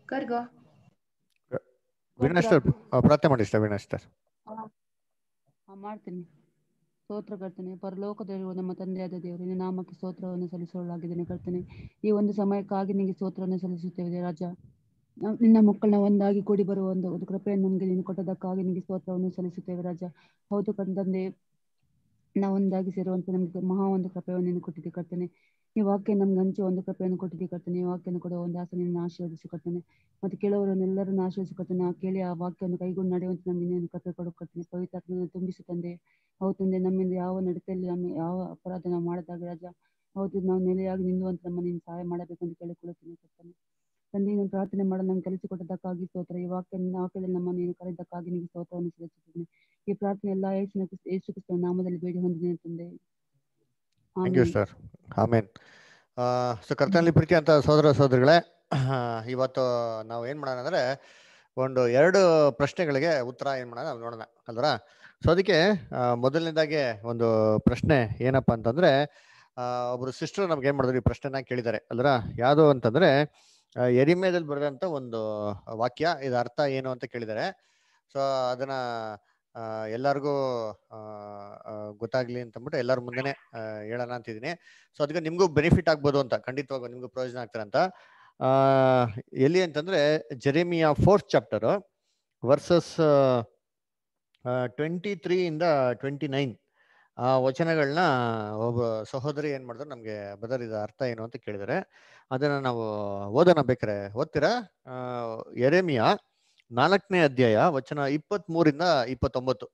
ಕರ್ಗೋ ವಿನಾಶ್ sir ಪ್ರಾರ್ಥನೆ ಮಾಡಿ sir ವಿನಾಶ್ sir ಹಾ, ಮಾಡ್ತೀನಿ ಸ್ತೋತ್ರ ಕರ್ತನೆ ಪರಲೋಕದಲ್ಲಿರುವ ನಮ್ಮ ತಂದೆಯಾದ ದೇವರು ನಿನ್ನ ನಾಮಕ್ಕೆ ಸ್ತೋತ್ರವನ್ನು ಸಲ್ಲಿಸಲಾಗಿದ್ದೇನೆ ಕರ್ತನೆ ಈ ಒಂದು ಸಮಯಕ್ಕಾಗಿ ನಿನಗೆ ಸ್ತೋತ್ರವನ್ನು ಸಲ್ಲಿಸುತ್ತೇವೆ ರಾಜ ನಾವು ನಿನ್ನ ಮಕ್ಕಳನ್ನ ಒಂದಾಗಿ ಕೂಡಿ ಬರುವ ಒಂದು ಒಂದು ಕೃಪೆಯನ್ನು ನಮಗೆ ನೀನು ಕೊಟ್ಟದಕ್ಕಾಗಿ ನಿನಗೆ ಸ್ತೋತ್ರವನ್ನು ಸಲ್ಲಿಸುತ್ತೇವೆ ರಾಜ ಹೌದು ತಂದೆ ನಾವು ಒಂದಾಗಿ ಸೇರುವಂತೆ ನಮಗೆ ಮಹಾ ಒಂದು ಕೃಪೆಯನ್ನು ನೀನು ಕೊಟ್ಟಿದ್ದೆ ಕರ್ತನೆ ಈ ವಾಕ್ಯ ನಮ್ಗೆ ಹಂಚುವ ಒಂದು ಕೃಪೆಯನ್ನು ಕೊಟ್ಟಿದ್ದೆ ಕರ್ತನೆ ಈ ವಾಕ್ಯವನ್ನು ಕೊಡುವ ಒಂದು ಆಸನೆಯನ್ನು ಆಶೀರ್ವದಿಸಿ ಕರ್ತನೆ ಮತ್ತೆ ಕೆಲವರನ್ನೆಲ್ಲರನ್ನು ಆಶ್ರಯಿಸಿ ಕರ್ತನೆ ಆ ಕೇಳಿ ಆ ವಾಕ್ಯವನ್ನು ಕೈಗೊಂಡು ನಡೆಯುವಂತೆ ನಮಗೆ ನೀನು ಕೃಪೆ ಕೊಡು ಕರ್ತನೆ ಪವಿತ್ರಾತ್ಮನ ತುಂಬಿಸು ತಂದೆ ಹೌದು ತಂದೆ ನಮ್ಮಿಂದ ಯಾವ ನಡತೆಯಲ್ಲಿ ನಮ್ಮ ಯಾವ ಅಪರಾಧ ನಾವು ಮಾಡದಾಗ ರಾಜ ಹೌದು ನಾವು ನೆಲೆಯಾಗಿ ನಿಲ್ಲುವಂತೆ ನಮ್ಮ ನೀನು ಸಹಾಯ ಮಾಡಬೇಕೆಂದು ಕೇಳಿಕೊಳ್ಳುತ್ತೇನೆ ಕರ್ತನೆ ತಂದೆ ನೀನು ಪ್ರಾರ್ಥನೆ ಮಾಡಲು ನಮ್ಗೆ ಕಲಿಸಿಕೊಟ್ಟದಕ್ಕಾಗಿ ಸ್ತೋತ್ರ ಈ ವಾಕ್ಯ ವಾಕ್ಯದಲ್ಲಿ ನಮ್ಮ ನೀನು ಕರೆದಕ್ಕಾಗಿ ನಿಮಗೆ ಸ್ತೋತ್ರವನ್ನು ಸಲ್ಲಿಸುತ್ತೇನೆ ಈ ಪ್ರಾರ್ಥನೆ ಎಲ್ಲ ಯೇಸುನ ಕ್ರಿಸ್ತ- ಯೇಸು ಕ್ರಿಸ್ತನ ನಾಮದಲ್ಲಿ ಬೇಡಿ ಹೊಂದಿದ್ದೇನೆ ತಂದೆ thank you amen. Sir amen so ಕರ್ತನಲ್ಲಿ ಪ್ರೀತಿ ಅಂತ ಸಹೋದರ ಸಹೋದರಿಗಳೇ ಇವತ್ತು ನಾವು ಏನ್ ಮಾಡೋಣ ಅಂದ್ರೆ ಒಂದು ಎರಡು ಪ್ರಶ್ನೆಗಳಿಗೆ ಉತ್ತರ ಏನ್ ಮಾಡೋಣ ನಾವು ನೋಡೋಣ ಅಲ್ವರ ಸೊ ಅದಕ್ಕೆ ಆ, ಮೊದಲನೇದಾಗಿ ಒಂದು ಪ್ರಶ್ನೆ ಏನಪ್ಪಾ ಅಂತಂದ್ರೆ ಆ, ಒಬ್ರು ಸಿಸ್ಟರ್ ನಮ್ಗೆ ಏನ್ ಮಾಡಿದ್ರು ಈ ಪ್ರಶ್ನೆನ ಕೇಳಿದ್ದಾರೆ ಅಲ್ವರ ಯಾವುದು ಅಂತಂದ್ರೆ ಆ, ಎರಿಮೇದಲ್ಲಿ ಬರೆದಂತ ಒಂದು ವಾಕ್ಯ ಇದು ಅರ್ಥ ಏನು ಅಂತ ಕೇಳಿದ್ದಾರೆ ಸೊ ಅದನ್ನ ಆ, ಎಲ್ಲರಿಗೂ ಆ, ಆ, ಗೊತ್ತಾಗ್ಲಿ ಅಂತ ಅಂದ್ಬಿಟ್ಟು ಎಲ್ಲರ ಮುಂದೆನೆ ಆ, ಹೇಳೋಣ ಅಂತಿದ್ದೀನಿ ಸೊ ಅದಕ್ಕೆ ನಿಮ್ಗೂ ಬೆನಿಫಿಟ್ ಆಗ್ಬೋದು ಅಂತ ಖಂಡಿತವಾಗ ನಿಮ್ಗೂ ಪ್ರಯೋಜನ ಆಗ್ತಾರೆ ಅಂತ ಆ, ಎಲ್ಲಿ ಅಂತಂದ್ರೆ Jeremiah fourth chapter verses twenty three ಇಂದ ಟ್ವೆಂಟಿ ನೈನ್ ಆ ವಚನಗಳನ್ನ ಒಬ್ಬ ಸಹೋದರಿ ಏನ್ ಮಾಡಿದ್ರು ನಮ್ಗೆ ಬದರ್ ಇದು ಅರ್ಥ ಏನು ಅಂತ ಕೇಳಿದ್ದಾರೆ ಅದನ್ನ ನಾವು ಓದೋಣ ಬೇಕಾರೆ ಓದ್ತೀರಾ ಆ, ಎರೆಮಿಯಾ ನಾಲ್ಕನೇ ಅಧ್ಯಾಯ ವಚನ ಇಪ್ಪತ್ತ್ ಮೂರಿಂದ ಇಪ್ಪತ್ತೊಂಬತ್ತು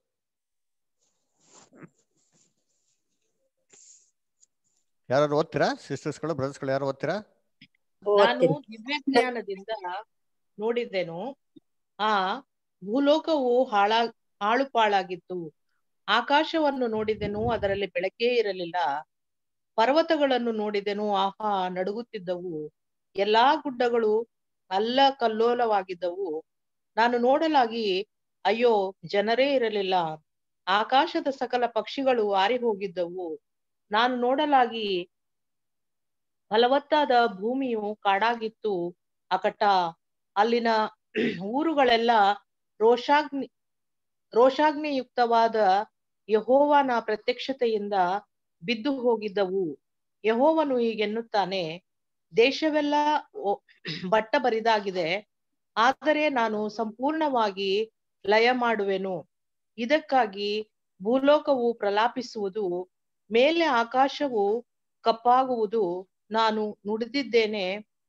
ಯಾರು ಓದ್ತೀರಾ ಸಿಸ್ಟರ್ಸ್ಗಳು ಬ್ರದರ್ಸ್ಗಳು ಯಾರು ಓದ್ತೀರಾ ನಾನು ದಿವ್ಯ ಜ್ಞಾನದಿಂದ ನೋಡಿದ್ದೆನು ಆ ಭೂಲೋಕವು ಹಾಳ ಹಾಳು ಪಾಳಾಗಿತ್ತು ಆಕಾಶವನ್ನು ನೋಡಿದೆನು ಅದರಲ್ಲಿ ಬೆಳಕೇ ಇರಲಿಲ್ಲ ಪರ್ವತಗಳನ್ನು ನೋಡಿದೆನು ಆಹಾ ನಡುಗುತ್ತಿದ್ದವು ಎಲ್ಲಾ ಗುಡ್ಡಗಳು ಅಲ್ಲ ಕಲ್ಲೋಲವಾಗಿದ್ದವು ನಾನು ನೋಡಲಾಗಿ ಅಯ್ಯೋ ಜನರೇ ಇರಲಿಲ್ಲ ಆಕಾಶದ ಸಕಲ ಪಕ್ಷಿಗಳು ಹಾರಿ ಹೋಗಿದ್ದವು ನಾನು ನೋಡಲಾಗಿ ಫಲವತ್ತಾದ ಭೂಮಿಯು ಕಾಡಾಗಿತ್ತು ಅಕಟ ಅಲ್ಲಿನ ಊರುಗಳೆಲ್ಲ ರೋಷಾಗ್ನಿ ರೋಷಾಗ್ನಿಯುಕ್ತವಾದ ಯಹೋವನ ಪ್ರತ್ಯಕ್ಷತೆಯಿಂದ ಬಿದ್ದು ಹೋಗಿದ್ದವು ಯಹೋವನು ಹೀಗೆನ್ನುತ್ತಾನೆ ದೇಶವೆಲ್ಲ ಒ- ಬಟ್ಟ ಬರಿದಾಗಿದೆ ಆದರೆ ನಾನು ಸಂಪೂರ್ಣವಾಗಿ ಲಯ ಮಾಡುವೆನು ಇದಕ್ಕಾಗಿ ಭೂಲೋಕವು ಪ್ರಲಾಪಿಸುವುದು ಮೇಲೆ ಆಕಾಶವು ಕಪ್ಪಾಗುವುದು ನಾನು ನುಡಿದಿದ್ದೇನೆ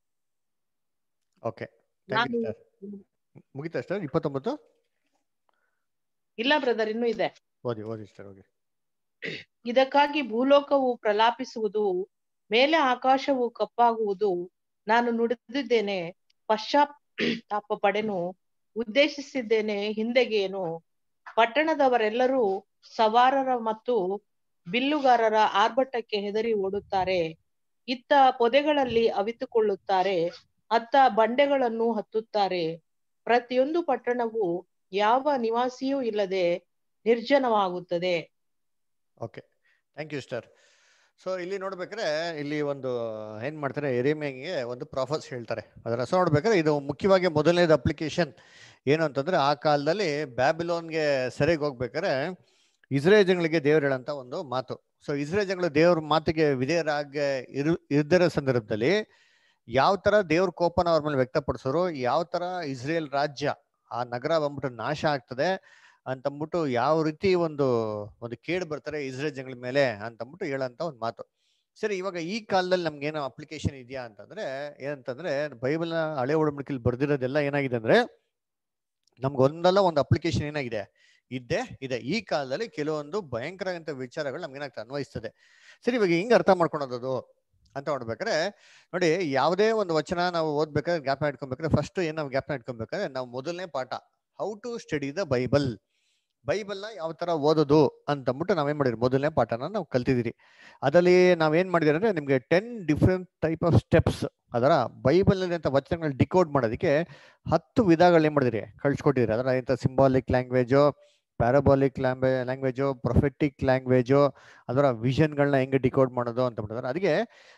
ಓಕೆ ಥ್ಯಾಂಕ್ ಯು ನಾನು ಸರ್ ಮುಗಿತಾ ಸರ್ ಇಪ್ಪತ್ತೊಂಬತ್ತು ಇಲ್ಲ ಬ್ರದರ್ ಇನ್ನೂ ಇದೆ ಓದಿ ಓದಿ ಸರ್ ಓದಿ ಇದಕ್ಕಾಗಿ ಭೂಲೋಕವು ಪ್ರಲಾಪಿಸುವುದು ಮೇಲೆ ಆಕಾಶವು ಕಪ್ಪಾಗುವುದು ನಾನು ನುಡಿದಿದ್ದೇನೆ ಪಶ್ಚಾತ್ತಾಪ ಪಡೆನು ಉದ್ದೇಶಿಸಿದ್ದೇನೆ ಹಿಂದೆಗೇನು ಪಟ್ಟಣದವರೆಲ್ಲರೂ ಸವಾರರ ಮತ್ತು ಬಿಲ್ಲುಗಾರರ ಆರ್ಭಟಕ್ಕೆ ಹೆದರಿ ಓಡುತ್ತಾರೆ ಇತ್ತ ಪೊದೆಗಳಲ್ಲಿ ಅವಿತುಕೊಳ್ಳುತ್ತಾರೆ ಅತ್ತ ಬಂಡೆಗಳನ್ನು ಹತ್ತುತ್ತಾರೆ ಪ್ರತಿಯೊಂದು ಪಟ್ಟಣವು ಯಾವ ನಿವಾಸಿಯೂ ಇಲ್ಲದೆ ನಿರ್ಜನವಾಗುತ್ತದೆ okay thank you star so ಇಲ್ಲಿ ನೋಡ್ಬೇಕಾದ್ರೆ ಇಲ್ಲಿ ಒಂದು ಏನ್ ಮಾಡ್ತಾರೆ ಎರಿಮೆಗೆ ಒಂದು ಪ್ರಾಫಸ್ ಹೇಳ್ತಾರೆ ಅದರ ಸೊ ನೋಡ್ಬೇಕಾದ್ರೆ ಇದು ಮುಖ್ಯವಾಗಿ ಮೊದಲನೇದು ಅಪ್ಲಿಕೇಶನ್ ಏನು ಅಂತಂದ್ರೆ ಆ ಕಾಲದಲ್ಲಿ ಬ್ಯಾಬಿಲೋನ್ಗೆ ಸೆರೆಗೆ ಹೋಗ್ಬೇಕಾದ್ರೆ ಇಸ್ರೇಲ್ ಜನಗಳಿಗೆ ದೇವ್ರು ಹೇಳಂತ ಒಂದು ಮಾತು ಸೊ ಇಸ್ರೇಲ್ ಜನಗಳು ದೇವ್ರ ಮಾತಿಗೆ ವಿಧೇಯರಾಗ ಇರು ಇರ್ದಿರೋ ಸಂದರ್ಭದಲ್ಲಿ ಯಾವ ತರ ದೇವ್ರ ಕೋಪನ ಅವ್ರ ಮೇಲೆ ವ್ಯಕ್ತಪಡಿಸೋರು ಯಾವ ತರ ಇಸ್ರೇಲ್ ರಾಜ್ಯ ಆ ನಗರ ಬಂದ್ಬಿಟ್ಟು ನಾಶ ಆಗ್ತದೆ ಅಂತಂದ್ಬಿಟ್ಟು ಯಾವ ರೀತಿ ಒಂದು ಒಂದು ಕೇಡು ಬರ್ತಾರೆ ಇಸ್ರೇಲ್ ಜನಗಳ ಮೇಲೆ ಅಂತಂದ್ಬಿಟ್ಟು ಹೇಳಂತ ಒಂದು ಮಾತು ಸರಿ ಇವಾಗ ಈ ಕಾಲದಲ್ಲಿ ನಮ್ಗೆ ಏನೋ ಅಪ್ಲಿಕೇಶನ್ ಇದೆಯಾ ಅಂತಂದ್ರೆ ಏನಂತಂದ್ರೆ ಬೈಬಲ್ನ ಹಳೆ ಒಡಂಬಡಿಕೆಯಲ್ಲಿ ಬರ್ದಿರೋದೆಲ್ಲ ಏನಾಗಿದೆ ಅಂದ್ರೆ ನಮ್ಗೆ ಒಂದಲ್ಲ ಒಂದು ಅಪ್ಲಿಕೇಶನ್ ಏನಾಗಿದೆ ಇದ್ದೇ ಇದೆ ಈ ಕಾಲದಲ್ಲಿ ಕೆಲವೊಂದು ಭಯಂಕರ ಅಂತ ವಿಚಾರಗಳು ನಮ್ಗೆ ಏನಾಗ್ತದೆ ಅನ್ವಯಿಸ್ತದೆ ಸರಿ ಇವಾಗ ಹಿಂಗ್ ಅರ್ಥ ಮಾಡ್ಕೊಳೋದು ಅಂತ ನೋಡ್ಬೇಕಾದ್ರೆ ನೋಡಿ ಯಾವುದೇ ಒಂದು ವಚನ ನಾವು ಓದ್ಬೇಕಾದ್ರೆ ಜ್ಞಾಪನ ಇಟ್ಕೊಬೇಕಾದ್ರೆ ಫಸ್ಟ್ ಏನ್ ನಾವು ಜ್ಞಾಪನ ಇಟ್ಕೊಬೇಕಾದ್ರೆ ನಾವು ಮೊದಲನೇ ಪಾಠ how to study the Bible ಬೈಬಲ್ನ ಯಾವ ತರ ಓದೋದು ಅಂತಂದ್ಬಿಟ್ಟು ನಾವೇನ್ ಮಾಡಿದ್ರಿ ಮೊದಲನೇ ಪಾಠನ ನಾವು ಕಲ್ತಿದ್ದೀರಿ ಅದರಲ್ಲಿ ನಾವೇನ್ ಮಾಡಿದಿರಿ ಅಂದ್ರೆ ನಿಮ್ಗೆ ten different type of steps ಅದರ ಬೈಬಲ್ ಅಂತ ವಚನಗಳು ಡಿಕೋಡ್ ಮಾಡೋದಕ್ಕೆ ಹತ್ತು ವಿಧಗಳು ಏನ್ ಮಾಡಿದಿರಿ ಕಳ್ಸಿಕೊಟ್ಟಿದ್ರಿ ಅದರ ಇಂಥ symbolic language parabolic language language prophetic language ಅದರ ವಿಷನ್ಗಳನ್ನ ಹೆಂಗೆ ಡಿಕೋಡ್ ಮಾಡೋದು ಅಂತ ಬಿಟ್ಟಿದ್ದಾರೆ ಅದಕ್ಕೆ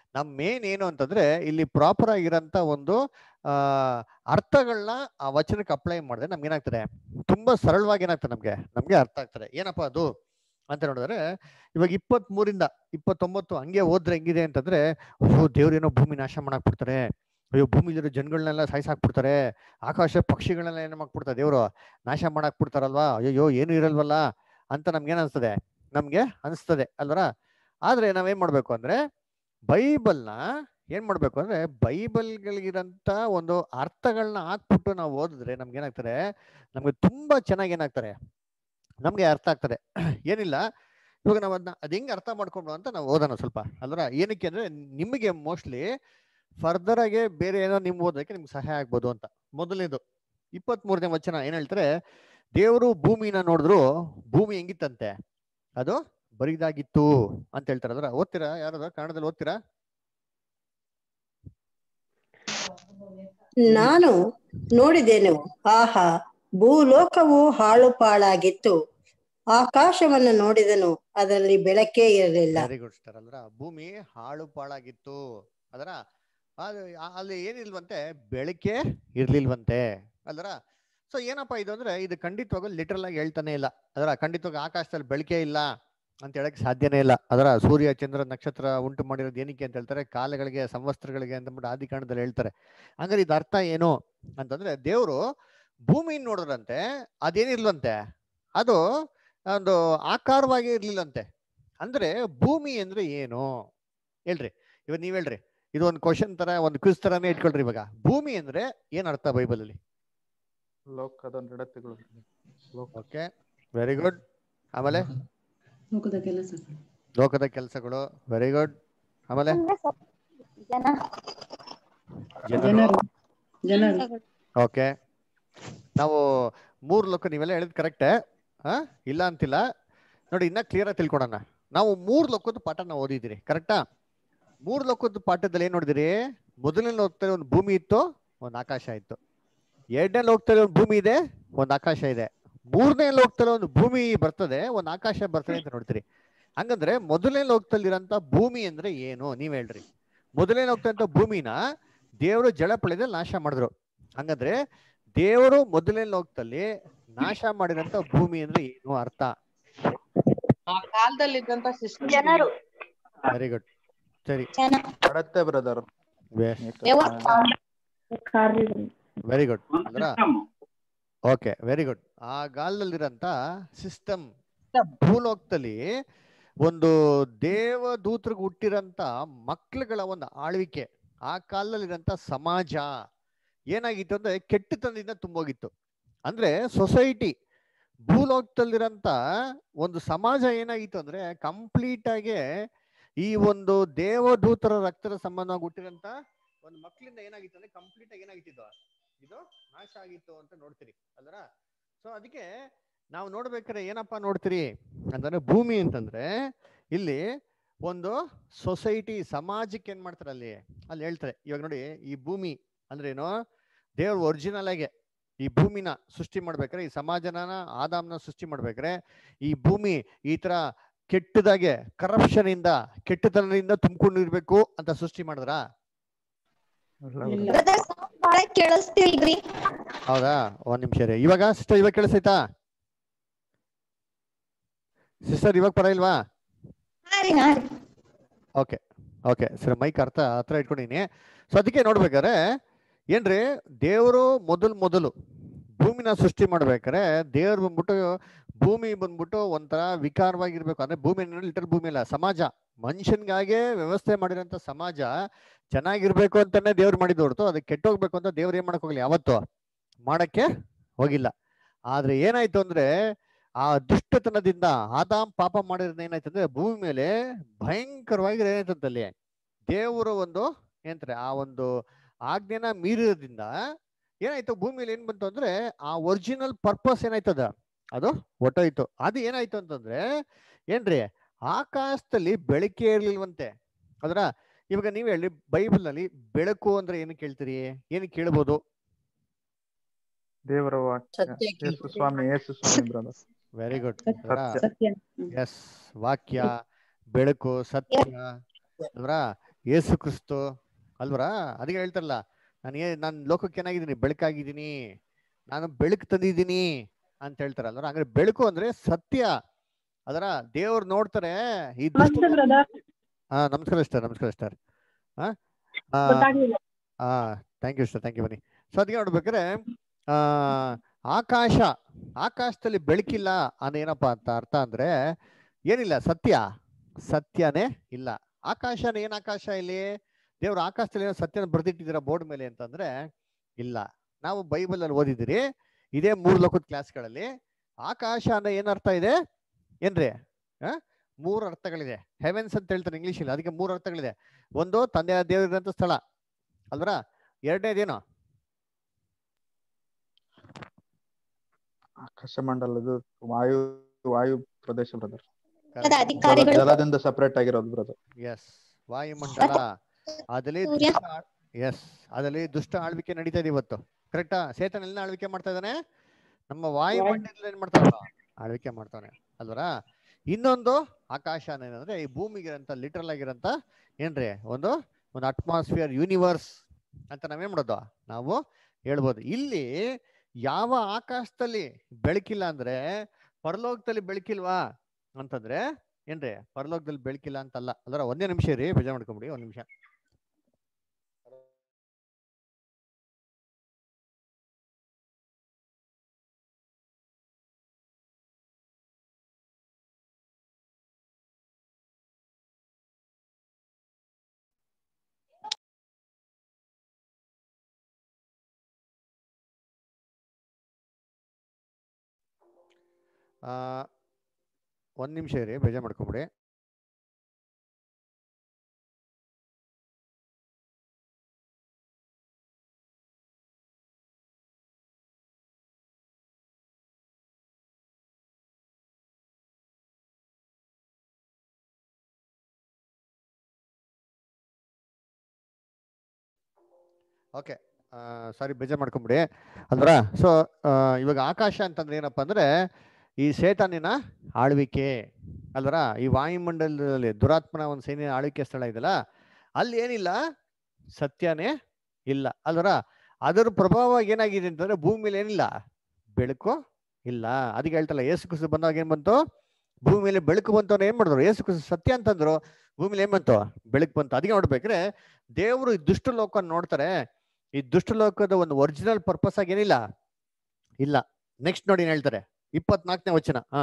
ನಮ್ ಮೇನ್ ಏನು ಅಂತಂದ್ರೆ ಇಲ್ಲಿ ಪ್ರಾಪರ್ ಆಗಿರೋಂಥ ಒಂದು ಆ ಅರ್ಥಗಳನ್ನ ಆ ವಚನಕ್ಕೆ ಅಪ್ಲೈ ಮಾಡಿದ್ರೆ ನಮ್ಗೆ ಏನಾಗ್ತದೆ ತುಂಬಾ ಸರಳವಾಗಿ ಏನಾಗ್ತದೆ ನಮ್ಗೆ ನಮ್ಗೆ ಅರ್ಥ ಆಗ್ತದೆ ಏನಪ್ಪಾ ಅದು ಅಂತ ನೋಡಿದ್ರೆ ಇವಾಗ ಇಪ್ಪತ್ತ್ ಮೂರಿಂದ ಇಪ್ಪತ್ತೊಂಬತ್ತು ಹಂಗೆ ಹೋದ್ರೆ ಹೆಂಗಿದೆ ಅಂತಂದ್ರೆ ಅಯ್ಯೋ ದೇವ್ರೇನೋ ಭೂಮಿ ನಾಶ ಮಾಡಕ್ ಬಿಡ್ತಾರೆ ಅಯ್ಯೋ ಭೂಮಿಲಿರೋ ಜನಗಳನ್ನೆಲ್ಲ ಸಾಯಿಸಾಕ್ಬಿಡ್ತಾರೆ ಆಕಾಶ ಪಕ್ಷಿಗಳನ್ನೆಲ್ಲ ಏನ್ ಮಾಡ್ಬಿಡ್ತಾರೆ ದೇವ್ರು ನಾಶ ಮಾಡಾಕ್ ಬಿಡ್ತಾರಲ್ವಾ ಅಯ್ಯೋ ಏನು ಇರಲ್ವಲ್ಲ ಅಂತ ನಮ್ಗೆ ಏನ್ ಅನ್ಸ್ತದೆ ನಮ್ಗೆ ಅನಿಸ್ತದೆ ಅಲ್ವರ ಆದ್ರೆ ನಾವೇನ್ ಮಾಡ್ಬೇಕು ಅಂದ್ರೆ ಬೈಬಲ್ನ ಏನ್ ಮಾಡ್ಬೇಕು ಅಂದ್ರೆ ಬೈಬಲ್ಗಳಿಗಿರಂತ ಒಂದು ಅರ್ಥಗಳನ್ನ ಹಾಕ್ಬಿಟ್ಟು ನಾವು ಓದಿದ್ರೆ ನಮ್ಗೆ ಏನಾಗ್ತಾರೆ ನಮ್ಗೆ ತುಂಬಾ ಚೆನ್ನಾಗಿ ಏನಾಗ್ತಾರೆ ನಮ್ಗೆ ಅರ್ಥ ಆಗ್ತದೆ ಏನಿಲ್ಲ ಇವಾಗ ನಾವು ಅದನ್ನ ಅದ್ ಹೆಂಗ್ ಅರ್ಥ ಮಾಡ್ಕೊಂಡು ಅಂತ ನಾವು ಓದೋಣ ಸ್ವಲ್ಪ ಅಲ್ವರ ಏನಕ್ಕೆ ಅಂದ್ರೆ ನಿಮಗೆ ಮೋಸ್ಟ್ಲಿ ಫರ್ದರ್ ಆಗಿ ಬೇರೆ ಏನೋ ನಿಮ್ ಓದೋಕೆ ನಿಮ್ಗೆ ಸಹಾಯ ಆಗ್ಬೋದು ಅಂತ ಮೊದಲನೇದು ಇಪ್ಪತ್ತ್ ಮೂರನೇ ವಚನ ಏನ್ ಹೇಳ್ತಾರೆ ದೇವರು ಭೂಮಿನ ನೋಡಿದ್ರು ಭೂಮಿ ಹೆಂಗಿತ್ತಂತೆ ಅದು ಬರಿದಾಗಿತ್ತು ಅಂತ ಹೇಳ್ತಾರೆ ಅದರ ಓದ್ತೀರಾ ಯಾರದ ಕನ್ನಡದಲ್ಲಿ ಓದ್ತೀರಾ ನಾನು ನೋಡಿದೆನು ಆಹಾ ಭೂಲೋಕವು ಹಾಳು ಪಾಳಾಗಿತ್ತು ಆಕಾಶವನ್ನು ನೋಡಿದನು ಅದರಲ್ಲಿ ಬೆಳಕೇ ಇರಲಿಲ್ಲ ವೆರಿ ಗುಡ್ ಸ್ಟಾರ್ ಅಲ್ರ ಭೂಮಿ ಹಾಳು ಪಾಳಾಗಿತ್ತು ಅದರ ಅದು- ಆ- ಅಲ್ಲಿ ಏನಿಲ್ವಂತೆ ಬೆಳಕೆ ಇರ್ಲಿಲ್ವಂತೆ ಅಲ್ರ ಸೊ ಏನಪ್ಪಾ ಇದು ಅಂದ್ರೆ ಇದು ಖಂಡಿತವಾಗೂ ಲಿಟರಲ್ ಆಗಿ ಹೇಳ್ತಾನೆ ಇಲ್ಲ ಅದರ ಖಂಡಿತವಾಗಿ ಆಕಾಶದಲ್ಲಿ ಬೆಳಕೆ ಇಲ್ಲ ಅಂತ ಹೇಳಕ್ ಸಾಧ್ಯನೇ ಇಲ್ಲ ಅದರ ಸೂರ್ಯ ಚಂದ್ರ ನಕ್ಷತ್ರ ಉಂಟು ಮಾಡಿರೋದು ಏನಕ್ಕೆ ಅಂತ ಹೇಳ್ತಾರೆ ಕಾಲಗಳಿಗೆ ಸಂವತ್ಸರಗಳಿಗೆ ಅಂತ ಅಂದ್ಬಿಟ್ಟು ಆದಿಕಾಂಡದಲ್ಲಿ ಹೇಳ್ತಾರೆ ಹಂಗಾರೆ ಇದು ಅರ್ಥ ಏನು ಅಂತಂದ್ರೆ ದೇವರು ಭೂಮಿ ನೋಡಿದ್ರಂತೆ ಅದೇನಿಲ್ವಂತೆ ಅದು ಒಂದು ಆಕಾರವಾಗಿ ಇರ್ಲಿಲ್ಲಂತೆ ಅಂದ್ರೆ ಭೂಮಿ ಅಂದ್ರೆ ಏನು ಹೇಳ್ರಿ ಇವಾಗ ನೀವ್ ಹೇಳ್ರಿ ಇದು ಒಂದು ಕ್ವಶನ್ ತರ ಒಂದು ಕ್ವಿಸ್ ತರಾನೇ ಇಟ್ಕೊಳ್ರಿ ಇವಾಗ ಭೂಮಿ ಅಂದ್ರೆ ಏನ್ ಅರ್ಥ ಬೈಬಲ್ ಅಲ್ಲಿ ಲೋಕದ ನಡತೆಗಳು ಲೋಕ ಓಕೆ ವೆರಿ ಗುಡ್ ಆಮೇಲೆ ಲೋಕದ ಕೆಲಸ ಲೋಕದ ಕೆಲಸಗಳು ವೆರಿ ಗುಡ್ ಆಮೇಲೆ ಜನರು ಜನರು ಓಕೆ ನಾವು ಮೂರು ಲೋಕ ನೀವೆಲ್ಲ ಹೇಳಿದ್ ಕರೆಕ್ಟೇ ಹಾ ಇಲ್ಲ ಅಂತಿಲ್ಲ ನೋಡಿ ಇನ್ನ ಕ್ಲಿಯರ್ ಆಗಿ ತಿಳ್ಕೊಳೋಣ ನಾವು ಮೂರ್ ಲೋಕದ ಪಾಠನ ಓದಿದಿರಿ ಕರೆಕ್ಟಾ ಮೂರ್ ಲೋಕದ ಪಾಠದಲ್ಲಿ ಏನ್ ನೋಡಿದಿರಿ ಮೊದಲನೇ ಲೋಕದಲ್ಲಿ ಒಂದು ಭೂಮಿ ಇತ್ತು ಒಂದು ಆಕಾಶ ಇತ್ತು ಎರಡನೇ ಲೋಕದಲ್ಲಿ ಒಂದು ಭೂಮಿ ಇದೆ ಒಂದು ಆಕಾಶ ಇದೆ ಮೂರನೇ ಲೋಕದಲ್ಲಿ ಒಂದು ಭೂಮಿ ಬರ್ತದೆ ಒಂದು ಆಕಾಶ ಬರ್ತದೆ ಅಂತ ನೋಡ್ತೀರಿ ಹಂಗಂದ್ರೆ ಮೊದಲನೇ ಲೋಕದಲ್ಲಿರಂತ ಭೂಮಿ ಅಂದ್ರೆ ಏನು ನೀವ್ ಹೇಳ್ರಿ ಮೊದಲನೇ ಲೋಕದಂತ ಭೂಮಿನ ದೇವರು ಜಲಪಳದಲ್ಲಿ ನಾಶ ಮಾಡಿದ್ರು ಹಂಗಂದ್ರೆ ದೇವರು ಮೊದಲನೇ ಲೋಕದಲ್ಲಿ ನಾಶ ಮಾಡಿರಂತ ಭೂಮಿ ಅಂದ್ರೆ ಏನು ಅರ್ಥ ಆ ಕಾಲದಲ್ಲಿದ್ದಂತ ಸಿಸ್ಟಮ್ ಜನರು ವೆರಿ ಗುಡ್ ಸರಿ ನಡತೆ ಬ್ರದರ್ ವೆರಿ ಗುಡ್ ಅಂದ್ರ ಓಕೆ ವೆರಿ ಗುಡ್ ಆ ಕಾಲದಲ್ಲಿರಂತ ಸಿಸ್ಟಮ್ ಭೂಲೋಕದಲ್ಲಿ ಒಂದು ದೇವದೂತರಿಗೆ ಹುಟ್ಟಿರಂತ ಮಕ್ಳುಗಳ ಒಂದು ಆಳ್ವಿಕೆ ಆ ಕಾಲದಲ್ಲಿರಂತ ಸಮಾಜ ಏನಾಗಿತ್ತು ಅಂದ್ರೆ ಕೆಟ್ಟತನದಿಂದ ತುಂಬೋಗಿತ್ತು ಅಂದ್ರೆ ಸೊಸೈಟಿ ಭೂಲೋಕದಲ್ಲಿರಂತ ಒಂದು ಸಮಾಜ ಏನಾಗಿತ್ತು ಅಂದ್ರೆ ಕಂಪ್ಲೀಟ್ ಆಗಿ ಈ ಒಂದು ದೇವದೂತರ ರಕ್ತದ ಸಂಬಂಧವಾಗಿ ಹುಟ್ಟಿರಂತ ಒಂದು ಮಕ್ಕಳಿಂದ ಏನಾಗಿತ್ತು ಅಂದ್ರೆ ಕಂಪ್ಲೀಟ್ ಆಗಿ ಏನಾಗಿತ್ತು ಇದು? ಇದು ನಾಶ ಆಗಿತ್ತು ಅಂತ ನೋಡ್ತೀರಿ ಅಲ್ರ ಸೊ ಅದಕ್ಕೆ ನಾವು ನೋಡ್ಬೇಕಾದ್ರೆ ಏನಪ್ಪಾ ನೋಡ್ತೀರಿ ಅಂತಂದ್ರೆ ಭೂಮಿ ಅಂತಂದ್ರೆ ಇಲ್ಲಿ ಒಂದು ಸೊಸೈಟಿ ಸಮಾಜಕ್ಕೆ ಏನ್ ಮಾಡ್ತಾರೆ ಅಲ್ಲಿ ಅಲ್ಲಿ ಹೇಳ್ತಾರೆ ಇವಾಗ ನೋಡಿ ಈ ಭೂಮಿ ಅಂದ್ರೆ ಏನು ದೇವ್ರ ಒರಿಜಿನಲ್ ಆಗಿ ಈ ಭೂಮಿನ ಸೃಷ್ಟಿ ಮಾಡ್ಬೇಕಾರೆ ಈ ಸಮಾಜನ ಆದಾಮ್ನ ಸೃಷ್ಟಿ ಮಾಡ್ಬೇಕಾರೆ ಈ ಭೂಮಿ ಈ ತರ ಕೆಟ್ಟದಾಗೆ ಕರಪ್ಷನ್ ಇಂದ ಕೆಟ್ಟತನದಿಂದ ತುಂಬಿಕೊಂಡಿರ್ಬೇಕು ಅಂತ ಸೃಷ್ಟಿ ಮಾಡಿದ್ರ ಬಾಳ ಕೇಳಿಸ್ತಿಲ್ರಿ ಹೌದಾ ಒಂದ್ ನಿಮಿಷ ರೀ ಇವಾಗ ಸಿಸ್ಟರ್ ಇವಾಗ ಕೇಳಿಸೈತಾ ಸಿಸ್ಟರ್ ಇವಾಗ ಪರ ಇಲ್ವಾ ಹಾ ರೀ ಹಾ ರೀ ಓಕೆ ಓಕೆ ಸರಿ ಮೈಕ್ ಅರ್ಥ ಹತ್ರ ಇಟ್ಕೊಂಡಿನಿ ಸೊ ಅದಕ್ಕೆ ನೋಡ್ಬೇಕಾದ್ರೆ ಏನ್ರಿ ದೇವರು ಮೊದಲು ಮೊದಲು ಭೂಮಿನ ಸೃಷ್ಟಿ ಮಾಡ್ಬೇಕಾರೆ ದೇವ್ರು ಬಂದ್ಬಿಟ್ಟು ಭೂಮಿ ಬಂದ್ಬಿಟ್ಟು ಒಂಥರ ವಿಕಾರವಾಗಿರ್ಬೇಕು ಅಂದ್ರೆ ಭೂಮಿ ಲಿಟರ್ ಭೂಮಿ ಅಲ್ಲ ಸಮಾಜ ಮನುಷ್ಯನ್ಗಾಗೆ ವ್ಯವಸ್ಥೆ ಮಾಡಿರೋಂಥ ಸಮಾಜ ಚೆನ್ನಾಗಿರ್ಬೇಕು ಅಂತಾನೆ ದೇವ್ರು ಮಾಡಿದ್ದು ಹೊರತು ಅದಕ್ಕೆ ಕೆಟ್ಟೋಗ್ಬೇಕು ಅಂತ ದೇವ್ರು ಏನ್ ಮಾಡಕ್ ಹೋಗ್ಲಿ ಯಾವತ್ತು ಮಾಡಕ್ಕೆ ಹೋಗಿಲ್ಲ ಆದ್ರೆ ಏನಾಯ್ತು ಅಂದ್ರೆ ಆ ದುಷ್ಟತನದಿಂದ ಆದಾಮ್ ಪಾಪ ಮಾಡಿರೋದು ಏನಾಯ್ತು ಅಂದ್ರೆ ಭೂಮಿ ಮೇಲೆ ಭಯಂಕರವಾಗಿ ಏನಾಯ್ತಂತಲ್ಲಿ ದೇವರ ಒಂದು ಏನಂತಾರೆ ಆ ಒಂದು ಆಜ್ಞೆನ ಮೀರಿರೋದ್ರಿಂದ ಏನಾಯ್ತು ಭೂಮಿಯಲ್ಲಿ ಏನ್ ಬಂತು ಅಂದ್ರೆ ಆ ಒರಿಜಿನಲ್ ಪರ್ಪಸ್ ಏನಾಯ್ತದ ಅದು ಹೊಟ್ಟೋಯ್ತು ಅದು ಏನಾಯ್ತು ಅಂತಂದ್ರೆ ಏನ್ರಿ ಆಕಾಶದಲ್ಲಿ ಬೆಳಕೆ ಇರ್ಲಿಲ್ವಂತೆ ಅದರ ಇವಾಗ ನೀವ್ ಹೇಳಿ ಬೈಬಲ್ ನಲ್ಲಿ ಬೆಳಕು ಅಂದ್ರೆ ಏನು ಕೇಳ್ತೀರಿ ಏನು ಕೇಳ್ಬೋದು ದೇವರ ವಾಕ್ಯ ಸತ್ಯ Yesu Swami Yesu Swami brother very good ಸತ್ಯ. ಸತ್ಯ ಎಸ್ ವಾಕ್ಯ ಬೆಳಕು ಸತ್ಯ ಅಲ್ರ ಯೇಸು ಕ್ರಿಸ್ತು ಅಲ್ವರಾ ಅದಕ್ಕೆ ಹೇಳ್ತಾರಲ್ಲ ನಾನು ಏ ನಾನು ಲೋಕಕ್ಕೆ ಏನಾಗಿದ್ದೀನಿ ಬೆಳಕಾಗಿದ್ದೀನಿ ನಾನು ಬೆಳಕು ತಂದಿದ್ದೀನಿ ಅಂತ ಹೇಳ್ತಾರಲ್ವ ಹಂಗಾರೆ ಬೆಳಕು ಅಂದ್ರೆ ಸತ್ಯ ಅದರ ದೇವ್ರು ನೋಡ್ತಾರೆ ಈ ದುಷ್ಟ ಹಾ ನಮಸ್ಕಾರ ಸರ್ ನಮಸ್ಕಾರ ಸರ್ ಹಾ ಹಾ thank you sir thank you ಬನ್ನಿ ಸೊ ಅದಕ್ಕೆ ನೋಡ್ಬೇಕಾದ್ರೆ ಆ ಆಕಾಶ ಆಕಾಶದಲ್ಲಿ ಬೆಳಕಿಲ್ಲ ಅನ್ನೇನಪ್ಪ ಅಂತ ಅರ್ಥ ಅಂದ್ರೆ ಏನಿಲ್ಲ ಸತ್ಯ ಸತ್ಯನೇ ಇಲ್ಲ ಆಕಾಶನ ಏನ್ ಆಕಾಶ ಇಲ್ಲಿ ದೇವ್ರ ಆಕಾಶದಲ್ಲಿ ಏನೋ ಸತ್ಯನ ಬರ್ದಿಟ್ಟಿದ್ದೀರಾ ಬೋರ್ಡ್ ಮೇಲೆ ಅಂತಂದ್ರೆ ಇಲ್ಲ ನಾವು ಬೈಬಲ್ ಅಲ್ಲಿ ಓದಿದಿರಿ ಇದೇ ಮೂರು ಲೋಕದ ಕ್ಲಾಸ್ಗಳಲ್ಲಿ ಆಕಾಶ ಅಂದ್ರೆ ಏನ್ ಅರ್ಥ ಇದೆ ಏನ್ರಿ ಆ ಮೂರು ಅರ್ಥಗಳಿದೆ ಹೆವೆನ್ಸ್ ಅಂತ ಹೇಳ್ತಾರೆ ಇಂಗ್ಲಿಷ್ ಅಲ್ಲಿ ಅದಕ್ಕೆ ಮೂರು ಅರ್ಥಗಳಿದೆ ಒಂದು ತಂದೆಯ ದೇವರಿರಂತ ಸ್ಥಳ ಅಲ್ವರ ಎರಡನೇದೇನು ಆಕಾಶ ಮಂಡಲದ ವಾಯು ವಾಯು ಪ್ರದೇಶ ಬ್ರದರ್ ಅದ ಅಧಿಕಾರಿಗಳು ಜಲದಿಂದ ಸಪರೇಟ್ ಆಗಿರೋದು ಬ್ರದರ್ ಎಸ್ ವಾಯುಮಂಡಲ ಅದಲ್ಲಿ ಸೂರ್ಯ. ಎಸ್ ಅದಲ್ಲಿ ದುಷ್ಟ ಆಳ್ವಿಕೆ ನಡೀತಾ ಇದೆ ಇವತ್ತು ಕರೆಕ್ಟಾ ಸೇತನ ಎಲ್ಲ ಆಳ್ವಿಕೆ ಮಾಡ್ತಾ ಇದ್ದಾನೆ ನಮ್ಮ ವಾಯುಮಂಡಲ ಏನ್ ಮಾಡ್ತಾನ ಆಳ್ವಿಕೆ ಮಾಡ್ತಾನೆ ಅಲ್ವರಾ ಇನ್ನೊಂದು ಆಕಾಶ ಏನಂದ್ರೆ ಈ ಭೂಮಿಗಿರಂತ ಲಿಟ್ರಲ್ ಆಗಿರಂತ ಏನ್ರಿ ಒಂದು ಒಂದು ಅಟ್ಮಾಸ್ಫಿಯರ್ ಯೂನಿವರ್ಸ್ ಅಂತ ನಾವೇನ್ ಮಾಡೋದು ನಾವು ಹೇಳ್ಬೋದು ಇಲ್ಲಿ ಯಾವ ಆಕಾಶದಲ್ಲಿ ಬೆಳಕಿಲ್ಲ ಅಂದ್ರೆ ಪರಲೋಕದಲ್ಲಿ ಬೆಳಕಿಲ್ವಾ ಅಂತಂದ್ರೆ ಏನ್ರಿ ಪರಲೋಕದಲ್ಲಿ ಬೆಳಕಿಲ್ಲ ಅಂತಲ್ಲ ಅಲ್ರ ಒಂದೇ ನಿಮಿಷ ರೀ ಬೇಜಾರ್ ಮಾಡ್ಕೊಂಬಿಡಿ ಒಂದ್ ನಿಮಿಷ ಆ ಒಂದ್ ನಿಮಿಷ ರೀ ಬೇಜಾರ್ ಮಾಡ್ಕೊಂಬಿಡಿ ಓಕೆ ಸಾರಿ ಬೇಜಾರ್ ಮಾಡ್ಕೊಂಬಿಡಿ ಅಲ್ವರ ಸೊ ಇವಾಗ ಆಕಾಶ ಅಂತಂದ್ರೆ ಏನಪ್ಪಾ ಅಂದ್ರೆ ಈ ಸೇತಾನಿನ ಆಳ್ವಿಕೆ ಅಲ್ವರ ಈ ವಾಯುಮಂಡಲದಲ್ಲಿ ದುರಾತ್ಮನ ಒಂದು ಸೈನ್ಯ ಆಳ್ವಿಕೆ ಸ್ಥಳ ಇದೆಯಲ್ಲ ಅಲ್ಲಿ ಏನಿಲ್ಲ ಸತ್ಯನೇ ಇಲ್ಲ ಅಲ್ವರ ಅದರ ಪ್ರಭಾವ ಏನಾಗಿದೆ ಅಂತಂದ್ರೆ ಭೂಮಿಲಿ ಏನಿಲ್ಲ ಬೆಳಕು ಇಲ್ಲ ಅದಕ್ಕೆ ಹೇಳ್ತಲ್ಲ ಏಸು ಕುಸು ಬಂದಾಗ ಏನ್ ಬಂತು ಭೂಮಿ ಮೇಲೆ ಬೆಳಕು ಬಂತು ಅನ್ನೋ ಏನ್ ಮಾಡಿದ್ರು ಏಸು ಕುಸು ಸತ್ಯ ಅಂತಂದ್ರು ಭೂಮಿಲಿ ಏನ್ ಬಂತು ಬೆಳಕು ಬಂತು ಅದಕ್ಕೆ ನೋಡ್ಬೇಕ್ರೆ ದೇವರು ಈ ದುಷ್ಟ ಲೋಕ ನೋಡ್ತಾರೆ ಈ ದುಷ್ಟ ಲೋಕದ ಒಂದು ಒರಿಜಿನಲ್ ಪರ್ಪಸ್ ಆಗಿ ಏನಿಲ್ಲ ಇಲ್ಲ ನೆಕ್ಸ್ಟ್ ನೋಡಿ ಏನ್ ಹೇಳ್ತಾರೆ ಇಪ್ಪತ್ನಾಲ್ಕನೇ ವಚನ ಹಾ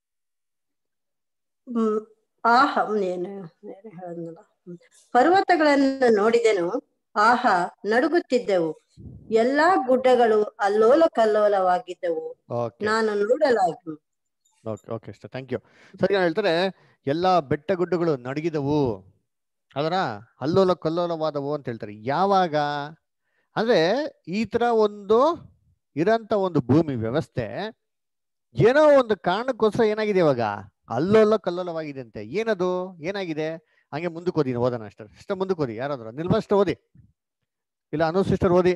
ಹ್ಮ್ ಆಹ ಏನು ಏನು ಹೇಳಿದ್ನಲ್ಲ ಹ್ಮ್. ಪರ್ವತಗಳನ್ನು ನೋಡಿದೆನು ಆಹ ನಡುಗುತ್ತಿದ್ದೆವು ಎಲ್ಲಾ ಗುಡ್ಡಗಳು ಅಲ್ಲೋಲ ಕಲ್ಲೋಲವಾಗಿದ್ದವು ಓಕೆ ನಾನು ನೋಡಲಾಗಿ ಓಕೆ ಓಕೆ ಅಷ್ಟೇ ಥ್ಯಾಂಕ್ ಯು ಸರಿ ನಾನು ಹೇಳ್ತಾರೆ ಎಲ್ಲಾ ಬೆಟ್ಟ ಗುಡ್ಡಗಳು ನಡಗಿದವು ಅದರ ಅಲ್ಲೋಲ ಕಲ್ಲೋಲವಾದವು ಅಂತ ಹೇಳ್ತಾರೆ ಯಾವಾಗ ಅಂದ್ರೆ ಈ ತರ ಒಂದು ಇರೋಂಥ ಒಂದು ಭೂಮಿ ವ್ಯವಸ್ಥೆ ಏನೋ ಒಂದು ಕಾರಣಕ್ಕೋಸ್ಕರ ಏನಾಗಿದೆ ಇವಾಗ ಅಲ್ಲೋಲ ಕಲ್ಲೋಲವಾಗಿದೆ ಅಂತೆ ಏನದು ಏನಾಗಿದೆ ಹಂಗೆ ಮುಂದಕ್ಕೆ ಓದಿ ಓದೋಣ ಅಷ್ಟೇ ಸಿಸ್ಟರ್ ಮುಂದಕ್ಕೆ ಓದಿ ಯಾರಾದ್ರು ನಿಲ್ಬಸ್ಟ್ ಓದಿ ಇಲ್ಲ ಅನು ಸಿಸ್ಟರ್ ಓದಿ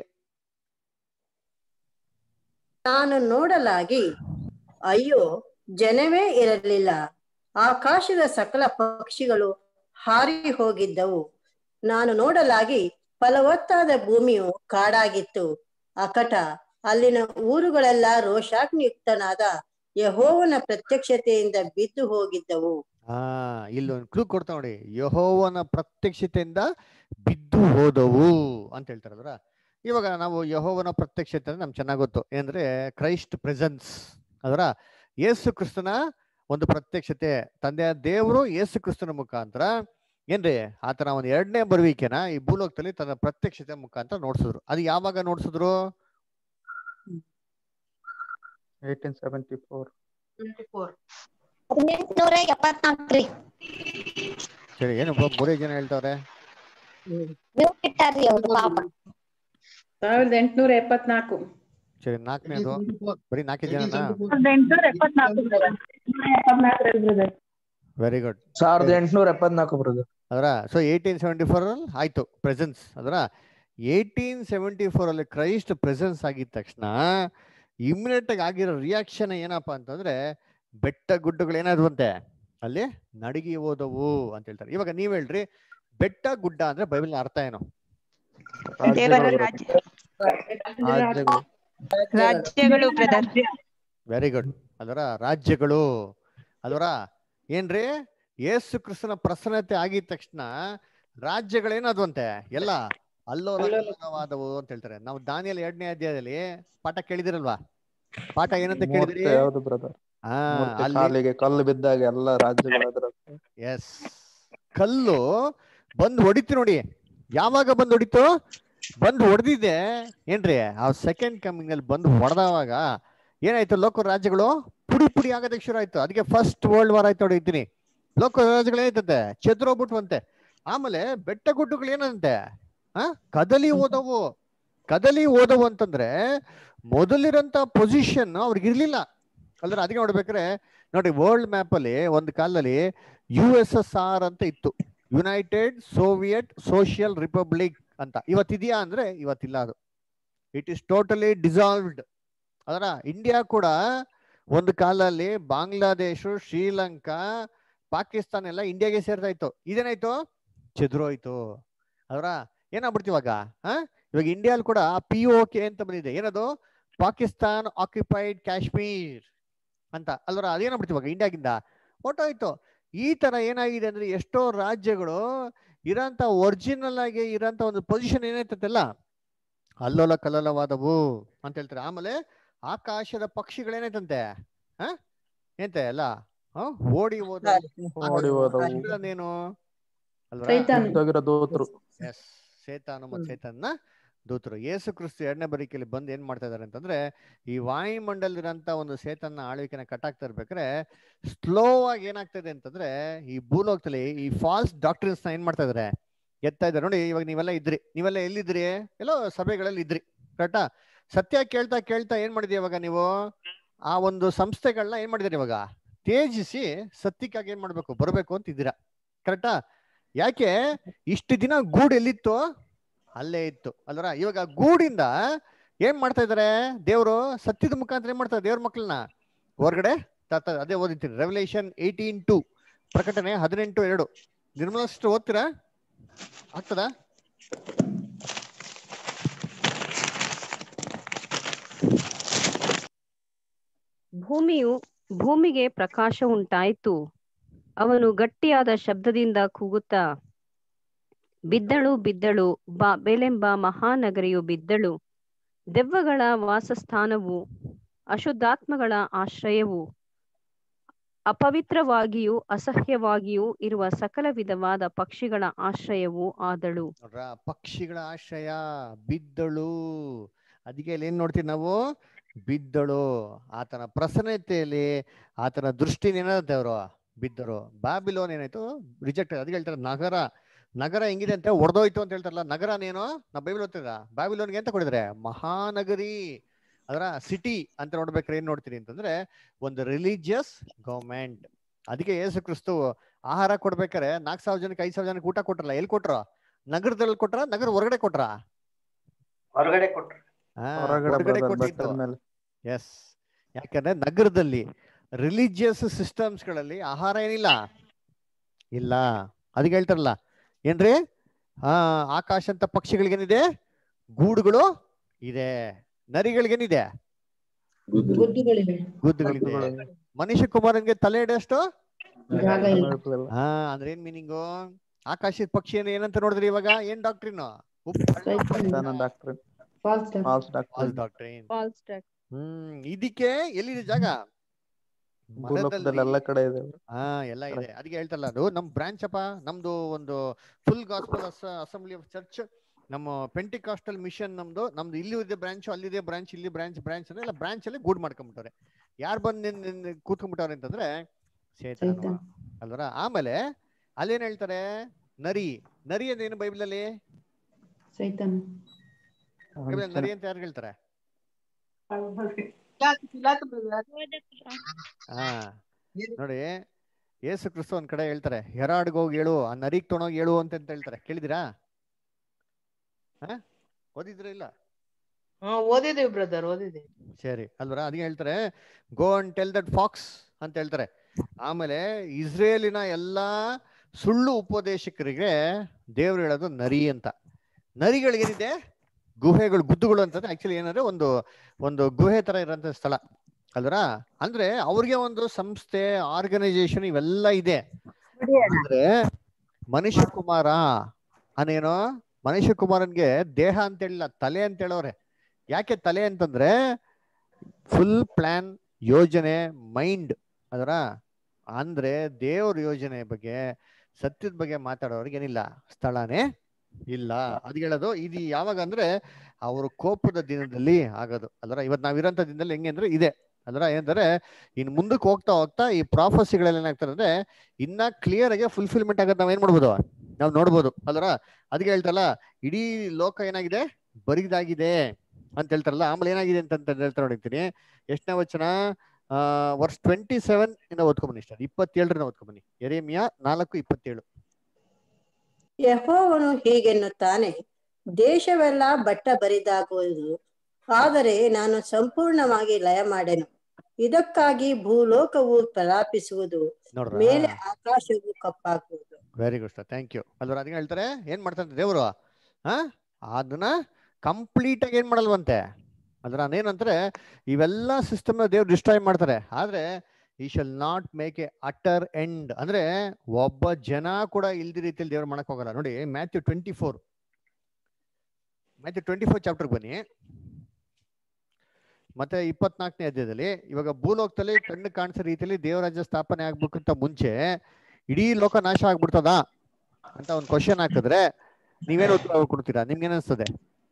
ನಾನು ನೋಡಲಾಗಿ ಅಯ್ಯೋ ಜನವೇ ಇರಲಿಲ್ಲ ಆಕಾಶದ ಸಕಲ ಪಕ್ಷಿಗಳು ಹಾರಿ ಹೋಗಿದ್ದವು ನಾನು ನೋಡಲಾಗಿ ಫಲವತ್ತಾದ ಭೂಮಿಯು ಕಾಡಾಗಿತ್ತು ಅಕಟ ಅಲ್ಲಿನ ಊರುಗಳೆಲ್ಲ ರೋಷಾಗ್ನಿಯುಕ್ತನಾದ ಯಹೋವನ ಪ್ರತ್ಯಕ್ಷತೆಯಿಂದ ಬಿದ್ದು ಹೋಗಿದ್ದವು ಆ ಇಲ್ಲೊಂದು ಕ್ಲೂ ಕೊಡ್ತಾ ನೋಡಿ ಯಹೋವನ ಪ್ರತ್ಯಕ್ಷತೆಯಿಂದ ಬಿದ್ದು ಹೋದವು ಅಂತ ಹೇಳ್ತಾರೆ ಅದರ ಇವಾಗ ನಾವು ಯಹೋವನ ಪ್ರತ್ಯಕ್ಷತೆ ಅಂದ್ರೆ ನಮ್ಗೆ ಚೆನ್ನಾಗ್ ಗೊತ್ತು ಏನಂದ್ರೆ ಕ್ರೈಸ್ಟ್ ಪ್ರೆಸೆನ್ಸ್ ಅದರ ಯೇಸು ಕ್ರಿಸ್ತನ ಒಂದು ಪ್ರತ್ಯಕ್ಷತೆ ತಂದೆಯ ದೇವರು ಯೇಸು ಕ್ರಿಸ್ತನ ಮುಖಾಂತರ ಏನ್ರಿ ಆತನ ಒಂದು ಎರಡನೇ ಬರುವಿಕೆನ ಈ ಭೂಲೋಕದಲ್ಲಿ ತನ್ನ ಪ್ರತ್ಯಕ್ಷತೆ ಮುಖಾಂತರ ನೋಡ್ಸಿದ್ರು ಅದು ಯಾವಾಗ ನೋಡ್ಸಿದ್ರು eighteen seventy four twenty four ಹದಿನೆಂಟುನೂರ ಎಪ್ಪತ್ನಾಲ್ಕ್ರಿ ಸರಿ ಏನು ಒಬ್ಬ ಮೂರೇ ಜನ ಹೇಳ್ತಾವ್ರೆ ಹ್ಮ್. ಮ್ಯೂಟ್ ಇಟ್ಟಾರ್ರಿ ಅವ್ರು ಪಾಪ ಸಾವಿರದ ಎಂಟುನೂರ ಎಪ್ಪತ್ನಾಲ್ಕು ಸರಿ ನಾಲ್ಕನೇದು ಬರೀ ನಾಲ್ಕೇ ಜನನಾ ಸಾವಿರದ ಎಂಟುನೂರ ಎಪ್ಪತ್ನಾಲ್ಕು ಬ್ರದರ್ ವೆರಿ ಗುಡ್ ಸಾವಿರದ ಎಂಟುನೂರ ಎಪ್ಪತ್ನಾಲ್ಕು ಬ್ರದರ್ ಅದರ ಸೊ ಏಯ್ಟೀನ್ ಸೆವೆಂಟಿ ಫೋರ್ ಅಲ್ಲಿ ಆಯ್ತು ಪ್ರೆಸೆನ್ಸ್ ಅದರ ಏಯ್ಟೀನ್ ಸೆವೆಂಟಿ ಫೋರ್ ಅಲ್ಲಿ ಕ್ರೈಸ್ಟ್ ಪ್ರೆಸೆನ್ಸ್ ಆಗಿದ ತಕ್ಷಣ ಇಮಿಡಿಯೇಟ್ ಆಗಿ ಆಗಿರೋ ರಿಯಾಕ್ಷನ್ ಏನಪ್ಪಾ ಅಂತಂದ್ರೆ ಬೆಟ್ಟ ಗುಡ್ಡಗಳು ಏನಾದ್ವು ಅಂತೆ ಅಲ್ಲಿ ನಡಗಿ ಹೋದವು ಅಂತ ಹೇಳ್ತಾರೆ ಇವಾಗ ನೀವ್ ಹೇಳ್ರಿ ಬೆಟ್ಟ ಗುಡ್ಡ ಅಂದ್ರೆ ಬೈಬಲ್ ಅರ್ಥ ಏನು ದೇವರ ರಾಜ್ಯಗಳು ರಾಜ್ಯ ರಾಜ್ಯಗಳು ರಾಜ್ಯಗಳು ಬ್ರದರ್ ವೆರಿ ಗುಡ್ ಅದರ ರಾಜ್ಯಗಳು ಅದರ ಏನ್ರಿ ಯೇಸು ಕ್ರಿಸ್ತನ ಪ್ರಸನ್ನತೆ ಆಗಿದ ತಕ್ಷಣ ರಾಜ್ಯಗಳೇನದ್ವಂತೆ ಎಲ್ಲ ಅಲ್ಲೋಲವಾದವು ಅಂತ ಹೇಳ್ತಾರೆ ನಾವು ದಾನಿಯಲ್ಲಿ ಎರಡನೇ ಅಧ್ಯಾಯದಲ್ಲಿ ಪಾಠ ಕೇಳಿದಿರಲ್ವಾ ಪಾಠ ಏನಂತ ಕೇಳಿದಿರಿ ಮೂರ್ತಿ ಯಾವ್ದು ಬ್ರದರ್ ಹಾ ಮೂರ್ತಿ ಅಲ್ಲಿ ಕಾಲಿಗೆ ಕಲ್ಲು ಬಿದ್ದಾಗ ಎಲ್ಲ ರಾಜ್ಯಗಳು ಅದ್ರ ಎಸ್ ಕಲ್ಲು ಬಂದು ಹೊಡಿತು ನೋಡಿ ಯಾವಾಗ ಬಂದು ಹೊಡಿತು ಬಂದು ಹೊಡೆದಿದೆ ಏನ್ರಿ ಆ ಸೆಕೆಂಡ್ ಕಮಿಂಗ್ ಅಲ್ಲಿ ಬಂದು ಹೊಡೆದವಾಗ ಏನಾಯ್ತು ಲೋಕ ರಾಜ್ಯಗಳು ಪುಡಿ ಪುಡಿ ಆಗೋದಕ್ಕೆ ಶುರು ಆಯ್ತು ಅದಕ್ಕೆ ಫಸ್ಟ್ ವರ್ಲ್ಡ್ ವಾರ್ ಆಯ್ತು ನೋಡಿ ಇದ್ದೀನಿ ಲೋಕ ರಾಜ್ಯಗಳು ಏನಾಯ್ತಂತೆ ಚೆದ್ರೋಗ್ಬಿಟ್ವಂತೆ ಆಮೇಲೆ ಬೆಟ್ಟ ಗುಡ್ಡಗಳು ಏನಂತೆ ಆ ಕದಲಿ ಓದವು ಕದಲಿ ಓದವು ಅಂತಂದ್ರೆ ಮೊದಲಿರಂತ ಪೊಸಿಷನ್ ಅವ್ರಿಗೆ ಇರ್ಲಿಲ್ಲ ಅಲ್ದ್ರ ಅದಕ್ಕೆ ನೋಡ್ಬೇಕ್ರೆ ನೋಡಿ ವರ್ಲ್ಡ್ ಮ್ಯಾಪ್ ಅಲ್ಲಿ ಒಂದು ಕಾಲದಲ್ಲಿ ಯು ಎಸ್ ಎಸ್ ಆರ್ ಅಂತ ಇತ್ತು ಯುನೈಟೆಡ್ ಸೋವಿಯತ್ ಸೋಷಿಯಲ್ ರಿಪಬ್ಲಿಕ್ ಅಂತ ಇವತ್ತಿದೆಯಾ ಅಂದ್ರೆ ಇವತ್ತಿಲ್ಲ ಅದು ಇಟ್ ಇಸ್ ಟೋಟಲಿ ಡಿಸಾಲ್ವ್ಡ್ ಅದರ ಇಂಡಿಯಾ ಕೂಡ ಒಂದು ಕಾಲದಲ್ಲಿ ಬಾಂಗ್ಲಾದೇಶ ಶ್ರೀಲಂಕಾ ಪಾಕಿಸ್ತಾನ ಎಲ್ಲ ಇಂಡಿಯಾಗೆ ಸೇರ್ತಾ ಇತ್ತು ಇದೇನಾಯ್ತು ಚೆದ್ರೋಯ್ತು ಅದರ ಏನಾಗ್ಬಿಡ್ತು ಇವಾಗ ಹಾ ಇವಾಗ ಇಂಡಿಯಾಲ್ ಕೂಡ ಪಿ ಒ ಕೆ ಅಂತ ಬಂದಿದೆ ಏನದು ಪಾಕಿಸ್ತಾನ್ ಆಕ್ಯುಪೈಡ್ ಕಾಶ್ಮೀರ್ ಅಂತ ಅಲ್ವರ ಅದೇನಾಗ್ಬಿಡ್ತು ಇವಾಗ ಇಂಡಿಯಾಗಿಂದ ಹೊಟ್ಟೋಯ್ತು ಈ ತರ ಏನಾಗಿದೆ ಅಂದ್ರೆ ಎಷ್ಟೋ ರಾಜ್ಯಗಳು ಇರೋಂಥ ಒರಿಜಿನಲ್ ಆಗಿ ಇರೋಂಥ ಒಂದು ಪೊಸಿಷನ್ ಏನಾಯ್ತಲ್ಲ ಅಲ್ಲೋಲ ಕಲ್ಲೋಲವಾದವು ಅಂತ ಹೇಳ್ತಾರೆ ಆಮೇಲೆ ಆಕಾಶದ ಪಕ್ಷಿಗಳೇನಾಯ್ತಂತೆ ಹ ಎಂತೆ ಅಲ್ಲ ಹ ಓಡಿ ಹೋದ ಓಡಿ ಹೋದವು ಏನು ಅಲ್ವಾ ಸೈತಾನ್ ಬಿದ್ದೋಗಿರೋ ದೂತರು ಎಸ್ ಸೇತಾನು ಮತ್ತು ಸೇತನ್ನ ದೂತರು ಯೇಸು ಕ್ರಿಸ್ತು ಎರಡನೇ ಬರಿಕೆಯಲ್ಲಿ ಬಂದು ಏನ್ ಮಾಡ್ತಾ ಇದಾರೆ ಅಂತಂದ್ರೆ ಈ ವಾಯುಮಂಡಲದಿರಂತ ಒಂದು ಸೇತನ್ನ ಆಳ್ವಿಕೆನ ಕಟ್ಟಾಗ್ತಾ ಇರ್ಬೇಕಾದ್ರೆ ಸ್ಲೋ ಆಗಿ ಏನಾಗ್ತಾ ಅಂತಂದ್ರೆ ಈ ಭೂಲೋಕದಲ್ಲಿ ಈ ಫಾಲ್ಸ್ ಡಾಕ್ಟರ್ಸ್ ನ ಏನ್ ಮಾಡ್ತಾ ಇದಾರೆ ಎತ್ತಾ ಇದಾರೆ ನೋಡಿ ಇವಾಗ ನೀವೆಲ್ಲ ಇದ್ರಿ ನೀವೆಲ್ಲ ಎಲ್ಲಿದ್ರಿ ಎಲ್ಲೋ ಸಭೆಗಳಲ್ಲಿ ಇದ್ರಿ ಕರೆಕ್ಟಾ ಸತ್ಯ ಕೇಳ್ತಾ ಕೇಳ್ತಾ ಏನ್ ಮಾಡಿದ್ರಿ ಇವಾಗ ನೀವು ಆ ಒಂದು ಸಂಸ್ಥೆಗಳನ್ನ ಏನ್ ಮಾಡಿದಿರಿ ಇವಾಗ ತೇಜಿಸಿ ಸತ್ಯಕ್ಕಾಗಿ ಏನ್ ಮಾಡ್ಬೇಕು ಬರಬೇಕು ಅಂತ ಇದ್ದೀರಾ ಕರೆಕ್ಟಾ ಯಾಕೆ ಇಷ್ಟು ದಿನ ಗೂಡು ಎಲ್ಲಿತ್ತು ಅಲ್ಲೇ ಇತ್ತು ಅಲ್ವರ ಇವಾಗ ಗೂಡಿಂದ ಏನ್ ಮಾಡ್ತಾ ಇದಾರೆ ದೇವರು ಸತ್ಯದ ಮುಖಾಂತರ ಏನ್ ಮಾಡ್ತಾರೆ ದೇವ್ರ ಮಕ್ಕಳನ್ನ ಹೊರಗಡೆ ತರ್ತಾರೆ ಅದೇ ಓದಿರ್ತೀನಿ ರೆವಲ್ಯೂಷನ್ ಏಯ್ಟೀನ್ ಟು ಪ್ರಕಟಣೆ ಹದಿನೆಂಟು ಎರಡು ನಿರ್ಮಲಷ್ಟು ಓದ್ತೀರಾ ಆಗ್ತದಾ ಭೂಮಿಯು ಭೂಮಿಗೆ ಪ್ರಕಾಶ ಉಂಟಾಯಿತು ಅವನು ಗಟ್ಟಿಯಾದ ಶಬ್ದದಿಂದ ಕೂಗುತ್ತಾ ಬಿದ್ದಳು ಬಿದ್ದಳು ಬಾ ಬೆಲೆಂಬ ಮಹಾನಗರಿಯು ಬಿದ್ದಳು ದೆವ್ವಗಳ ವಾಸಸ್ಥಾನವು ಅಶುದ್ಧಾತ್ಮಗಳ ಆಶ್ರಯವು ಅಪವಿತ್ರವಾಗಿಯೂ ಅಸಹ್ಯವಾಗಿಯೂ ಇರುವ ಸಕಲ ವಿಧವಾದ ಪಕ್ಷಿಗಳ ಆಶ್ರಯವೂ ಆದಳು ನೋಡ್ರ ಪಕ್ಷಿಗಳ ಆಶ್ರಯ ಬಿದ್ದಳು ಅದಕ್ಕೆ ಇಲ್ಲಿ ಏನ್ ನೋಡ್ತೀವಿ ನಾವು ಬಿದ್ದಳು ಆತನ ಪ್ರಸನ್ನತೆಯಲ್ಲಿ ಆತನ ದೃಷ್ಟಿನ ಏನಾಗುತ್ತೆ ಅವರು ಬಿದ್ದರು ಬಾಬಿಲೋನ್ ಏನಾಯ್ತು ರಿಜೆಕ್ಟ್ ಅದಕ್ಕೆ ಹೇಳ್ತಾರೆ ನಗರ ನಗರ ಹೆಂಗಿದೆ ಅಂತ ಒಡೆದೋಯ್ತು ಅಂತ ಹೇಳ್ತಾರಲ್ಲ ನಗರನೇನು ನಾವು ಬೈಬಲ್ ಓದ್ತಿದ ಬಾಬಿಲೋನ್ಗೆ ಅಂತ ಕೊಡಿದ್ರೆ ಮಹಾನಗರಿ ಅದರ ಸಿಟಿ ಅಂತ ನೋಡ್ಬೇಕಾದ್ರೆ ಏನ್ ನೋಡ್ತೀರಿ ಅಂತಂದ್ರೆ ಒಂದು ರಿಲಿಜಿಯಸ್ ಗೌರ್ಮೆಂಟ್ ಅದಕ್ಕೆ ಯೇಸು ಕ್ರಿಸ್ತು ಆಹಾರ ಕೊಡ್ಬೇಕಾರೆ ನಾಲ್ಕು ಸಾವಿರ ಜನಕ್ಕೆ ಐದು ಸಾವಿರ ಜನಕ್ಕೆ ಊಟ ಕೊಟ್ರಲ್ಲ ಎಲ್ಲಿ ಕೊಟ್ರ ನಗರದಲ್ಲಿ ಕೊಟ್ರ ನಗರ ಹೊರಗಡೆ ಕೊಟ್ರ ಹೊರಗಡೆ ಕೊಟ್ರು ಆ, ಹೊರಗಡೆ ಹೊರಗಡೆ brother, ಕೊಟ್ಟಿದ್ದು ಬೆಟ್ಟದ ಮೇಲೆ ಎಸ್ ಯಾಕಂದ್ರೆ ನಗರದಲ್ಲಿ ರಿಲಿಜಿಯಸ್ ಸಿಸ್ಟಮ್ಸ್ ಗಳಲ್ಲಿ ಆಹಾರ ಏನಿಲ್ಲ ಇಲ್ಲ ಅದಕ್ಕೆ ಹೇಳ್ತಾರಲ್ಲ ಏನ್ರಿ ಆ ಆಕಾಶ ಅಂತ ಪಕ್ಷಿಗಳಿಗೇನಿದೆ ಗೂಡುಗಳು ಇದೆ ನರಿಗಳಿಗೇನಿದೆ ಗುದ್ದುಗಳಿವೆ ಗುದ್ದುಗಳಿದೆ ಗುದ್ದುಗಳಿವೆ. ಮನುಷ್ಯ ಕುಮಾರನ್ಗೆ ತಲೆ ಇಡಷ್ಟು ಜಾಗ ಇಲ್ಲ ಇರ್ಲಿಲ್ಲ. ಹಾ ಅಂದ್ರೆ ಏನ್ ಮೀನಿಂಗು ಆಕಾಶದ ಪಕ್ಷಿ ಏನ್ ಏನಂತ ನೋಡಿದ್ರಿ ಇವಾಗ ಏನ್ ಡಾಕ್ಟ್ರಿನ್ ಸೈತಾನ doctrine false false doctrine doctrine hmm ಇದಕ್ಕೆ ಎಲ್ಲಿದೆ ಜಾಗ ಭೂಲೋಕದಲ್ಲಿ ಎಲ್ಲ ಕಡೆ ಇದೆ ಹಾ ಎಲ್ಲ ಇದೆ ಅದಕ್ಕೆ ಹೇಳ್ತಲ್ಲ ಅದು ನಮ್ ಬ್ರಾಂಚ್ ಅಪ್ಪ ನಮ್ದು ಒಂದು full gospel assembly of church ನಮ್ಮ ಪೆಂಟಿಕಾಸ್ಟಲ್ ಮಿಷನ್ ನಮ್ದು ನಮ್ದು ಇಲ್ಲಿ ಇದೆ ಬ್ರಾಂಚ್ ಅಲ್ಲಿದೆ ಬ್ರಾಂಚ್ ಇಲ್ಲಿ ಬ್ರಾಂಚ್ ಬ್ರಾಂಚ್ ಅಂದ್ರೆ ಎಲ್ಲ ಬ್ರಾಂಚ್ ಅಲ್ಲಿ ಗೂಡ್ ಮಾಡ್ಕೊಂಡ್ಬಿಟ್ಟವ್ರೆ ಯಾರು ಬಂದು ನಿನ್ ನಿನ್ ಕೂತ್ಕೊಂಡ್ಬಿಟ್ಟವ್ರೆ ಅಂತಂದ್ರೆ ಸೇತಾನು ಸೈತಾನ್. ಅಲ್ವರ ಆಮೇಲೆ ಅಲ್ಲೇನ್ ಹೇಳ್ತಾರೆ ನರಿ ನರಿ ಅಂದೇನು ಬೈಬಲ್ ಅಲ್ಲಿ ಸೈತಾನ ಬೈಬಲ್ ಅಲ್ಲಿ ನರಿ ಅಂತ ಯಾರು ಹೇಳ್ತಾರೆ ಹಾ ನೋಡಿ ಯೇಸು ಕ್ರಿಸ್ತು ಒಂದ್ ಕಡೆ ಹೇಳ್ತಾರೆ ಹೆರಾಡ್ಗೆ ಹೋಗಿ ಹೇಳು ಆ ನರಿಗ್ ತೊಣೋಗಿ ಹೇಳು ಅಂತ ಅಂತ ಹೇಳ್ತಾರೆ ಕೇಳಿದಿರಾ ಹಾ ಓದಿದ್ರ ಇಲ್ಲ ಹಾ ಓದಿದೀವಿ ಬ್ರದರ್ ಓದಿದೀವಿ ಸರಿ ಅಲ್ವರ ಅದಕ್ಕೆ ಹೇಳ್ತಾರೆ go and tell that fox ಅಂತ ಹೇಳ್ತಾರೆ ಆಮೇಲೆ ಇಸ್ರೇಲಿನ ಎಲ್ಲಾ ಸುಳ್ಳು ಉಪದೇಶಕರಿಗೆ ದೇವ್ರು ಹೇಳೋದು ನರಿ ಅಂತ ನರಿಗಳಿಗೇನಿದೆ ಗುಹೆಗಳು ಗುದ್ದುಗಳು ಅಂತಂದ್ರೆ ಆಕ್ಚುಲಿ ಏನಂದ್ರೆ ಒಂದು ಒಂದು ಗುಹೆ ತರ ಇರೋಂಥ ಸ್ಥಳ ಅಲ್ವರ ಅಂದ್ರೆ ಅವ್ರಿಗೆ ಒಂದು ಸಂಸ್ಥೆ ಆರ್ಗನೈಸೇಷನ್ ಇವೆಲ್ಲ ಇದೆ ಅಂದ್ರೆ ಮನುಷ್ಯ ಕುಮಾರ ಅನೇನೋ ಮನುಷ್ಯ ಕುಮಾರನ್ಗೆ ದೇಹ ಅಂತ ಹೇಳಿಲ್ಲ ತಲೆ ಅಂತ ಹೇಳೋರೆ ಯಾಕೆ ತಲೆ ಅಂತಂದ್ರೆ ಫುಲ್ ಪ್ಲಾನ್ ಯೋಜನೆ ಮೈಂಡ್ ಅದರ ಅಂದ್ರೆ ದೇವ್ರ ಯೋಜನೆ ಬಗ್ಗೆ ಸತ್ಯದ ಬಗ್ಗೆ ಮಾತಾಡೋರ್ಗೆ ಏನಿಲ್ಲ ಸ್ಥಳನೇ ಇಲ್ಲ ಅದ್ ಹೇಳೋದು ಇದು ಯಾವಾಗ ಅಂದ್ರೆ ಅವರು ಕೋಪದ ದಿನದಲ್ಲಿ ಆಗೋದು ಅಲ್ರ ಇವತ್ತು ನಾವಿರೋಂಥ ದಿನದಲ್ಲಿ ಹೆಂಗೆ ಅಂದ್ರೆ ಇದೆ ಅಲ್ರ ಏನಂದ್ರೆ ಇನ್ ಮುಂದಕ್ಕೆ ಹೋಗ್ತಾ ಹೋಗ್ತಾ ಈ ಪ್ರಾಫಸಿಗಳೆಲ್ಲ ಏನಾಗ್ತಾರೆ ಅಂದ್ರೆ ಇನ್ನ ಕ್ಲಿಯರ್ ಆಗಿ ಫುಲ್ಫಿಲ್ಮೆಂಟ್ ಆಗೋದು ನಾವ್ ಏನ್ ಮಾಡ್ಬೋದು ನಾವು ನೋಡ್ಬೋದು ಅಲ್ರ ಅದಕ್ಕೆ ಹೇಳ್ತಾರಲ್ಲ ಇಡೀ ಲೋಕ ಏನಾಗಿದೆ ಬರಿದಾಗಿದೆ ಅಂತ ಹೇಳ್ತಾರಲ್ಲ ಆಮೇಲೆ ಏನಾಗಿದೆ ಅಂತ ಅಂತ ಹೇಳ್ತಾ ನೋಡಿರ್ತೀನಿ ಎಷ್ಟನೇ ವಚನ ಆ ವರ್ಷ ಟ್ವೆಂಟಿ ಸೆವೆನ್ ಇಂದ ಓದ್ಕೊಂಬನ್ನಿ ಇಷ್ಟ ಇಪ್ಪತ್ತೇಳರಿಂದ ಓದ್ಕೊಂಬನ್ನಿ ಎರೇಮಿಯಾ ನಾಲ್ಕು ಇಪ್ಪತ್ತೇಳು ಯಹೋವನು ಹೀಗೆನ್ನುತ್ತಾನೆ ದೇಶವೆಲ್ಲ ಬಟ್ಟ ಬರಿದಾಗುವುದು ಆದರೆ ನಾನು ಸಂಪೂರ್ಣವಾಗಿ ಲಯ ಮಾಡೆನು ಇದಕ್ಕಾಗಿ ಭೂಲೋಕವು ಪ್ರಲಾಪಿಸುವುದು ನೋಡ್ರಾ? ಮೇಲೆ ಆಕಾಶವು ಕಪ್ಪಾಗುವುದು very good sir thank you ಅಲ್ವಾ ಅದಕ್ಕೆ ಹೇಳ್ತಾರೆ ಏನ್ ಮಾಡ್ತಾರೆ ದೇವರು ಹಾ ಅದನ್ನ ಕಂಪ್ಲೀಟ್ ಆಗಿ ಏನ್ ಮಾಡಲ್ವಂತೆ ಅದ್ರ ಏನಂತಾರೆ ಇವೆಲ್ಲ ಸಿಸ್ಟಮ್ ದೇವ್ರು ಡಿಸ್ಟ್ರಾಯ್ ಮಾಡ್ತಾರೆ ಆದ್ರೆ ಈ shall not make a utter end ಅಂದ್ರೆ ಒಬ್ಬ ಜನ ಕೂಡ ಇಲ್ದಿ ರೀತಿಯಲ್ಲಿ ದೇವ್ರು ಮಾಡಕ್ ಹೋಗಲ್ಲ ನೋಡಿ Matthew twenty four Matthew twenty four chapter ಬನ್ನಿ ಮತ್ತೆ ಇಪ್ಪತ್ನಾಲ್ಕನೇ ಅಧ್ಯಾಯದಲ್ಲಿ ಇವಾಗ ಭೂಲೋಕದಲ್ಲಿ ಕಣ್ಣು ಕಾಣಿಸೋ ರೀತಿಯಲ್ಲಿ ದೇವರಾಜ್ಯ ಸ್ಥಾಪನೆ ಆಗ್ಬೇಕಂತ ಮುಂಚೆ ಇಡೀ ಲೋಕ ನಾಶ ಆಗ್ಬಿಡ್ತದ ಅಂತ ಒಂದು ಕ್ವಶನ್ ಹಾಕಿದ್ರೆ ನೀವೇನು ಉತ್ತರ ಕೊಡ್ತೀರಾ ನಿಮ್ಗೆ ಅನಿಸ್ತದೆ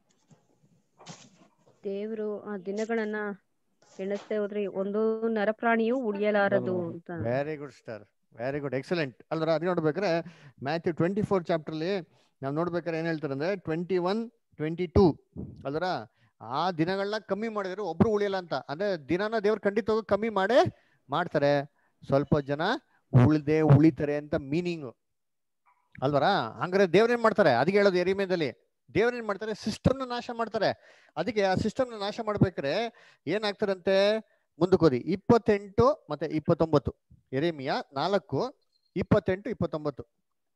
ದೇವ್ರು ಆ ದಿನಗಳನ್ನ ಎಣಿಸ್ತಾ ಹೋದ್ರೆ ಒಂದು ನರಪ್ರಾಣಿಯೂ ಉಳಿಯಲಾರದು ಅಂತ very good star very good excellent ಅಲ್ರ ಅದು ನೋಡ್ಬೇಕಾದ್ರೆ ಮ್ಯಾಥ್ಯೂ ಟ್ವೆಂಟಿ ಫೋರ್ ಚಾಪ್ಟರ್ಲಿ ನಾವು ನೋಡ್ಬೇಕಾದ್ರೆ ಏನ್ ಹೇಳ್ತಾರೆ ಅಂದ್ರೆ ಟ್ವೆಂಟಿ ಒನ್ ಟ್ವೆಂಟಿ ಟೂ ಅಲ್ರ ಆ ದಿನಗಳನ್ನ ಕಮ್ಮಿ ಮಾಡಿದ್ರೆ ಒಬ್ರು ಉಳಿಯಲ್ಲ ಅಂತ ಅಂದ್ರೆ ದಿನನ ದೇವ್ರು ಖಂಡಿತವಾಗೂ ಕಮ್ಮಿ ಮಾಡೇ ಮಾಡ್ತಾರೆ ಸ್ವಲ್ಪ ಜನ ಉಳ್ದೆ ಉಳಿತಾರೆ ಅಂತ ಮೀನಿಂಗ್ ಅಲ್ವರ ಹಂಗಾರೆ ದೇವ್ರೇನ್ ಮಾಡ್ತಾರೆ ಅದಕ್ಕೆ ಹೇಳೋದು ಎರಿಮೇದಲ್ಲಿ ದೇವ್ರೇನ್ ಮಾಡ್ತಾರೆ ಸಿಸ್ಟಮ್ನ ನಾಶ ಮಾಡ್ತಾರೆ ಅದಕ್ಕೆ ಆ ಸಿಸ್ಟಮ್ನ ನಾಶ ಮಾಡ್ಬೇಕಾದ್ರೆ ಏನಾಗ್ತಾರಂತೆ ಮುಂದಕ್ಕೆ ಓದಿ ಇಪ್ಪತ್ತೆಂಟು ಮತ್ತೆ ಇಪ್ಪತ್ತೊಂಬತ್ತು ಎರೇಮಿಯ ನಾಲ್ಕು ಇಪ್ಪತ್ತೆಂಟು ಇಪ್ಪತ್ತೊಂಬತ್ತು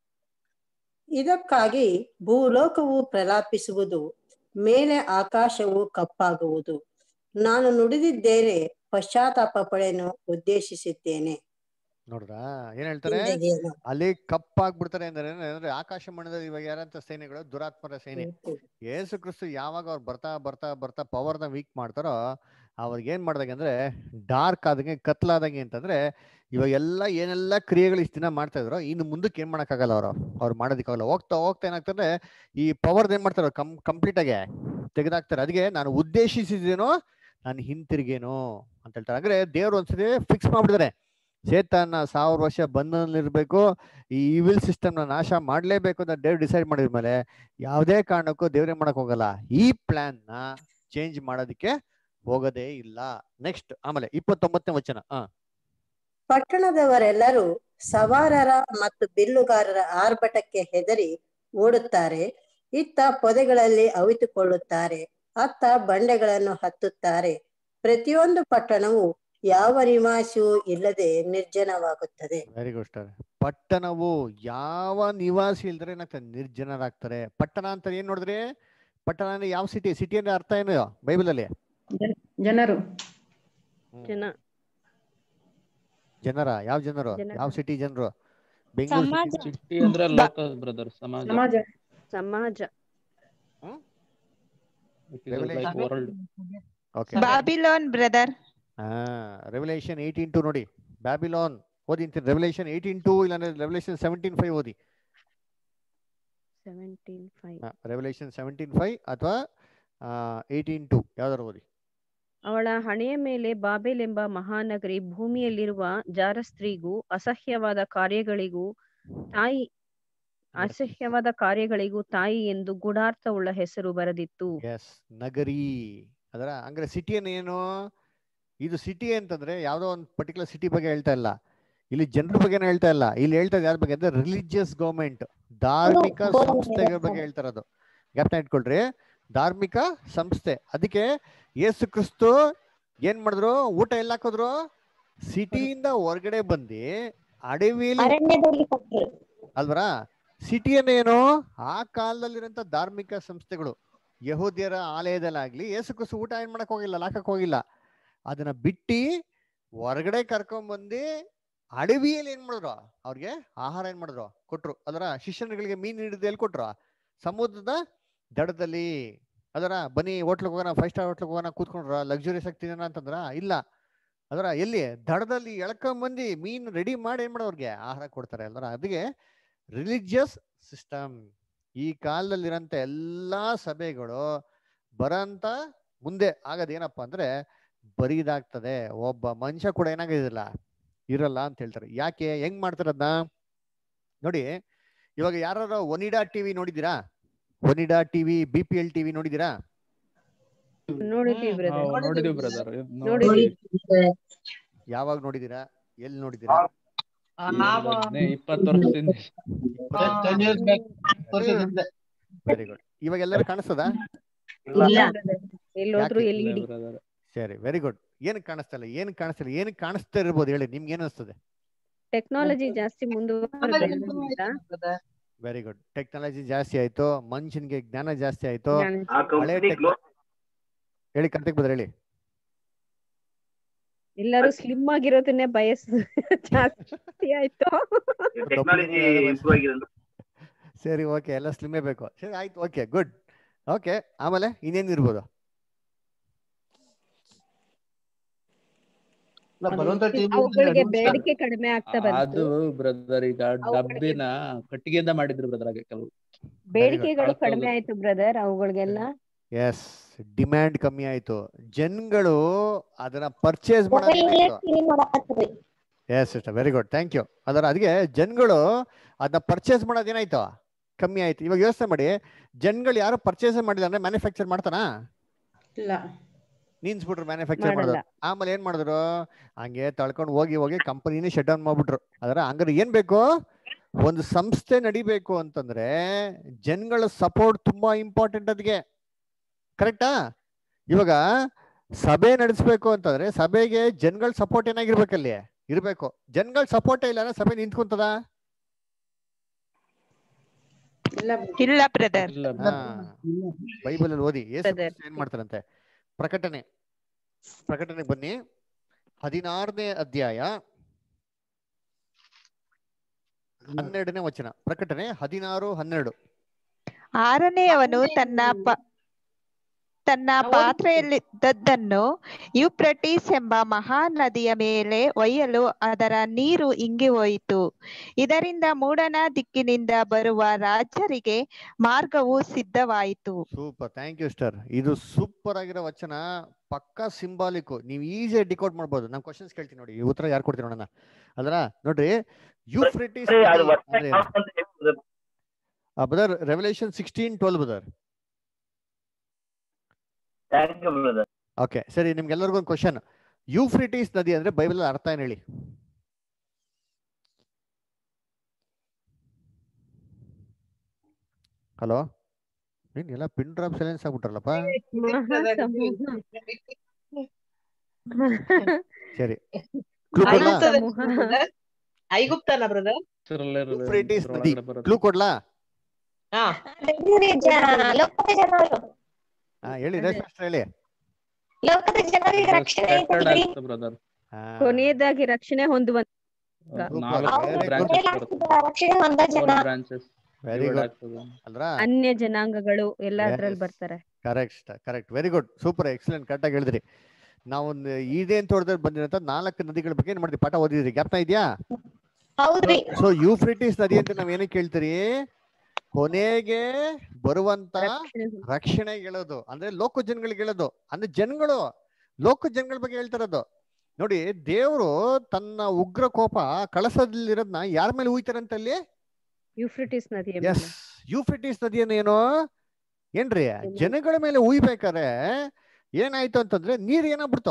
ಇದಕ್ಕಾಗಿ ಭೂಲೋಕವು ಪ್ರಲಾಪಿಸುವುದು ಮೇಲೆ ಆಕಾಶವು ಕಪ್ಪಾಗುವುದು ನಾನು ನುಡಿದಿದ್ದೇನೆ ಪಶ್ಚಾತ್ತಾಪ ಪಡೆಯನ್ನು ಉದ್ದೇಶಿಸಿದ್ದೇನೆ ನೋಡ್ರಾ ಏನ್ ಹೇಳ್ತಾರೆ ಹಿಂದೆಗೇನು? ಅಲ್ಲಿ ಕಪ್ಪಾಗ್ಬಿಡ್ತಾರೆ ಅಂದ್ರೆ ಏನು? ಅಂದ್ರೆ ಆಕಾಶ ಮಂಡಲದಲ್ಲಿ ಇವಾಗ ಯಾರಂತ ಸೇನೆಗಳು ದುರಾತ್ಮರ ಸೇನೆ ಯೇಸು ಕ್ರಿಸ್ತು ಯಾವಾಗ ಅವ್ರು ಬರ್ತಾ ಬರ್ತಾ ಬರ್ತಾ ಪವರ್ನ ವೀಕ್ ಮಾಡ್ತಾರೋ ಅವ್ರಿಗೆ ಏನ್ ಮಾಡ್ದಂಗೆ ಅಂದ್ರೆ ಡಾರ್ಕ್ ಆದಂಗೆ ಕತ್ಲಾದಂಗೆ ಅಂತಂದ್ರೆ ಇವಾಗ ಎಲ್ಲ ಏನೆಲ್ಲ ಕ್ರಿಯೆಗಳು ಇಷ್ಟು ದಿನ ಮಾಡ್ತಾ ಇದ್ರು ಇನ್ನು ಮುಂದಕ್ಕೆ ಏನ್ ಮಾಡಕ್ಕಾಗಲ್ಲ ಅವರು ಅವ್ರು ಮಾಡೋದಕ್ಕಾಗಲ್ಲ ಹೋಗ್ತಾ ಹೋಗ್ತಾ ಏನಾಗ್ತಂದ್ರೆ ಈ ಪವರ್ದ ಏನ್ ಮಾಡ್ತಾರೆ ಕಂ ಕಂಪ್ಲೀಟ್ ಆಗಿ ತೆಗೆದಾಕ್ತಾರೆ ಅದಕ್ಕೆ ನಾನು ಉದ್ದೇಶಿಸಿದೇನೋ ನಾನು ಹಿಂತಿರುಗೇನು ಅಂತ ಹೇಳ್ತಾರೆ ಅಂದ್ರೆ ದೇವ್ರು ಒಂದ್ಸತಿ ಫಿಕ್ಸ್ ಮಾಡ್ಬಿಟ್ಟಿದ್ದಾರೆ ಚೇತನ ಸಾವಿರ ವರ್ಷ ಬಂಧನಲ್ಲಿರ್ಬೇಕು ಈ ಇವಿಲ್ ಸಿಸ್ಟಮ್ನ ನಾಶ ಮಾಡಲೇಬೇಕು ಅಂತ ದೇವ್ರು ಡಿಸೈಡ್ ಮಾಡಿದ್ಮೇಲೆ ಯಾವುದೇ ಕಾರಣಕ್ಕೂ ದೇವ್ರೇ ಮಾಡಕ್ ಹೋಗಲ್ಲ ಈ ಪ್ಲಾನ್ ನ ಚೇಂಜ್ ಮಾಡೋದಕ್ಕೆ ಹೋಗೋದೇ ಇಲ್ಲ ನೆಕ್ಸ್ಟ್ ಆಮೇಲೆ ಇಪ್ಪತ್ತೊಂಬತ್ತನೇ ವಚನ ಹ ಪಟ್ಟಣದವರೆಲ್ಲರೂ ಸವಾರರ ಮತ್ತು ಬಿಲ್ಲುಗಾರರ ಆರ್ಭಟಕ್ಕೆ ಹೆದರಿ ಓಡುತ್ತಾರೆ ಇತ್ತ ಪೊದೆಗಳಲ್ಲಿ ಅವಿತುಕೊಳ್ಳುತ್ತಾರೆ ಅತ್ತ ಬಂಡೆಗಳನ್ನು ಹತ್ತುತ್ತಾರೆ ಪ್ರತಿಯೊಂದು ಪಟ್ಟಣವು ಯಾವ ನಿವಾಸಿಯೂ ಇಲ್ಲದೆ ನಿರ್ಜನವಾಗುತ್ತದೆ ವೆರಿ ಗುಡ್ ಸ್ಟಾರ್ ಪಟ್ಟಣವು ಯಾವ ನಿವಾಸಿ ಇಲ್ದ್ರೆ ಏನಾಗ್ತದೆ ನಿರ್ಜನರಾಗ್ತಾರೆ ಪಟ್ಟಣ ಅಂತ ಏನ್ ನೋಡಿದ್ರಿ ಪಟ್ಟಣ ಅಂದ್ರೆ ಯಾವ ಸಿಟಿ ಸಿಟಿ ಅಂದ್ರೆ ಅರ್ಥ ಏನು ಬೈಬಲ್ ಅಲ್ಲಿ ಜನರು ಜನ ಜನರ ಯಾವ ಜನರು ಜನರ. ಯಾವ ಸಿಟಿ ಜನರು ಬೆಂಗಳೂರು ಸಮಾಜ. city- ಸಿಟಿ ಅಂದ್ರೆ ಲೋಕಲ್ ಬ್ರದರ್ ಸಮಾಜ ಸಮಾಜ ಸಮಾಜ It is like Revelation. world. Okay. Babylon brother ಹಾ ರೆವಲ್ಯೂಷನ್ ಏಯ್ಟೀನ್ ಟು ನೋಡಿ ಬ್ಯಾಬಿಲಾನ್ ಓದಿ ರೆವಲ್ಯೂಷನ್ ಏಯ್ಟೀನ್ ಟು ಇಲ್ಲಾಂದ್ರೆ ರೆವಲ್ಯೂಷನ್ ಸೆವೆಂಟೀನ್ ಫೈವ್ ಓದಿ seventeen five revolution seventeen five ಅಥವಾ ಏಯ್ಟೀನ್ ಟು ಯಾವ್ದಾರು ಓದಿ ಅವಳ ಹಣೆಯ ಮೇಲೆ ಬಾಬೆಲ್ ಎಂಬ ಮಹಾನಗರಿ ಭೂಮಿಯಲ್ಲಿರುವ ಜಾರಸ್ತ್ರೀಗೂ ಅಸಹ್ಯವಾದ ಕಾರ್ಯಗಳಿಗೂ ತಾಯಿ ಅಸಹ್ಯವಾದ ಕಾರ್ಯಗಳಿಗೂ ತಾಯಿ ಎಂದು ಗೂಢಾರ್ಥವುಳ್ಳ ಹೆಸರು ಬರೆದಿತ್ತು ಎಸ್ ನಗರಿ ಅದರ ಹಂಗಾರೆ ಸಿಟಿಯನ್ನು ಏನು ಇದು ಸಿಟಿ ಅಂತಂದ್ರೆ ಯಾವ್ದೋ ಒಂದು ಪರ್ಟಿಕ್ಯುಲರ್ ಸಿಟಿ ಬಗ್ಗೆ ಹೇಳ್ತಾ ಇಲ್ಲ ಇಲ್ಲಿ ಜನರ ಬಗ್ಗೆ ಹೇಳ್ತಾ ಇಲ್ಲ ಇಲ್ಲಿ ಹೇಳ್ತಾ ಇರೋದು ಯಾರ ಬಗ್ಗೆ ಅಂದ್ರೆ ರಿಲಿಜಿಯಸ್ ಗೌರ್ಮೆಂಟ್ ಧಾರ್ಮಿಕ ಬೋಧನೆ ಸಂಸ್ಥೆಗಳ ಬಗ್ಗೆ ಹೇಳ್ತಾ ಇರೋದು ಜ್ಞಾಪನ ಇಟ್ಕೊಳ್ರಿ ಧಾರ್ಮಿಕ ಸಂಸ್ಥೆ ಅದಕ್ಕೆ ಯೇಸು ಕ್ರಿಸ್ತು ಏನ್ ಮಾಡಿದ್ರು ಊಟ ಎಲ್ಲ ಹಾಕಿದ್ರು ಸಿಟಿಯಿಂದ ಹೊರಗಡೆ ಬಂದು ಅಡವಿಲಿ ಅರಣ್ಯದಲ್ಲಿ ಕೊಟ್ರು ಅಲ್ವರ ಸಿಟಿಯನ್ನೇನು ಆ ಕಾಲದಲ್ಲಿರೋಂಥ ಧಾರ್ಮಿಕ ಸಂಸ್ಥೆಗಳು ಯಹೂದ್ಯರ ಆಲಯದಲ್ಲಾಗ್ಲಿ ಯೇಸು ಕ್ರಿಸ್ತು ಊಟ ಏನ್ ಮಾಡಕ್ ಹೋಗಿಲ್ಲ ಲಾಕಕ್ ಹೋಗಿಲ್ಲ ಅದನ್ನ ಬಿಟ್ಟು ಹೊರಗಡೆ ಕರ್ಕೊಂಬಂದು ಅಡವಿಯಲ್ಲಿ ಏನ್ ಮಾಡಿದ್ರು ಅವ್ರಿಗೆ ಆಹಾರ ಏನ್ ಮಾಡಿದ್ರು ಕೊಟ್ರು ಅದರ ಶಿಷ್ಯರುಗಳಿಗೆ ಮೀನು ಹಿಡಿದು ಎಲ್ಲಿ ಕೊಟ್ರು ಸಮುದ್ರದ ದಡದಲ್ಲಿ ಅದರ ಬನ್ನಿ ಹೋಟ್ಲಿಗೆ ಹೋಗೋಣ ಫೈವ್ ಸ್ಟಾರ್ ಹೋಟ್ಲಿಗೆ ಹೋಗೋಣ ಕೂತ್ಕೊಂಡ್ರ ಲಕ್ಸುರಿಯಸ್ ಆಗಿ ತಿನ್ನೋಣ ಅಂತಂದ್ರ ಇಲ್ಲ ಅದರ ಎಲ್ಲಿ ದಡದಲ್ಲಿ ಎಳ್ಕೊಂಬಂದು ಮೀನು ರೆಡಿ ಮಾಡಿ ಏನ್ ಮಾಡೋರ್ಗೆ ಆಹಾರ ಕೊಡ್ತಾರೆ ಅಲ್ವರ ಅದಕ್ಕೆ ರಿಲಿಜಿಯಸ್ ಸಿಸ್ಟಮ್ ಈ ಕಾಲದಲ್ಲಿರೋಂಥ ಎಲ್ಲಾ ಸಭೆಗಳು ಬರಂತ ಮುಂದೆ ಆಗದ್ ಏನಪ್ಪಾ ಅಂದ್ರೆ ಬರೀದಾಗ್ತದೆ ಒಬ್ಬ ಮನುಷ್ಯ ಕೂಡ ಏನಾಗಿದಿಲ್ಲ ಇರಲ್ಲ ಅಂತ ಹೇಳ್ತಾರೆ ಯಾಕೆ ಹೆಂಗ್ ಮಾಡ್ತಾರೆ ಅದನ್ನ ನೋಡಿ ಇವಾಗ ಯಾರು ಒನಿಡಾ ಟಿವಿ ನೋಡಿದೀರಾ Onida TV B P L TV ನೋಡಿದೀರಾ ನೋಡಿದೀವಿ ಬ್ರದರ್ ನಾವು ನೋಡಿದೀವಿ ಬ್ರದರ್ ನೋಡಿದೀವಿ ಯಾವಾಗ ನೋಡಿದೀರಾ ಎಲ್ಲಿ ನೋಡಿದೀರಾ ಇಪ್ಪತ್ತು ವರ್ಷದಿಂದ ವೆರಿ ಗುಡ್ ಇವಾಗ ಎಲ್ಲರೂ ಕಾಣಿಸ್ತದ ಇಲ್ಲ ಎಲ್ಲಿ ಹೋದ್ರು ಯಾಕೆ? ಎಲ್ ಇಡಿ ಸರಿ ವೆರಿ ಗುಡ್ ಏನ್ ಕಾಣಿಸ್ತಲ್ಲ ಏನ್ ಕಾಣಿಸ್ತಲ್ಲ ಏನ್ ಕಾಣಿಸ್ತಾ ಇರ್ಬೋದು ಹೇಳಿ ನಿಮ್ಗೆ ಏನ್ ಅನಿಸ್ತದೆ ಟೆಕ್ನಾಲಜಿ ಜಾಸ್ತಿ ಮುಂದುವರೆದಿರೋದ್ರಿಂದ ವೆರಿ ಗುಡ್ ಟೆಕ್ನಾಲಜಿ ಜಾಸ್ತಿ ಆಯ್ತು ಮನುಷ್ಯನಿಗೆ ಜ್ಞಾನ ಜಾಸ್ತಿ ಆಯ್ತು ಜ್ಞಾನ ಆ ಹಳೆ ಕಂಪನಿ ಟೆಕ್ ಹೇಳಿ ಕಾರ್ತಿಕ್ ಬದ್ರ ಹೇಳಿ ಎಲ್ಲರೂ ಸ್ಲಿಮ್ ಆಗಿರೋದನ್ನೇ ಬಯಸ್ ಜಾಸ್ತಿ ಆಯ್ತು ಟೆಕ್ನಾಲಜಿ ಇಂಪ್ರೂವ್ ಆಗಿದೆ ಸರಿ ಓಕೆ ಎಲ್ಲ ಸ್ಲಿಮ್ಮೇ ಬೇಕು ಸರಿ ಆಯ್ತು ಓಕೆ ಗುಡ್ ಓಕೆ ಆಮೇಲೆ ಇನ್ನೇನ್ ಇರ್ಬೋದು ಅವುಗಳಿಗೆ ಬೇಡಿಕೆ ಕಡಿಮೆ ಆಗ್ತಾ ಅದು ಬಂತು ಬ್ರದರ್ ಈಗ ಅವುಗಳಿಗೆ- ಡಬ್ಬಿನ ಕಟ್ಟಿಗೆಯಿಂದ ಮಾಡಿದ್ರು ಬ್ರದರ್ ಹಾಗೆ ಕೆಲವು ಬೇಡಿಕೆಗಳು ಹೌದು. ಕಡಿಮೆ ಆಯ್ತು ಬ್ರದರ್ ಅವುಗಳಿಗೆಲ್ಲ ಎಸ್ ಡಿಮ್ಯಾಂಡ್ ಕಮ್ಮಿ ಆಯ್ತು ಜನಗಳು ಅದನ್ನ ಪರ್ಚೇಸ್ ಬ್ರದರ್ ಮಾಡೋದು ಇಂಗ್ಲಿಷ್ ಏನಾಯ್ತು ಫಿಲ್ಮ್ ನೋಡಕತ್ತೀರಿ yes sister very good thank you ಅದರ ಅದಕ್ಕೆ ಜನಗಳು ಅದನ್ನ ಪರ್ಚೇಸ್ ಮಾಡೋದು ಏನಾಯ್ತು ಕಮ್ಮಿ ಆಯ್ತು ಇವಾಗ ಯೋಚನೆ ಮಾಡಿ ಜನಗಳು ಯಾರು ಪರ್ಚೇಸ್ ಮಾಡಿಲ್ಲ ಅಂದ್ರೆ ಮ್ಯಾನುಫ್ಯಾಕ್ಚರ್ ಮಾಡ್ತಾನಾ ಇಲ್ಲ ನಿನ್ಸ್ಬಿಟ್ರು ಮ್ಯಾನುಫ್ಯಾಕ್ಚರ್ ಮಾಡಲ್ಲ. ಮಾಡಿದ್ರು ಆಮೇಲೆ ಏನ್ ಮಾಡಿದ್ರು ಹಂಗೆ ತಳ್ಕೊಂಡು ಹೋಗಿ ಹೋಗಿ ಕಂಪನಿನೇ ಶಟ್ ಡೌನ್ ಮಾಡ್ಬಿಟ್ರು ಅದರ ಹಂಗಾರೆ ಏನ್ ಬೇಕು ಒಂದು ಸಂಸ್ಥೆ ನಡಿಬೇಕು ಅಂತಂದ್ರೆ ಜನಗಳ ಸಪೋರ್ಟ್ ತುಂಬಾ ಇಂಪಾರ್ಟೆಂಟ್ ಅದಕ್ಕೆ ಕರೆಕ್ಟಾ ಇವಾಗ ಸಭೆ ನಡೆಸ್ಬೇಕು ಅಂತಂದ್ರೆ ಸಭೆಗೆ ಜನಗಳ ಸಪೋರ್ಟ್ ಏನಾಗಿರ್ಬೇಕಲ್ಲಿ ಇರ್ಬೇಕು ಜನಗಳ ಸಪೋರ್ಟ್ ಇಲ್ಲ ಅಂದ್ರೆ ಸಭೆ ನಿಂತ್ಕೊಂತದ ಇಲ್ಲ ಇಲ್ಲ ಬ್ರದರ್ ಇಲ್ಲ ಹಾ ಬೈಬಲ್ ಅಲ್ಲಿ ಓದಿ ಯೇಸು Brother. ಕ್ರಿಸ್ತ ಏನ್ ಮಾಡ್ತಾರಂತೆ ಪ್ರಕಟಣೆ ಪ್ರಕಟಣೆಗೆ ಬನ್ನಿ ಹದಿನಾರನೇ ಅಧ್ಯಾಯ ಹನ್ನೆರಡನೇ ವಚನ ಪ್ರಕಟಣೆ ಹದಿನಾರು ಹನ್ನೆರಡು ಆರನೆಯವನು ತನ್ನ ಪ ತನ್ನ ಪಾತ್ರೆಯಲ್ಲಿದ್ದದ್ದನ್ನು ಯುಪ್ರಟಿಸ್ ಎಂಬ ಮಹಾ ನದಿಯ ಮೇಲೆ ಒಯ್ಯಲು ಅದರ ನೀರು ಇಂಗಿ ಹೋಯಿತು ಇದರಿಂದ ಮೂಡನ ದಿಕ್ಕಿನಿಂದ ಬರುವ ರಾಜರಿಗೆ ಮಾರ್ಗವು ಸಿದ್ಧವಾಯಿತು ಸೂಪರ್ ಥ್ಯಾಂಕ್ ಯು ಸ್ಟರ್ ಇದು ಸೂಪರ್ ಆಗಿರೋ ವಚನ ಪಕ್ಕಾ ಸಿಂಬಾಲಿಕ್ ನೀವು ಈಸಿಯಾಗಿ ಡಿಕೋಡ್ ಮಾಡ್ಬೋದು ನಾನು ಕ್ವಶನ್ಸ್ ಕೇಳ್ತೀನಿ ನೋಡಿ ಈ ಉತ್ತರ ಯಾರು ಕೊಡ್ತೀನಿ ನೋಡೋಣ ಅದರ ನೋಡ್ರಿ ಯೂಫ್ರಿಟಿಸ್ ಅದು ವರ್ಷ ಯಾವ್ದು ಅಂತ ಹೇಳಿ brother. Brother revolution sixteen twelve brother Thank you, brother. Okay ಸರಿ ನಿಮ್ಗೆಲ್ಲರಿಗೂ ಒಂದು ಕ್ವಶನ್ ಯೂಫ್ರಿಟಿಸ್ ನದಿ ಅಂದ್ರೆ ಬೈಬಲ್ ಅರ್ಥ ಏನ್ ಹೇಳಿ ಹಲೋ ನೀನ್ ಎಲ್ಲ ಪಿನ್ ಡ್ರಾಪ್ ಸೈಲೆನ್ಸ್ ಆಗ್ಬಿಟ್ರಲ್ಲಪ್ಪ ಸರಿ ಕ್ಲೂ ಕೊಡ್ಲಾ ಐಗುಪ್ತನ ಬ್ರದರ್ ಯೂಫ್ರಿಟಿಸ್ ನದಿ ಕ್ಲೂ ಕೊಡ್ಲಾ ಹಾ ಇವ್ರಿ ಜ- ಲೋಕದ ಜನರು ಹಾ ಹೇಳಿ ರೇಷ್ಮೆ ಅಷ್ಟೇ ಹೇಳಿ ಲೋಕದ ಜನರಿಗೆ ರಕ್ಷಣೆ ಐತಲ್ರಿ ಬ್ರದರ್ ಹಾ, ಕೊನೆಯದಾಗಿ ರಕ್ಷಣೆ ಹೊಂದುವ ನಾಲ್ಕು ಅವ್ರು ಬ್ರಾಂಚಸ್ ಮೇಲೆ ಬರುತ್ತೆ ಆಗ್ತದ ರಕ್ಷಣೆ ಹೊಂದ ಜನ ಬ್ರಾಂಚಸ್ ವೆರಿ ಗುಡ್ ಅಲ್ರಾ ಅನ್ಯ ಜನಾಂಗಗಳು ಎಲ್ಲ ಅದ್ರಲ್ಲಿ Yes. ಬರ್ತಾರೆ correct correct very good super excellent correct ಆಗಿ ಹೇಳಿದ್ರಿ ನಾವು ಇದೇನ್ ತೋಟದಲ್ಲಿ ಬಂದಿರಂತ ನಾಲ್ಕು ನದಿಗಳ ಬಗ್ಗೆ ಏನ್ ಮಾಡ್ತೀವಿ ಪಾಠ ಓದಿದ್ರಿ ಜ್ಞಾಪನ ಇದೆಯಾ ಹೌದ್ರಿ ಸೊ ಯೂಫ್ರಿಟಿಸ್ ನದಿ ಅಂತ ನಾವ್ ಏನಕ್ಕೆ ಕೇಳ್ತೀರಿ ಕೊನೆಗೆ ಬರುವಂತ ರಕ್ಷಣೆ ಹೊಂದ್- ರಕ್ಷಣೆಗೆ ಹೇಳೋದು ಅಂದ್ರೆ ಲೋಕ ಜನಗಳಿಗೆ ಹೇಳೋದು ಅಂದ್ರೆ ಜನಗಳು ಲೋಕ ಜನಗಳ ಬಗ್ಗೆ ಹೇಳ್ತಿರೋದು ನೋಡಿ ದೇವರು ತನ್ನ ಉಗ್ರ ಕೋಪ ಕಳಸದಲ್ಲಿರೋದ್ನ ಯಾರ ಮೇಲೆ ಉಯ್ತಾರಂತ ಅಲ್ಲಿ ಯೂಫ್ರಿಟಿಸ್ ನದಿಯ ಎಸ್ ಮೇಲೆ ಯೂಫ್ರಿಟಿಸ್ ನದಿಯನ್ನೇನು ಏನ್ರಿ ಜನಗಳ ಮೇಲೆ ಉಯ್ಬೇಕಾರೆ ಏನಾಯ್ತು ಅಂತಂದ್ರೆ ನೀರ್ ಏನಾಗ್ಬಿಡ್ತು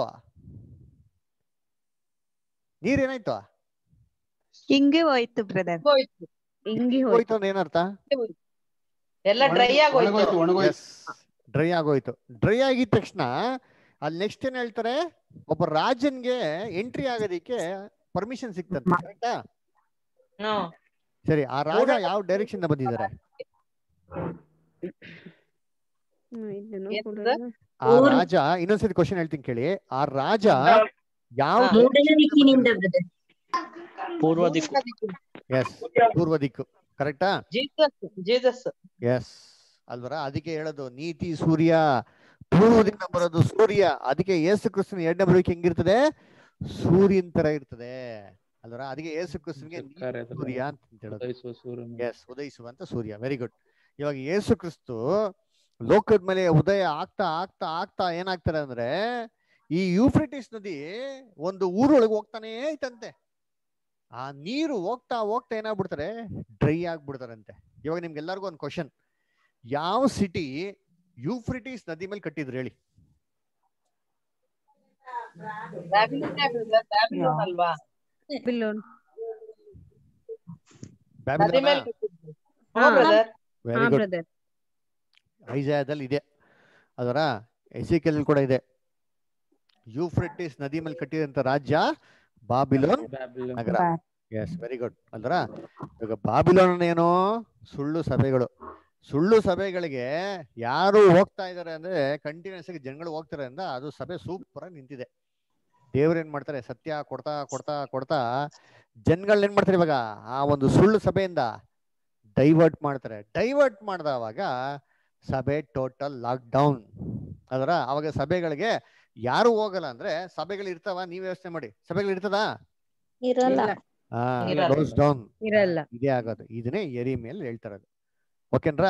ನೀರ್ ಏನಾಯ್ತು ಹಿಂಗೆ ಹೋಯ್ತು ಬ್ರದರ್ ಹೋಯ್ತು ಇಂಗಿ ಹೋಯ್ತು ಹೋಯ್ತು ಅಂದ್ರೆ ಏನರ್ಥ ಎಲ್ಲ ಡ್ರೈ ಆಗೋಯ್ತು ಎಸ್ ಡ್ರೈ ಆಗೋಯ್ತು ಡ್ರೈ ಆಗಿದ ತಕ್ಷಣ ಅಲ್ಲಿ ನೆಕ್ಸ್ಟ್ ಏನ್ ಹೇಳ್ತಾರೆ ಒಬ್ಬ ರಾಜನ್ಗೆ ಎಂಟ್ರಿ ಆಗೋದಿಕ್ಕೆ ಪರ್ಮಿಷನ್ ಸಿಕ್ತಂತೆ ಕರೆಕ್ಟಾ ಹ್ಮ್ ಸರಿ ಆ ರಾಜ ಮೂರನೇ ಯಾವ ಡೈರೆಕ್ಷನ್ ಬಂದಿದ್ದಾರೆ ಹ್ಮ್, ಇದನ್ನು ಏನಂದ? ಕೂಡ ಆ ರಾಜ ಇನ್ನೊಂದ್ಸರಿ ಕ್ವಶನ್ ಹೇಳ್ತೀನಿ ಕೇಳಿ ಆ ರಾಜ ಯಾವ ಹಾ. ಮೂರನೇ ದಿಕ್ಕಿನಿಂದ ಬ್ರದರ್ ಪೂರ್ವ ದಿಕ್ಕು ಎಸ್ ಪೂರ್ವ ದಿಕ್ಕು ಕರೆಕ್ಟಾ ಜೀಸಸ್ ಜೀಸಸ್ ಎಸ್ ಅಲ್ವರ ಅದಕ್ಕೆ ಹೇಳೋದು ನೀತಿ ಸೂರ್ಯ ಪೂರ್ವದಿಂದ ಬರೋದು ಸೂರ್ಯ ಅದಕ್ಕೆ ಯೇಸು ಕ್ರಿಸ್ತನ ಎರಡನೇ ಬರುವಿಕೆ ಹೆಂಗಿರ್ತದೆ ಸೂರ್ಯನ್ ತರ ಇರ್ತದೆ ಅಲ್ವರ ಅದಕ್ಕೆ ಯೇಸು ಕ್ರಿಸ್ತನ್ಗೆ ನೀತಿ ಕಾರ್ಯದಲ್ಲಿ ಸೂರ್ಯ ಅಂತ ಹೇಳೋದು ಉದಯಿಸುವ ಸೂರ್ಯನು ಎಸ್ ಉದಯಿಸುವಂತ ಸೂರ್ಯ ವೆರಿ ಗುಡ್ ಇವಾಗ ಯೇಸು ಕ್ರಿಸ್ತು ಲೋಕದ ಮೇಲೆ ಉದಯ ಆಗ್ತಾ ಆಗ್ತಾ ಆಗ್ತಾ ಏನಾಗ್ತಾರೆ ಅಂದ್ರೆ ಈ ಯೂಫ್ರಿಟಿಸ್ ನದಿ ಒಂದು ಊರೊಳಗೆ ಹೋಗ್ತಾನೆ ಐತಂತೆ ಆ ನೀರು ಹೋಗ್ತಾ ಹೋಗ್ತಾ ಏನಾಗ್ಬಿಡ್ತಾರೆ ಡ್ರೈ ಆಗ್ಬಿಡ್ತಾರಂತೆ ಇವಾಗ ನಿಮ್ಗೆಲ್ಲರಿಗೂ ಒಂದು ಕ್ವಶನ್ ಯಾವ ಸಿಟಿ ಯೂಫ್ರಿಟಿಸ್ ನದಿ ಮೇಲೆ ಕಟ್ಟಿದ್ರು ಹೇಳಿ ಬ್ಯಾಬಿಲೋನ್ ಅಲ್ವಾ ಬಿಲ್ಲೋನ್ ನದಿ ಮೇಲೆ ಬ್ಯಾಬಿಲೋನಾ ಕಟ್ಟಿದ್ದು. ಹಾ ಬ್ರದರ್ ಹಾ ವೆರಿ ಗುಡ್ ಬ್ರದರ್ ಐಜಾಯದಲ್ಲಿ ಇದೆ ಅದರ ಎಸಿಕೆಲ್ ಕೂಡ ಇದೆ ಯೂಫ್ರೆಟಿಸ್ ನದಿ ಮೇಲೆ ಕಟ್ಟಿದಂತ ರಾಜ್ಯ ಬಾಬಿಲೋನ್ ಬ್ಯಾಬಿಲೋನ್ ನಗರ ಎಸ್ ವೆರಿ ಗುಡ್ ಅಲ್ದ್ರ ಇವಾಗ ಬಾಬಿಲೋನ್ ಏನು ಸುಳ್ಳು ಸಭೆಗಳು ಸುಳ್ಳು ಸಭೆಗಳಿಗೆ ಯಾರು ಹೋಗ್ತಾ ಇದಾರೆ ಅಂದ್ರೆ ಕಂಟಿನ್ಯೂಸ್ ಆಗಿ ಜನಗಳು ಹೋಗ್ತಾರೆ ಅಂದ ಅದು ಸಭೆ ಸೂಪರ್ ಆಗಿ ನಿಂತಿದೆ ದೇವ್ರು ಏನ್ ಮಾಡ್ತಾರೆ ಸತ್ಯ ಕೊಡ್ತಾ ಕೊಡ್ತಾ ಕೊಡ್ತಾ ಜನಗಳನ್ನ ಏನ್ ಮಾಡ್ತಾರೆ ಇವಾಗ ಆ ಒಂದು ಸುಳ್ಳು ಸಭೆಯಿಂದ ಡೈವರ್ಟ್ ಮಾಡ್ತಾರೆ ಡೈವರ್ಟ್ ಮಾಡಿದವಾಗ ಸಭೆ ಟೋಟಲ್ ಲಾಕ್ ಡೌನ್ ಅದರ ಅವಾಗ ಸಭೆಗಳಿಗೆ ಯಾರು ಹೋಗಲ್ಲ ಅಂದ್ರೆ ಸಭೆಗಳು ಇರ್ತಾವ ನೀವ್ ಯೋಚನೆ ಮಾಡಿ ಸಭೆಗಳು ಇರ್ತದಾ ಇರಲ್ಲ ಇರಲ್ಲ. ಕ್ಲೋಸ್ ಡೌನ್ ಇರಲ್ಲ ಇದೇ ಆಗೋದು ಇದನ್ನೇ ಎರಿ ಮೇಲೆ ಹೇಳ್ತಾರದು ಓಕೆನ್ರಾ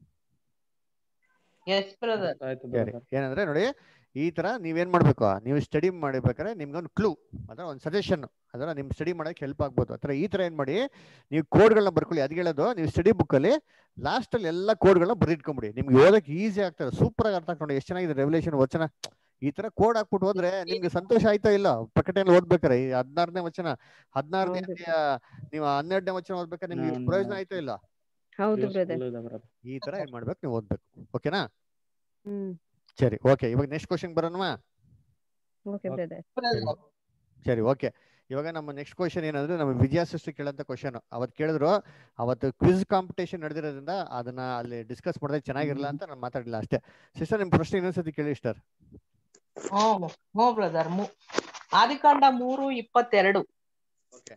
ಎಸ್ ಬ್ರದರ್ ಆಯ್ತು ಸರಿ brother. ಏನಂದ್ರೆ ನೋಡಿ ಈ ತರ ನೀವೇನ್ ಮಾಡ್ಬೇಕು ನೀವು ಸ್ಟಡಿ ಮಾಡ್ಬೇಕಾದ್ರೆ ನಿಮ್ಗೊಂದು ಕ್ಲೂ ಅದರ ಒಂದು ಸಜೆಷನ್ ಅದರ ನಿಮ್ ಸ್ಟಡಿ ಮಾಡಕ್ಕೆ ಹೆಲ್ಪ್ ಆಗ್ಬೋದು ಅಥವಾ ಈ ತರ ಏನ್ ಮಾಡಿ ನೀವು ಕೋಡ್ಗಳನ್ನ ಬರ್ಕೊಳ್ಳಿ ಅದ್ ಹೇಳೋದು ನೀವು ಸ್ಟಡಿ ಬುಕ್ ಅಲ್ಲಿ ಲಾಸ್ಟ್ ಅಲ್ಲಿ ಎಲ್ಲ ಕೋಡ್ಗಳನ್ನ ಬರೀಟ್ಕೊಂಬಿಡಿ ನಿಮ್ಗೆ ಓದಕ್ಕೆ ಈಸಿ ಆಗ್ತದೆ ಸೂಪರ್ ಆಗಿ ಅರ್ಥ ಆಗ್ತದೆ ನೋಡಿ ಎಷ್ಟು ಚೆನ್ನಾಗಿದೆ ರೆವಲ್ಯೂಷನ್ ವಚನ ಈ ತರ ಕೋಡ್ ಹಾಕ್ಬಿಟ್ಟು ಹೋದ್ರೆ ನಿಮ್ಗೆ ಸಂತೋಷ ಆಯ್ತಾ ಇಲ್ಲ ಪ್ರಕಟಣೆ ಓದ್ಬೇಕಾರೆ ಈ ಹದಿನಾರನೇ ವಚನ ಹದಿನಾರನೇ ಹೌದು. ಅಧ್ಯಾಯ ನೀವು ಹನ್ನೆರಡನೇ ವಚನ ಓದ್ಬೇಕಾದ್ರೆ ನಿಮ್ಗೆ ನಾನು- ಪ್ರಯೋಜನ ಆಯ್ತಾ ಇಲ್ಲ ಹೌದು Useful ಬ್ರದರ್ ಇದೆ brother. ಈ ತರ ಏನ್ ಮಾಡ್ಬೇಕು ನೀವು ಓದ್ಬೇಕು ಓಕೆನಾ ಹ್ಮ್ ಸರಿ ಓಕೆ ಇವಾಗ ನೆಕ್ಸ್ಟ್ ಕ್ವಶನ್ ಬರೋಣವಾ ಓಕೆ Okay. ಬ್ರದರ್ ಸರಿ ಓಕೆ ಇವಾಗ ನಮ್ಮ ನೆಕ್ಸ್ಟ್ ಕ್ವಶನ್ ಏನಂದ್ರೆ ನಮ್ಮ ವಿಜಯ ಸಿಸ್ಟರ್ ಕೇಳಂತ ಕ್ವಶನ್ ಅವತ್ತು ಕೇಳಿದ್ರು ಅವತ್ತು ಕ್ವಿಜ್ ಕಾಂಪಿಟೇಷನ್ ನಡೆದಿರೋದ್ರಿಂದ ಅದನ್ನ ಅಲ್ಲಿ ಡಿಸ್ಕಸ್ ಮಾಡಿದ್ರೆ ಚೆನ್ನಾಗಿರಲ್ಲ ಅಂತ ನಾನು ಮಾತಾಡಿಲ್ಲ ಅಷ್ಟೇ ಸಿಸ್ಟರ್ ನಿಮ್ ಪ್ರಶ್ನೆ ಇನ್ನೊಂದ್ಸತಿ ಕೇಳಿ ಸರ್ ಹ್ಮ್ ಹ್ಞೂ ಬ್ರದರ್ ಆದಿಕಾಂಡ ಮೂರು ಇಪ್ಪತ್ತೆರಡು ಓಕೆ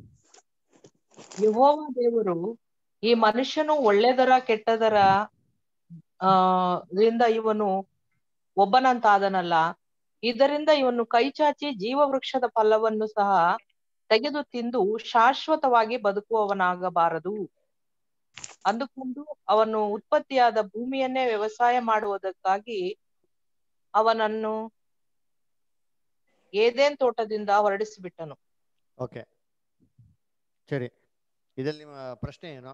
ಯೆಹೋವ ದೇವರು ಈ ಮನುಷ್ಯನು ಒಳ್ಳೆದರ ಕೆಟ್ಟದರ ಆ ರಿಂದ ಇವನು ಒಬ್ಬನಂತಾದನಲ್ಲ ಇದರಿಂದ ಇವನು ಕೈಚಾಚಿ ಜೀವವೃಕ್ಷದ ಫಲವನ್ನು ಸಹ ತೆಗೆದು ತಿಂದು ಶಾಶ್ವತವಾಗಿ ಬದುಕುವವನಾಗಬಾರದು ಅಂದುಕೊಂಡು ಅವನು ಉತ್ಪತ್ತಿಯಾದ ಭೂಮಿಯನ್ನೇ ವ್ಯವಸಾಯ ಮಾಡುವುದಕ್ಕಾಗಿ ಅವನನ್ನು ಏದೇನ್ ತೋಟದಿಂದ ಹೊರಡಿಸಿಬಿಟ್ಟನು ಓಕೆ ಸರಿ ಇದ್ರಲ್ಲಿ ನಿಮ್ಮ ಪ್ರಶ್ನೆ ಏನು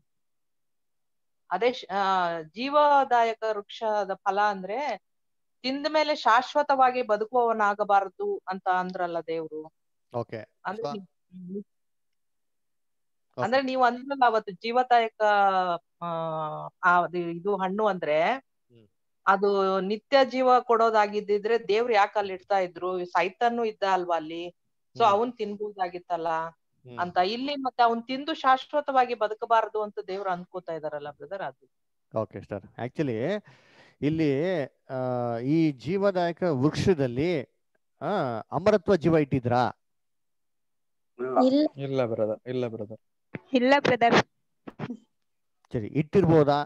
ಅದೇ ಶ- ಆ, ಜೀವದಾಯಕ ವೃಕ್ಷದ ಫಲ ಅಂದ್ರೆ ತಿಂದ ಮೇಲೆ ಶಾಶ್ವತವಾಗಿ ಬದುಕುವವನಾಗಬಾರದು ಅಂತ ಅಂದ್ರಲ್ಲ ದೇವ್ರು ಓಕೆ ಅಂದ್ರೆ So- ನೀವ್- ಅಂದ್ರೆ ನೀವು ಅಂದ್ರಲ್ಲ ಅವತ್ತು ಜೀವದಾಯಕ ಆ ಆ, ಅದು ಇದು ಹಣ್ಣು ಅಂದ್ರೆ ಹ್ಮ್. ಅದು ನಿತ್ಯ ಜೀವ ಕೊಡೋದಾಗಿದ್ದಿದ್ರೆ ದೇವ್ರು ಯಾಕೆ ಅಲ್ಲಿ ಇಡ್ತಾ ಇದ್ರು ಸೈತಾನು ಇದ್ದ ಅಲ್ವಾ ಅಲ್ಲಿ ಸೊ ಹ್ಮ್. ಅವನ್ ತಿನ್ಬೋದಾಗಿತ್ತಲ್ಲ ಹ್ಮ್. ಅಂತ ಇಲ್ಲಿ ಮತ್ತೆ ಅವನ್ ತಿಂದು ಶಾಶ್ವತವಾಗಿ ಬದುಕಬಾರದು ಅಂತ ದೇವ್ರು ಅನ್ಕೋತಾ ಇದಾರಲ್ಲ ಬ್ರದರ್ ಅದು ಓಕೆ ಸರ್ ಆಕ್ಚುಲಿ ಇಲ್ಲಿ ಆ, ಈ ಜೀವದಾಯಕ ವೃಕ್ಷದಲ್ಲಿ ಆ, ಅಮರತ್ವ ಜೀವ ಇಟ್ಟಿದ್ರಾ ಇಲ್ಲ ಇಲ್ಲ ಬ್ರದರ್ ಇಲ್ಲ ಬ್ರದರ್ ಇಲ್ಲ ಬ್ರದರ್ ಸರಿ ಇಟ್ಟಿರ್ಬೋದಾ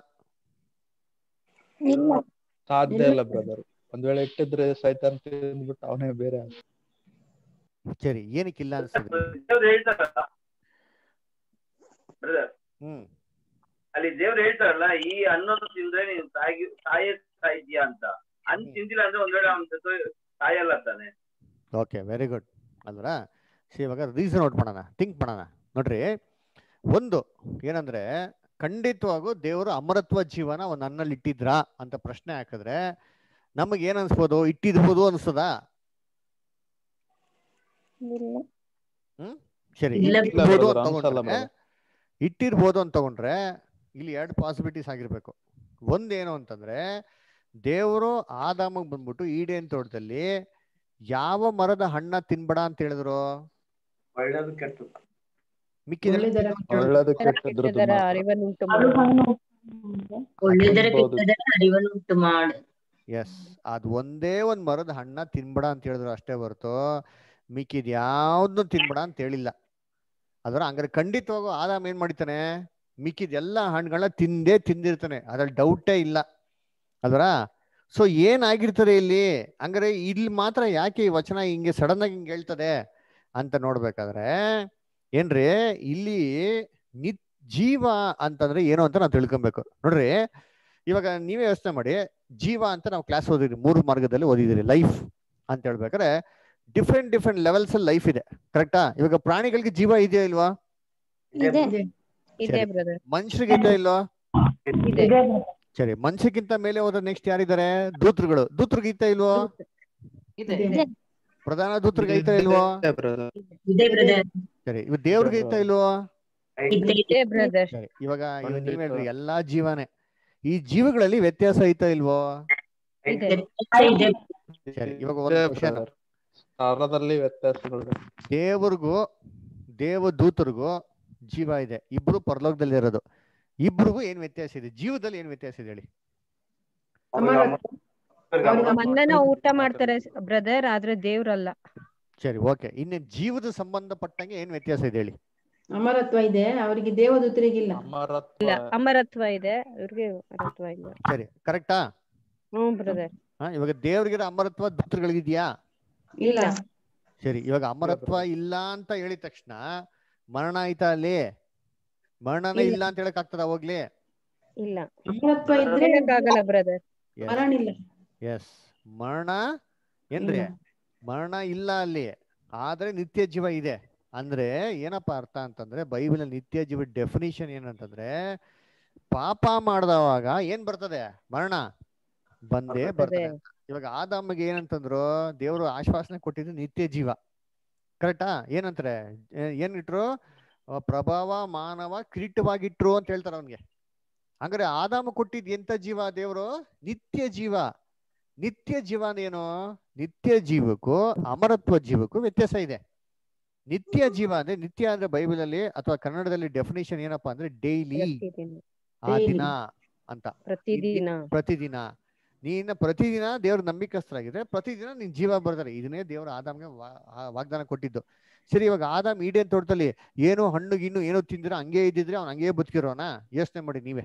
ಇಲ್ಲ ಸಾಧ್ಯ ಇಲ್ಲ ಬ್ರದರ್ ಒಂದ್ ವೇಳೆ ಇಟ್ಟಿದ್ರೆ ಸೈತಾನ್ ತಿಂದ್ಬಿಟ್ಟು ಅವನೇ ಬೇರೆ ಆಗ ಸರಿ ಏನಕ್ಕಿಲ್ಲ ಅನ್ಸ್ತದೆ ದೇವ್ರು ಹೇಳ್ತಾರಲ್ಲ ಬ್ರದರ್ ಹ್ಮ್ ಅಲ್ಲಿ ದೇವ್ರು ಹೇಳ್ತಾರಲ್ಲ ಈ ಹಣ್ಣನ್ನು ತಿಂದ್ರೆ ನೀನು ತಾಯಿ ತಾಯಿ ಸಾಯ್ತೀಯಾ ಅಂತ ಹಣ್ಣು ತಿಂದಿಲ್ಲ ಅಂದ್ರೆ ಒಂದ್ ವೇಳೆ ಅವ್ನ ಸತ್ತು ಸಾಯಲ್ಲ ತಾನೆ ಓಕೆ ವೆರಿ ಗುಡ್ ಅಲ್ವರಾ ಸಿ ಇವಾಗ ರೀಸನ್ ನೋಟ್ ಮಾಡೋಣ ಥಿಂಕ್ ಮಾಡೋಣ ನೋಡ್ರಿ ಒಂದು ಏನಂದ್ರೆ ಖಂಡಿತವಾಗೂ ದೇವರು ಅಮರತ್ವ ಜೀವನ ಒಂದು ಅನ್ನಲ್ಲಿ ಇಟ್ಟಿದ್ರಾ ಅಂತ ಪ್ರಶ್ನೆ ಹಾಕಿದ್ರೆ ನಮಗೆ ಏನ್ ಅನ್ಸ್ಬೋದು ಇಟ್ಟಿರ್ಬೋದು ಅನ್ಸ್ತದಾ ಇಲ್ಲ ಹ್ಮ್ ಸರಿ ಇಲ್ಲ ಇಟ್ಟಿರ್ಬೋದು brother, ಅಂತ ಅನ್ಸಲ್ಲ ತಗೊಂಡ್ರೆ brother. ಇಟ್ಟಿರ್ಬೋದು ಅಂತ ತಗೊಂಡ್ರೆ ಇಲ್ಲಿ ಎರಡು ಪಾಸಿಬಿಲಿಟೀಸ್ ಆಗಿರ್ಬೇಕು ಒಂದೇನು ಅಂತಂದ್ರೆ ದೇವರು ಆದಾಮಗ್ ಬಂದ್ಬಿಟ್ಟು ಈಡೇನ್ ತೋಟದಲ್ಲಿ ಯಾವ ಮರದ ಹಣ್ಣ ತಿನ್ಬೇಡ ಅಂತ ಹೇಳಿದ್ರು ಒಳ್ಳೇದು ಕೆಟ್ಟದ್ದು ಮಿಕ್ಕಿದೆಲ್ಲ ಒಳ್ಳೆದರ ಒಳ್ಳೇದು ಕೆಟ್ಟದ್ರದ್ದು ಕೆಟ್ಟದರ ಮಾತ್ರ ಅರಿವನ್ನುಂಟು ಅದು ಮಾಡು ಹಣ್ಣು ಒಳ್ಳೆದರ ತಿನ್ಬೋದು. ಕೆಟ್ಟದರ ಅರಿವನ್ನುಂಟು ಮಾಡು ಎಸ್ ಅದು ಒಂದೇ ಒಂದ್ ಮರದ ಹಣ್ಣ ತಿನ್ಬೇಡ ಅಂತ ಹೇಳಿದ್ರು ಅಷ್ಟೇ ಹೊರತು ಮಿಕ್ಕಿದ್ ಯಾವ್ದನ್ನು ತಿನ್ಬೇಡ ಅಂತ ಹೇಳಿಲ್ಲ ಅದರ ಹಂಗಾರೆ ಖಂಡಿತವಾಗೂ ಆದಾಮ್ ಏನ್ ಮಾಡಿತಾನೆ ಮಿಕ್ಕಿದ ಎಲ್ಲ ಹಣ್ಣುಗಳನ್ನ ತಿಂದೇ ತಿಂದಿರ್ತಾನೆ ಅದ್ರಲ್ಲಿ ಡೌಟೇ ಇಲ್ಲ ಅದರ ಸೊ ಏನಾಗಿರ್ತದೆ ಇಲ್ಲಿ ಹಂಗಾರೆ ಇಲ್ಲಿ ಮಾತ್ರ ಯಾಕೆ ಈ ವಚನ ಹಿಂಗೆ ಸಡನ್ ಆಗಿ ಹಿಂಗೆ ಹೇಳ್ತದೆ ಅಂತ ನೋಡ್ಬೇಕಾದ್ರೆ ಏನ್ರಿ ಇಲ್ಲಿ ನಿತ್ ಜೀವ ಅಂತಂದ್ರೆ ಏನು ಅಂತ ನಾವು ತಿಳ್ಕೊಬೇಕು ನೋಡ್ರಿ ಇವಾಗ ನೀವೇ ಯೋಚನೆ ಮಾಡಿ ಜೀವ ಅಂತ ನಾವು ಕ್ಲಾಸ್ ಓದಿದ್ರಿ ಮೂರು ಮಾರ್ಗದಲ್ಲಿ ಓದಿದಿರಿ ಲೈಫ್ ಅಂತ ಹೇಳ್ಬೇಕಾದ್ರೆ ಡಿಫ್ರೆಂಟ್ ಡಿಫ್ರೆಂಟ್ ಲೆವೆಲ್ಸ್ ಅಲ್ಲಿ ಲೈಫ್ ಇದೆ ಕರೆಕ್ಟಾ ಇವಾಗ ಪ್ರಾಣಿಗಳಿಗೆ ಜೀವ ಇದೆಯಾ ಇಲ್ವಾ ಇದೆ ಇದೆ ಸರಿ. ಬ್ರದರ್ ಮನುಷ್ಯರಿಗೆ ಇದೆಯಾ ಇಲ್ವಾ ಇದೆ ಸರಿ ಮನುಷ್ಯಕ್ಕಿಂತ ಮೇಲೆ ಹೋದ ನೆಕ್ಸ್ಟ್ ಯಾರಿದ್ದಾರೆ ದೂತರುಗಳು ದೂತರಿಗೆ ಐತಾ ಇಲ್ವೋ ಇದೆ ಇದೆ ಪ್ರಧಾನ ದೂತರಿಗೆ ಐತಾ ಇಲ್ವೋ ಇದೆ ಬ್ರದರ್ ಸರಿ ಇವ್ ದೇವ್ರಿಗೆ ಐತಾ ಇಲ್ವೋ ಇದೆ ಇದೆ ಬ್ರದರ್ ಸರಿ ಇವಾಗ ಇವಾಗ ಖಂಡಿತ. ನೀವ್ ಹೇಳ್ರಿ ಎಲ್ಲಾ ಜೀವನೇ ಈ ಜೀವಗಳಲ್ಲಿ ವ್ಯತ್ಯಾಸ ಐತಾ ಇಲ್ವೋ ಇದೆ ಇದೆ ಸರಿ ಇವಾಗ ಒಂದು ಕ್ವಶನ್ ಸ್ಥಾನದಲ್ಲಿ ವ್ಯತ್ಯಾಸಗಳು ದೇವ್ರಿಗೂ ದೇವದೂತರಿಗೂ ಜೀವ ಇದೆ ಇಬ್ರು ಪರಲೋಕದಲ್ಲಿ ಇರೋದು ಇಬ್ರಿಗೂ ಏನ್ ವ್ಯತ್ಯಾಸ ಇದೆ ಜೀವದಲ್ಲಿ ಏನ್ ವ್ಯತ್ಯಾಸ ಇದೆ ಹೇಳಿ ಮನ್ನನ ಊಟ ಮಾಡ್ತಾರೆ ಬ್ರದರ್ ಆದ್ರೆ ದೇವ್ರಲ್ಲ ಸರಿ ಓಕೆ ಇನ್ನು ಜೀವದ ಸಂಬಂಧಪಟ್ಟಂಗೆ ಏನ್ ವ್ಯತ್ಯಾಸ ಇದೆ ಹೇಳಿ ಅಮರತ್ವ ಇದೆ ಅವರಿಗೆ ದೇವದೂತರಿಗಿಲ್ಲ ಅಮರತ್ವ ಇಲ್ಲ ಅಮರತ್ವ ಇದೆ ಇವ್ರಿಗೆ ಅಮರತ್ವ ಇಲ್ಲ ಸರಿ ಕರೆಕ್ಟಾ ಹ್ಞೂ ಬ್ರದರ್ ಹಾ ಇವಾಗ ದೇವ್ರಿಗಿರೋ ಅಮರತ್ವ ದೂತರುಗಳಿಗಿದ್ಯಾ ಇಲ್ಲ ಸರಿ ಇವಾಗ ಅಮರತ್ವ ಇಲ್ಲ ಅಂತ ಹೇಳಿದ ತಕ್ಷಣ ಮರಣ ಆಯ್ತಾ ಅಲ್ಲಿ ಮರಣನೇ ಇಲ್ಲ ಅಂತ ಹೇಳಕ್ ಆಗ್ತದ ಹೋಗ್ಲಿ ಇಲ್ಲ ಅಮರತ್ವ ಇದ್ರೆ ಹೇಳಕ್ಕಾಗಲ್ಲ ಬ್ರದರ್ ಮರಣ ಇಲ್ಲ ಎಸ್ ಮರಣ ಏನ್ರಿ ಇಲ್ಲ. ಮರಣ ಇಲ್ಲ ಅಲ್ಲಿ ಆದ್ರೆ ನಿತ್ಯ ಜೀವ ಇದೆ ಅಂದ್ರೆ ಏನಪ್ಪ ಅರ್ಥ ಅಂತಂದ್ರೆ ಬೈಬಲ್ ನಿತ್ಯ ಜೀವ ಡೆಫಿನಿಷನ್ ಏನಂತಂದ್ರೆ ಪಾಪ ಮಾಡ್ದವಾಗ ಏನ್ ಬರ್ತದೆ ಮರಣ ಬಂದೇ ಬರ್ತದೆ ಅಂತ. ಇವಾಗ ಆದಾಮಗೆ ಏನಂತಂದ್ರು ದೇವರು ಆಶ್ವಾಸನೆ ಕೊಟ್ಟಿದ್ದು ನಿತ್ಯ ಜೀವ ಕರೆಕ್ಟಾ ಏನಂತಾರೆ ಏ- ಏನ್ ಇಟ್ರು ಅಹ್ ಪ್ರಭಾವ ಮಾನವ ಕಿರೀಟವಾಗಿಟ್ರು ಅಂತ ಹೇಳ್ತಾರೆ ಅವನ್ಗೆ ಹಂಗಾರೆ ಆದಾಮ ಕೊಟ್ಟಿದ್ ಎಂತ ಜೀವ ದೇವರು ನಿತ್ಯ ಜೀವ ನಿತ್ಯ ಜೀವ ಏನು ನಿತ್ಯ ಜೀವಕ್ಕೂ ಅಮರತ್ವ ಜೀವಕ್ಕೂ ವ್ಯತ್ಯಾಸ ಇದೆ ನಿತ್ಯ ಜೀವ ಅಂದ್ರೆ ನಿತ್ಯ ಅಂದ್ರೆ ಬೈಬಲ್ ಅಲ್ಲಿ ಅಥವಾ ಕನ್ನಡದಲ್ಲಿ ಡೆಫಿನೇಷನ್ ಏನಪ್ಪಾ ಅಂದ್ರೆ ಡೈಲಿ ಪ್ರತಿದಿನ ಆ Daily. ದಿನ ಅಂತ ಪ್ರತಿದಿನ ಪ್ರತಿದಿನ ನೀನು ಪ್ರತಿದಿನ ದೇವ್ರ ನಂಬಿಕಸ್ಥರಾಗಿದ್ರೆ ಪ್ರತಿದಿನ ನಿನ್ ಜೀವ ಬರ್ತಾರೆ ಇದನ್ನೇ ದೇವ್ರ ಆದಾಮ್ಗೆ ವಾ- ಆ ವಾಗ್ದಾನ ಕೊಟ್ಟಿದ್ದು ಸರಿ ಇವಾಗ ಆದಾಮ್ ಈಡೇನ್ ತೋಟದಲ್ಲಿ ಏನೋ ಹಣ್ಣು ಗಿಣ್ಣು ಏನೋ ತಿಂದ್ರೆ ಹಂಗೆ ಇದ್ದಿದ್ರೆ ಅವ್ನು ಹಂಗೆ ಬದುಕಿರೋನ ಯೋಚನೆ ಮಾಡಿ ನೀವೇ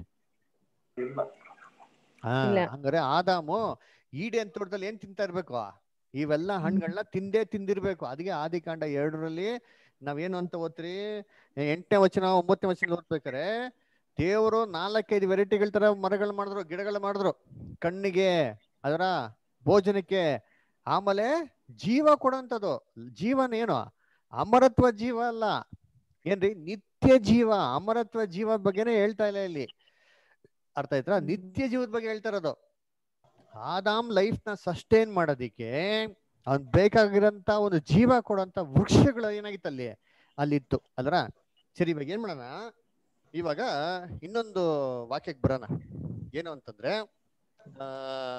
ಹಾ ಇಲ್ಲ. ಹಂಗಾರೆ ಆದಾಮು ಈಡೇನ್ ತೋಟದಲ್ಲಿ ಏನ್ ತಿಂತಾ ಇರ್ಬೇಕು ಇವೆಲ್ಲ ಹಣ್ಣುಗಳನ್ನ ತಿಂದೇ ತಿಂದಿರ್ಬೇಕು ಅದಕ್ಕೆ ಆದಿಕಾಂಡ ಎರಡರಲ್ಲಿ ನಾವೇನು ಅಂತ ಓದ್ತೀರಿ ಎಂಟನೇ ವಚನ ಒಂಬತ್ತನೇ ವಚನ ಓದ್ಬೇಕಾರೆ ದೇವರು ನಾಲ್ಕೈದು ವೆರೈಟಿಗಳ ತರ ಮರಗಳು ಮಾಡಿದ್ರು ಗಿಡಗಳು ಮಾಡಿದ್ರು ಕಣ್ಣಿಗೆ ಅದರ ಭೋಜನಕ್ಕೆ ಆಮೇಲೆ ಜೀವ ಕೊಡುವಂಥದ್ದು ಜೀವನ ಏನು ಅಮರತ್ವ ಜೀವ ಅಲ್ಲ ಏನ್ರಿ ನಿತ್ಯ ಜೀವ ಅಮರತ್ವ ಜೀವ ಬಗ್ಗೆನೇ ಹೇಳ್ತಾ ಇಲ್ಲ ಇಲ್ಲಿ ಅರ್ಥ ಆಯ್ತಾ ನಿತ್ಯ ಜೀವದ ಬಗ್ಗೆ ಹೇಳ್ತಾ ಇರೋದು ಆದಾಮ್ ಲೈಫ್ ನ ಸಸ್ಟೈನ್ ಮಾಡೋದಿಕ್ಕೆ ಅವ್ನ್ ಬೇಕಾಗಿರೋಂತ ಒಂದು ಜೀವ ಕೊಡುವಂತ ವೃಕ್ಷಗಳು ಏನಾಗಿತ್ತು ಅಲ್ಲಿ ಅಲ್ಲಿತ್ತು ಅಲ್ರ ಸರಿ ಇವಾಗ ಏನ್ ಮಾಡೋಣ ಇವಾಗ ಇನ್ನೊಂದು ವಾಕ್ಯಕ್ಕೆ ಬರೋಣ ಏನು ಅಂತಂದ್ರೆ ಆ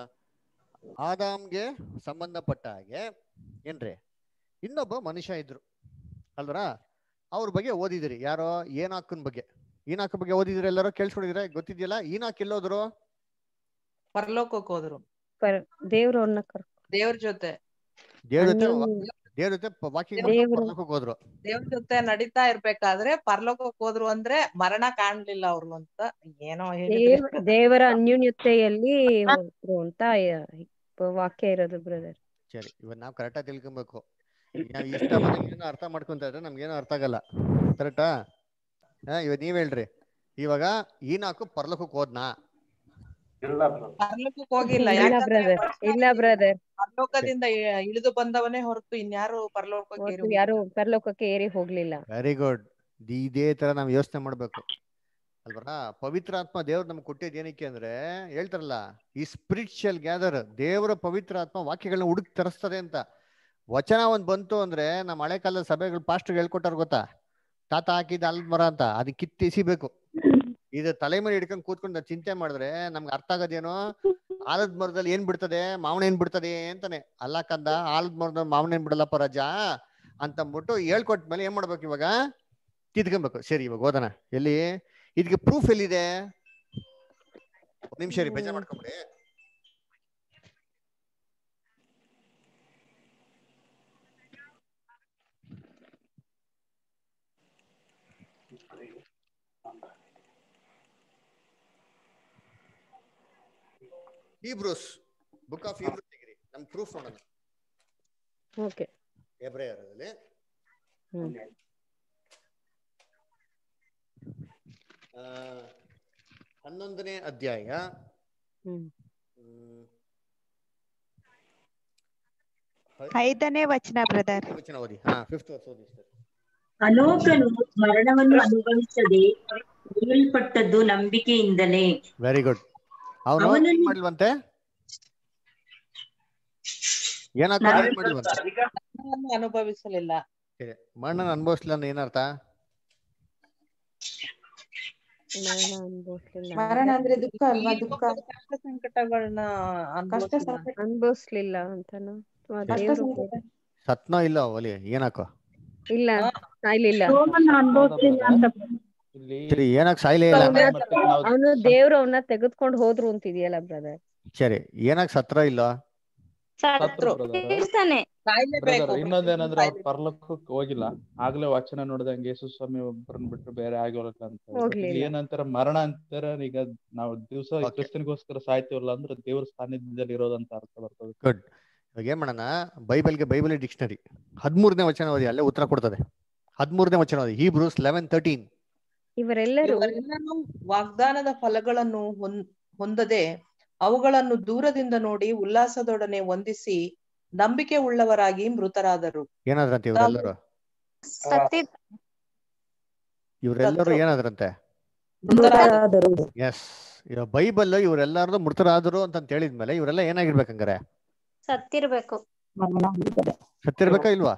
ಆದಾಮ್ಗೆ ಸಂಬಂಧಪಟ್ಟ ಹಾಗೆ ಏನ್ರಿ ಇನ್ನೊಬ್ಬ ಮನುಷ್ಯ ಇದ್ರು ಅಲ್ವರ ಅವ್ರ ಬಗ್ಗೆ ಓದಿದಿರಿ ಯಾರೋ ಏನಾಕನ್ ಬಗ್ಗೆ ಈನಾಕ್ ಬಗ್ಗೆ ಓದಿದಿರಿ ಎಲ್ಲರೂ ಕೇಳಿಸ್ಕೊಂಡಿದ್ರೆ ಗೊತ್ತಿದ್ಯಲ್ಲ ಈನಾಕ್ ಎಲ್ಲೋದ್ರು ಪರಲೋಕಕ್ಕೆ ಹೋದ್ರು ಪರ್ ದೇವ್ರವ್ರನ್ನ ಕರ್ ದೇವ್ರ ಜೊತೆ ದೇವ್ರ ಜೊತೆ ಅನ್ಯೋನ್ಯ- ದೇವ್ರ ಜೊತೆ ವಾಕಿಂಗ್ ದೇವ್ರು- ಪರಲೋಕಕ್ಕೆ ಹೋದ್ರು ದೇವ್ರ ಜೊತೆ ನಡೀತಾ ಇರ್ಬೇಕಾದ್ರೆ ಪರಲೋಕಕ್ಕೆ ಹೋದ್ರು ಅಂದ್ರೆ ಮರಣ ಕಾಣ್ಲಿಲ್ಲ ಅವ್ರು ಅಂತ ಏನೋ ಹೇಳಿದ್ರು ದೇವ್ ದೇವರ ಅನ್ಯೂನ್ಯತೆಯಲ್ಲಿ ಹೋದ್ರು ಅಂತ ಯ- ವಾಕ್ಯ ಇರೋದು ಬ್ರದರ್ ಸರಿ ಇವತ್ತು ನಾವು ಕರೆಕ್ಟಾಗಿ ತಿಳ್ಕೊಬೇಕು ನಾವು ಇಷ್ಟ ಬಂದಂಗೆ ಏನೋ ಅರ್ಥ ಮಾಡ್ಕೊಂತ ಇದ್ರೆ ನಮ್ಗೇನೋ ಅರ್ಥ ಆಗಲ್ಲ ಕರೆಕ್ಟಾ ಹಾ ಇವಾಗ ನೀವ್ ಹೇಳ್ರಿ ಇವಾಗ ಈನಾಕು ಪರ್ಲೋಕಕ್ಕೆ ಹೋದ್ನಾ ಪರಲೋಕಕ್ಕೆ ಹೋಗಿಲ್ಲ ಇಲ್ಲ ಯಾಕಂದ್ರೆ ಬ್ರದರ್ ಇಲ್ಲ ಬ್ರದರ್ ಪರಲೋಕದಿಂದ ಇ- ಇಳಿದು ಬಂದವನೇ ಹೊರತು ಇನ್ಯಾರು ಪರಲೋಕಕ್ಕೆ ಏರಿ ಯಾರು ಪರಲೋಕಕ್ಕೆ ಏರಿ ಹೋಗ್ಲಿಲ್ಲ ವೆರಿ ಗುಡ್ ಇದೇ ತರ ನಾವು ಯೋಚನೆ ಮಾಡ್ಬೇಕು ಅಲ್ವರ ಪವಿತ್ರಾತ್ಮ ದೇವ್ರು ನಮ್ಗೆ ಕೊಟ್ಟಿದ್ ಏನಕ್ಕೆ ಅಂದ್ರೆ ಹೇಳ್ತಾರಲ್ಲ ಈ ಸ್ಪಿರಿಚುವಲ್ ಗ್ಯಾದರ್ ದೇವರ ಪವಿತ್ರಾತ್ಮ ವಾಕ್ಯಗಳನ್ನ ಹುಡುಕ್ ತರಿಸ್ತದೆ ಅಂತ ವಚನ ಒಂದ್ ಬಂತು ಅಂದ್ರೆ ನಮ್ಮ ಹಳೆ ಕಾಲದ ಸಭೆಗಳು ಪಾಸ್ಟರ್ ಹೇಳ್ಕೊಟ್ಟಾರ ಗೊತ್ತಾ ತಾತ ಹಾಕಿದ ಅಲ್ದ ಮರ ಅಂತ ಅದನ್ನ ಕಿತ್ತು ಎಸಿಬೇಕು ಇದು ತಲೆ ಮೇಲೆ ಹಿಡ್ಕೊಂಡ್ ಕೂತ್ಕೊಂಡು ಚಿಂತೆ ಮಾಡಿದ್ರೆ ನಮ್ಗೆ ಅರ್ಥ ಆಗೋದೇನು ಆಲದ ಮರದಲ್ಲಿ ಏನ್ ಬಿಡ್ತದೆ ಮಾವನ ಏನ್ ಬಿಡ್ತದೆ ಅಂತಾನೆ ಅಲ್ಲ ಕಂದ ಆಲದ ಮರದ ಮಾವನ ಏನ್ ಬಿಡಲ್ಲಪ್ಪ ರಜಾ ಅಂತಂದ್ಬಿಟ್ಟು ಹೇಳ್ಕೊಟ್ಮೇಲೆ ಏನ್ ಮಾಡ್ಬೇಕು ಇವಾಗ ಕಿತ್ಕೊಬೇಕು ಸರಿ ಇವಾಗ ಓದೋಣ ಎಲ್ಲಿ ಇದಕ್ಕೆ ಪ್ರೂಫ್ ಎಲ್ಲಿದೆ ಒಂದ್ ನಿಮಿಷ ರೀ ಬೇಜಾರ್ ಮಾಡ್ಕೊಂಬಿಡಿ ಹೀಬ್ರೂಸ್ ಬುಕ್ ಆಫ್ ಹೀಬ್ರೂಸ್ ತೆಗಿರಿ ನಮ್ ಪ್ರೂಫ್ ನೋಡೋಣ ಓಕೆ ಎಬ್ರೇಯರಲ್ಲಿ ಹ್ಮ್ ಆ, ಹನ್ನೊಂದನೇ ಅಧ್ಯಾಯ ಹ್ಮ್ ಹ್ಮ್, ಐದನೇ ವಚನ ಬ್ರದರ್ ವಚನ ಓದಿ ಹಾ ಫಿಫ್ತ್ ವರ್ಸ್ ಓದಿ ಸರ್ ಅನೋಕನು ಮರಣವನ್ನು ಅನುಭವಿಸದೆ ಮೇಲ್ಪಟ್ಟದ್ದು ನಂಬಿಕೆಯಿಂದಲೇ ವೆರಿ ಗುಡ್ ಅವನು ಏನ್ ಅವನನ್ನು- ಮಾಡ್ಲ್ವಂತೆ ಏನಾಗ್ಕೊಂಡು ಏನ್ ಮಾಡ್ಲ್ವಂತೆ ಮರಣವನ್ನು ಅನುಭವಿಸಲಿಲ್ಲ ಸರಿ, ಮರಣನ ಅನುಭವಿಸ್ಲಿಲ್ಲ ಅಂದ್ರೆ ಏನರ್ಥ ಮರಣ ಅನುಭವಿಸ್ಲಿಲ್ಲ ಮರಣ ಅಂದ್ರೆ ದುಃಖ ಅಲ್ವಾ ಈ ದುಃಖ ಲೋಕದ ಕಷ್ಟ ಸಂಕಟಗಳನ್ನ ಕಷ್ಟ ಅನುಭವಿಸಿಲ್ಲ ಸಂಕಟ ಅನುಭವಿಸ್ಲಿಲ್ಲ ಅಂತನಾ ಅಥವಾ ಕಷ್ಟ ದೇವ್ರು ಸಂಕಟ ಸತ್ನೋ ಇಲ್ಲ ಒಲಿ ಏನಾಕೋ ಇಲ್ಲ ಸಾಯ್ಲಿಲ್ಲ ಸೋಮನ್ನ ಅನುಭವಿಸ್ಲಿಲ್ಲ ಅಂತ ಇಲ್ಲಿ ಸರಿ ಏನಾಕ್ ಸಾಯ್ಲೇ ಇಲ್ಲ ಅವನ ಮತ್ತೆ ನಾವು ಅವನು ದೇವ್ರು ಅವನ್ನ ತೆಗೆದುಕೊಂಡು ಹೋದ್ರು ಅಂತಿದೆಯಲ್ಲ ಬ್ರದರ್ ಸರಿ ಏನಾಕ್ ಸತ್ರ ಇಲ್ಲ ಸತ್ರು ಬ್ರದರ್ ಇರ್ತಾನೆ ಸಾಯ್ಲೇಬೇಕು ಬ್ರದರ್ ಇನ್ನೊಂದೇನಂದ್ರೆ ಅವ್ರ ಪರಲೋಕಕ್ಕೆ ಹೋಗಿಲ್ಲ ಆಗ್ಲೇ ವಚನ ನೋಡಿದಂಗೆ ಯೇಸು ಸ್ವಾಮಿ ಒಬ್ಬರನ್ನ ಬಿಟ್ರೆ ಬೇರೆ ಆಗಿರಲ್ಲ ಅಂತ ಹೇಳ್ತಾರೆ. ಹೋಗ್ಲಿಲ್ಲ. ಇಲ್ಲಿ ಏನಂತಾರ ಮರಣ ಅಂತಾರ ಈಗ ನಾವು ದಿವಸ Okay. ಕ್ರಿಸ್ತನಿಗೋಸ್ಕರ ಸಾಯ್ತೀವಲ್ಲ ಅಂದ್ರೆ ದೇವ್ರ ಸಾನ್ನಿಧ್ಯದಲ್ಲಿ ಇರೋದಂತ ಅರ್ಥ ಬರ್ತದೆ ಗುಡ್ ಇವಾಗ ಏನ್ ಮಾಡೋಣ ಬೈಬಲ್ಗೆ ಬೈಬಲ್ ಡಿಕ್ಷನರಿ ಹದಿಮೂರನೇ ವಚನ ಓದಿ ಅಲ್ಲೇ ಉತ್ತರ ಕೊಡ್ತದೆ ಹದಿಮೂರನೇ ವಚನ ಓದಿ ಹೀಬ್ರೂಸ್ ಲೆವೆನ್ ತರ್ಟೀನ್ ಇವರೆಲ್ಲರೂ ಇವರೆಲ್ಲರೂ ವಾಗ್ದಾನದ ಫಲಗಳನ್ನು ಹೊಂ- ಹೊಂದದೆ ಅವುಗಳನ್ನು ದೂರದಿಂದ ನೋಡಿ ಉಲ್ಲಾಸದೊಡನೆ ವಂದಿಸಿ ನಂಬಿಕೆ ಉಳ್ಳವರಾಗಿ ಮೃತರಾದರು ಏನಾದ್ರಂತೆ ಇವರೆಲ್ಲರೂ ಸತ್ತಿದ್ ಇವರೆಲ್ಲರೂ ಸತ್ರು. ಏನಾದ್ರಂತೆ ಮೃತರಾದರು ಎಸ್ ಇವಾಗ ಬೈಬಲ್ ಇವರೆಲ್ಲರೂ ಮೃತರಾದರು ಅಂತ ಹೇಳಿದ್ಮೇಲೆ ಇವರೆಲ್ಲ ಏನಾಗಿರ್ಬೇಕಂಗಾರೆ ಸತ್ತಿರ್ಬೇಕು ಸತ್ತಿರ್ಬೇಕಾ ಇಲ್ವಾ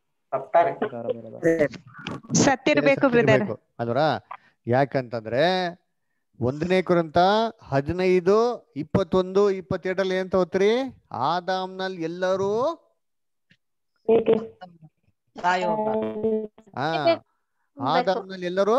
ಸತ್ತಿರ್ಬೇಕು ಬ್ರದರ್ ಸತ್ತಿರ್ಬೇಕು ಅಲ್ವರ ಯಾಕಂತಂದ್ರೆ ಒಂದನೇ ಕುರಿತ ಹದಿನೈದು ಇಪ್ಪತ್ತೊಂದು ಇಪ್ಪತ್ತೆರಡರಲ್ಲಿ ಏನ್ ಓದ್ತೀರಿ ಆದಾಮ್ನಲ್ಲಿ ಎಲ್ಲರೂ ಸಾಯುವವರ ಆ ಆದಾಮ್ನಲ್ಲಿ ಎಲ್ಲರೂ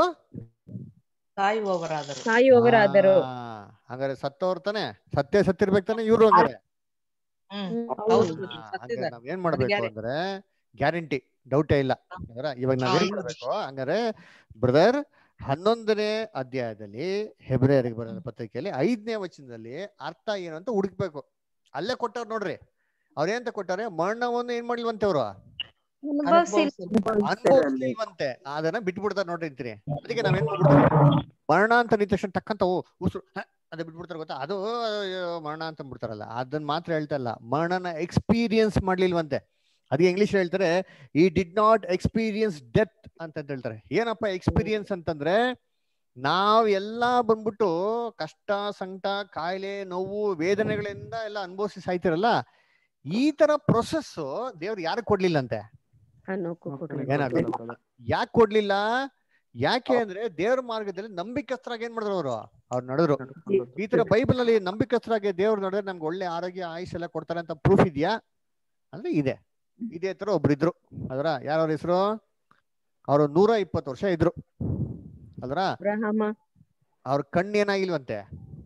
ಸಾಯುವವರಾದರು ಸಾಯುವವರಾದರು ಆ, ಹಂಗಾರೆ ಸತ್ತವ್ರು ತಾನೆ ಸತ್ಯ ಸತ್ತಿರ್ಬೇಕು ತಾನೆ ಇವ್ರು ಹಂಗಾರೆ ಹ್ಮ್ ಹ್ಮ್, ಹೌದು ಹೌದು. ಆ, ಹಂಗಾರೆ ಸತ್ತಿದ್ದಾರೆ ನಾವ್ ಏನ್ ಮಾಡ್ಬೇಕು ಗ್ಯಾರೆ- ಅಂದ್ರೆ ಗ್ಯಾರಂಟಿ ಡೌಟೇ ಇಲ್ಲ ಹಂಗಾರೆ ಇವಾಗ ನಾವ್ ಏನ್ ಹೌದು. ಮಾಡ್ಬೇಕು ಹಂಗಾರೆ ಬ್ರದರ್ ಹನ್ನೊಂದನೇ ಅಧ್ಯಾಯದಲ್ಲಿ ಹೆಬ್ರಿಯರಿಗೆ ಬರೆದ ಪತ್ರಿಕೆಯಲ್ಲಿ ಐದನೇ ವಚನದಲ್ಲಿ ಅರ್ಥ ಏನು ಅಂತ ಹುಡುಕ್ಬೇಕು ಅಲ್ಲೇ ಕೊಟ್ಟವ್ರು ನೋಡ್ರಿ ಅವ್ರೇಂತ ಕೊಟ್ಟಾರೆ ಮರಣವನ್ನು ಏನ್ ಮಾಡ್ಲಿವಂತೆ ಅವ್ರು ಅನುಭವಿಸಿಲ್ಲ ಅನುಭವಿಸ್ಲಿಲ್ವಂತೆ ಅದನ್ನ ಬಿಟ್ಬಿಡ್ತಾರೆ ನೋಡ್ರಿ ಅಂತೀನಿ ಅದಕ್ಕೆ ನಾವೇನ್ ಮಾಡ್ಬಿಡ್ತೀವಿ ಮರಣ ಅಂತ ನಿಂತ ತಕ್ಷಣ ಟಕ್ಕಂತ ಓ ಉಸಿರು ಹ, ಅದೇ ಬಿಟ್ಬಿಡ್ತಾರೆ ಗೊತ್ತಾ ಅದು ಅಯ್ಯೋ, ಮರಣ ಅಂತ ಬಿಡ್ತಾರಲ್ಲ ಅದನ್ನ ಮಾತ್ರ ಹೇಳ್ತಾ ಇಲ್ಲ ಮರಣನ ಎಕ್ಸ್ಪೀರಿಯನ್ಸ್ ಮಾಡ್ಲಿಲ್ವಂತೆ ಅದಕ್ಕೆ ಇಂಗ್ಲಿಷ್ ಹೇಳ್ತಾರೆ ಈ ಡಿಡ್ ನಾಟ್ ಎಕ್ಸ್ಪೀರಿಯನ್ಸ್ ಡೆತ್ ಅಂತ ಹೇಳ್ತಾರೆ ಏನಪ್ಪ ಎಕ್ಸ್ಪೀರಿಯನ್ಸ್ ಅಂತಂದ್ರೆ ನಾವ್ ಎಲ್ಲಾ ಬಂದ್ಬಿಟ್ಟು ಕಷ್ಟ ಸಂಕಟ ಕಾಯಿಲೆ ನೋವು ವೇದನೆಗಳಿಂದ ಎಲ್ಲ ಅನುಭವಿಸಿ ಸಾಯ್ತಿರಲ್ಲ ಈ ತರ ಪ್ರೊಸೆಸ್ ದೇವ್ರು ಯಾರು ಕೊಡ್ಲಿಲ್ಲಂತೆ ಅನ್ನೋಕು ಕೊಡ್ಲಿ ಏನಾಗ್ಲಿ ಯಾಕೆ ಕೊಡ್ಲಿಲ್ಲ ಯಾಕೆ ಅಂದ್ರೆ ದೇವ್ರ ಮಾರ್ಗದಲ್ಲಿ ನಂಬಿಕಸ್ಥರಾಗಿ ಏನ್ ಮಾಡಿದ್ರು ಅವರು ಅವ್ರು ನಡೆದ್ರು ಈ ತರ ಬೈಬಲ್ ಅಲ್ಲಿ ನಂಬಿಕಸ್ಥರಾಗಿ ದೇವ್ರು ನಡೆದ್ರೆ ನಮ್ಗೆ ಒಳ್ಳೆ ಆರೋಗ್ಯ ಆಯುಷ್ ಎಲ್ಲ ಕೊಡ್ತಾರೆ ಅಂತ ಪ್ರೂಫ್ ಇದೆಯಾ ಅಂದ್ರೆ ಇದೆ ಇದೇ ತರ ಒಬ್ರು ಇದ್ರು ಅದರ ಯಾರವ್ರ ಹೆಸರು ಅವರು ನೂರ ಇಪ್ಪತ್ತು ವರ್ಷ ಇದ್ರು ಅಲ್ರ ಅಬ್ರಹಮ ಅವ್ರ ಕಣ್ಣು ಏನಾಗಿಲ್ವಂತೆ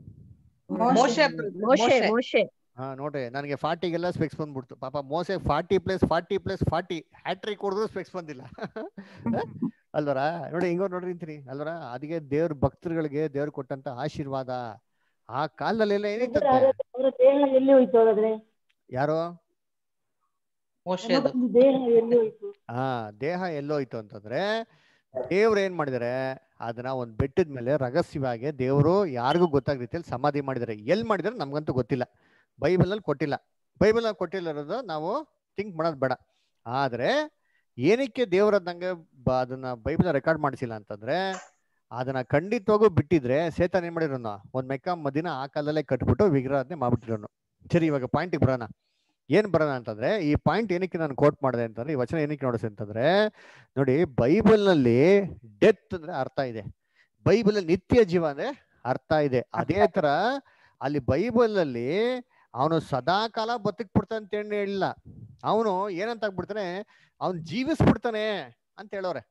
ಮೋಶೆ ಮೋಶೆ ಮೋಶೆ ಹಾ ನೋಡ್ರಿ ನನಗೆ ಫಾರ್ಟಿಗೆಲ್ಲ ಸ್ಪೆಕ್ಸ್ ಬಂದ್ಬಿಡ್ತು ಪಾಪ ಮೋಸೆ forty plus forty plus forty hat-trick ಹೊಡೆದ್ರು ಸ್ಪೆಕ್ಸ್ ಬಂದಿಲ್ಲ ಅಲ್ವರ ನೋಡಿ ಹಿಂಗೋ ನೋಡ್ರಿ ಅಂತೀನಿ ಅಲ್ವರ ಅದಕ್ಕೆ ದೇವ್ರ ಭಕ್ತರುಗಳಿಗೆ ದೇವ್ರು ಕೊಟ್ಟಂತ ಆಶೀರ್ವಾದ ಆ ಕಾಲದಲ್ಲೆಲ್ಲ ಏನಿತ್ತಂತೆ ಅವರ ದೇಹ ಎಲ್ಲಿ ಹೋಯ್ತು ಹಾಗಾದ್ರೆ ಯಾರು ಮೋಶೆದು ಒಂದು ದೇಹ ಎಲ್ಲಿ ಹೋಯ್ತು ಹಾ ದೇಹ ಎಲ್ಲೋಯ್ತು ಅಂತಂದ್ರೆ ದೇವ್ರು ಏನ್ ಮಾಡಿದಾರೆ ಅದನ್ನ ಒಂದ್ ಬೆಟ್ಟದ ಮೇಲೆ ರಹಸ್ಯವಾಗಿ ದೇವರು ಯಾರಿಗೂ ಗೊತ್ತಾಗ ರೀತಿಯಲ್ಲಿ ಸಮಾಧಿ ಮಾಡಿದಾರೆ ಎಲ್ಲಿ ಮಾಡಿದಾರೆ ನಮ್ಗಂತೂ ಗೊತ್ತಿಲ್ಲ ಬೈಬಲ್ ಅಲ್ಲಿ ಕೊಟ್ಟಿಲ್ಲ ಬೈಬಲ್ ಅಲ್ಲಿ ಕೊಟ್ಟಿಲ್ಲರೋದು ನಾವು ಥಿಂಕ್ ಮಾಡೋದು ಬೇಡ ಆದ್ರೆ ಏನಕ್ಕೆ ದೇವ್ರ ನಂಗೆ ಬ- ಅದನ್ನ ಬೈಬಲ್ ರೆಕಾರ್ಡ್ ಮಾಡಿಸಿಲ್ಲ ಅಂತಂದ್ರೆ ಅದನ್ನ ಖಂಡಿತವಾಗೂ ಬಿಟ್ಟಿದ್ರೆ ಸೇತನ್ ಏನ್ ಮಾಡಿರೋನು ಒಂದ್ ಮೆಕ್ಕ ಮದಿನ ಆ ಕಾಲದಲ್ಲೇ ಕಟ್ಬಿಟ್ಟು ವಿಗ್ರಹನೆ ಮಾಡ್ಬಿಟ್ಟಿರೋನು ಸರಿ ಇವಾಗ ಪಾಯಿಂಟಿಗೆ ಬರೋಣ ಏನ್ ಬರೋಣ ಅಂತಂದ್ರೆ ಈ ಪಾಯಿಂಟ್ ಏನಕ್ಕೆ ನಾನು ಕೋಟ್ ಮಾಡಿದೆ ಅಂತಂದ್ರೆ ಈ ವಚನ ಏನಕ್ಕೆ ನೋಡಿಸಿ ಅಂತಂದ್ರೆ ನೋಡಿ ಬೈಬಲ್ ನಲ್ಲಿ ಡೆತ್ ಅಂದ್ರೆ ಅರ್ಥ ಇದೆ ಬೈಬಲ್ ಅಲ್ಲಿ ನಿತ್ಯ ಜೀವ ಅಂದ್ರೆ ಅರ್ಥ ಇದೆ ಅದೇ ತರ ಅಲ್ಲಿ ಬೈಬಲ್ ಅಲ್ಲಿ ಅವನು ಸದಾ ಕಾಲ ಬದುಕ್ಬಿಡ್ತಾನೆ ಅಂತ ಏನ್ ಹೇಳಿಲ್ಲ ಅವನು ಏನಂತ ಆಗ್ಬಿಡ್ತಾನೆ ಅವನು ಜೀವಿಸ್ಬಿಡ್ತಾನೆ ಅಂತ ಹೇಳೋರೆ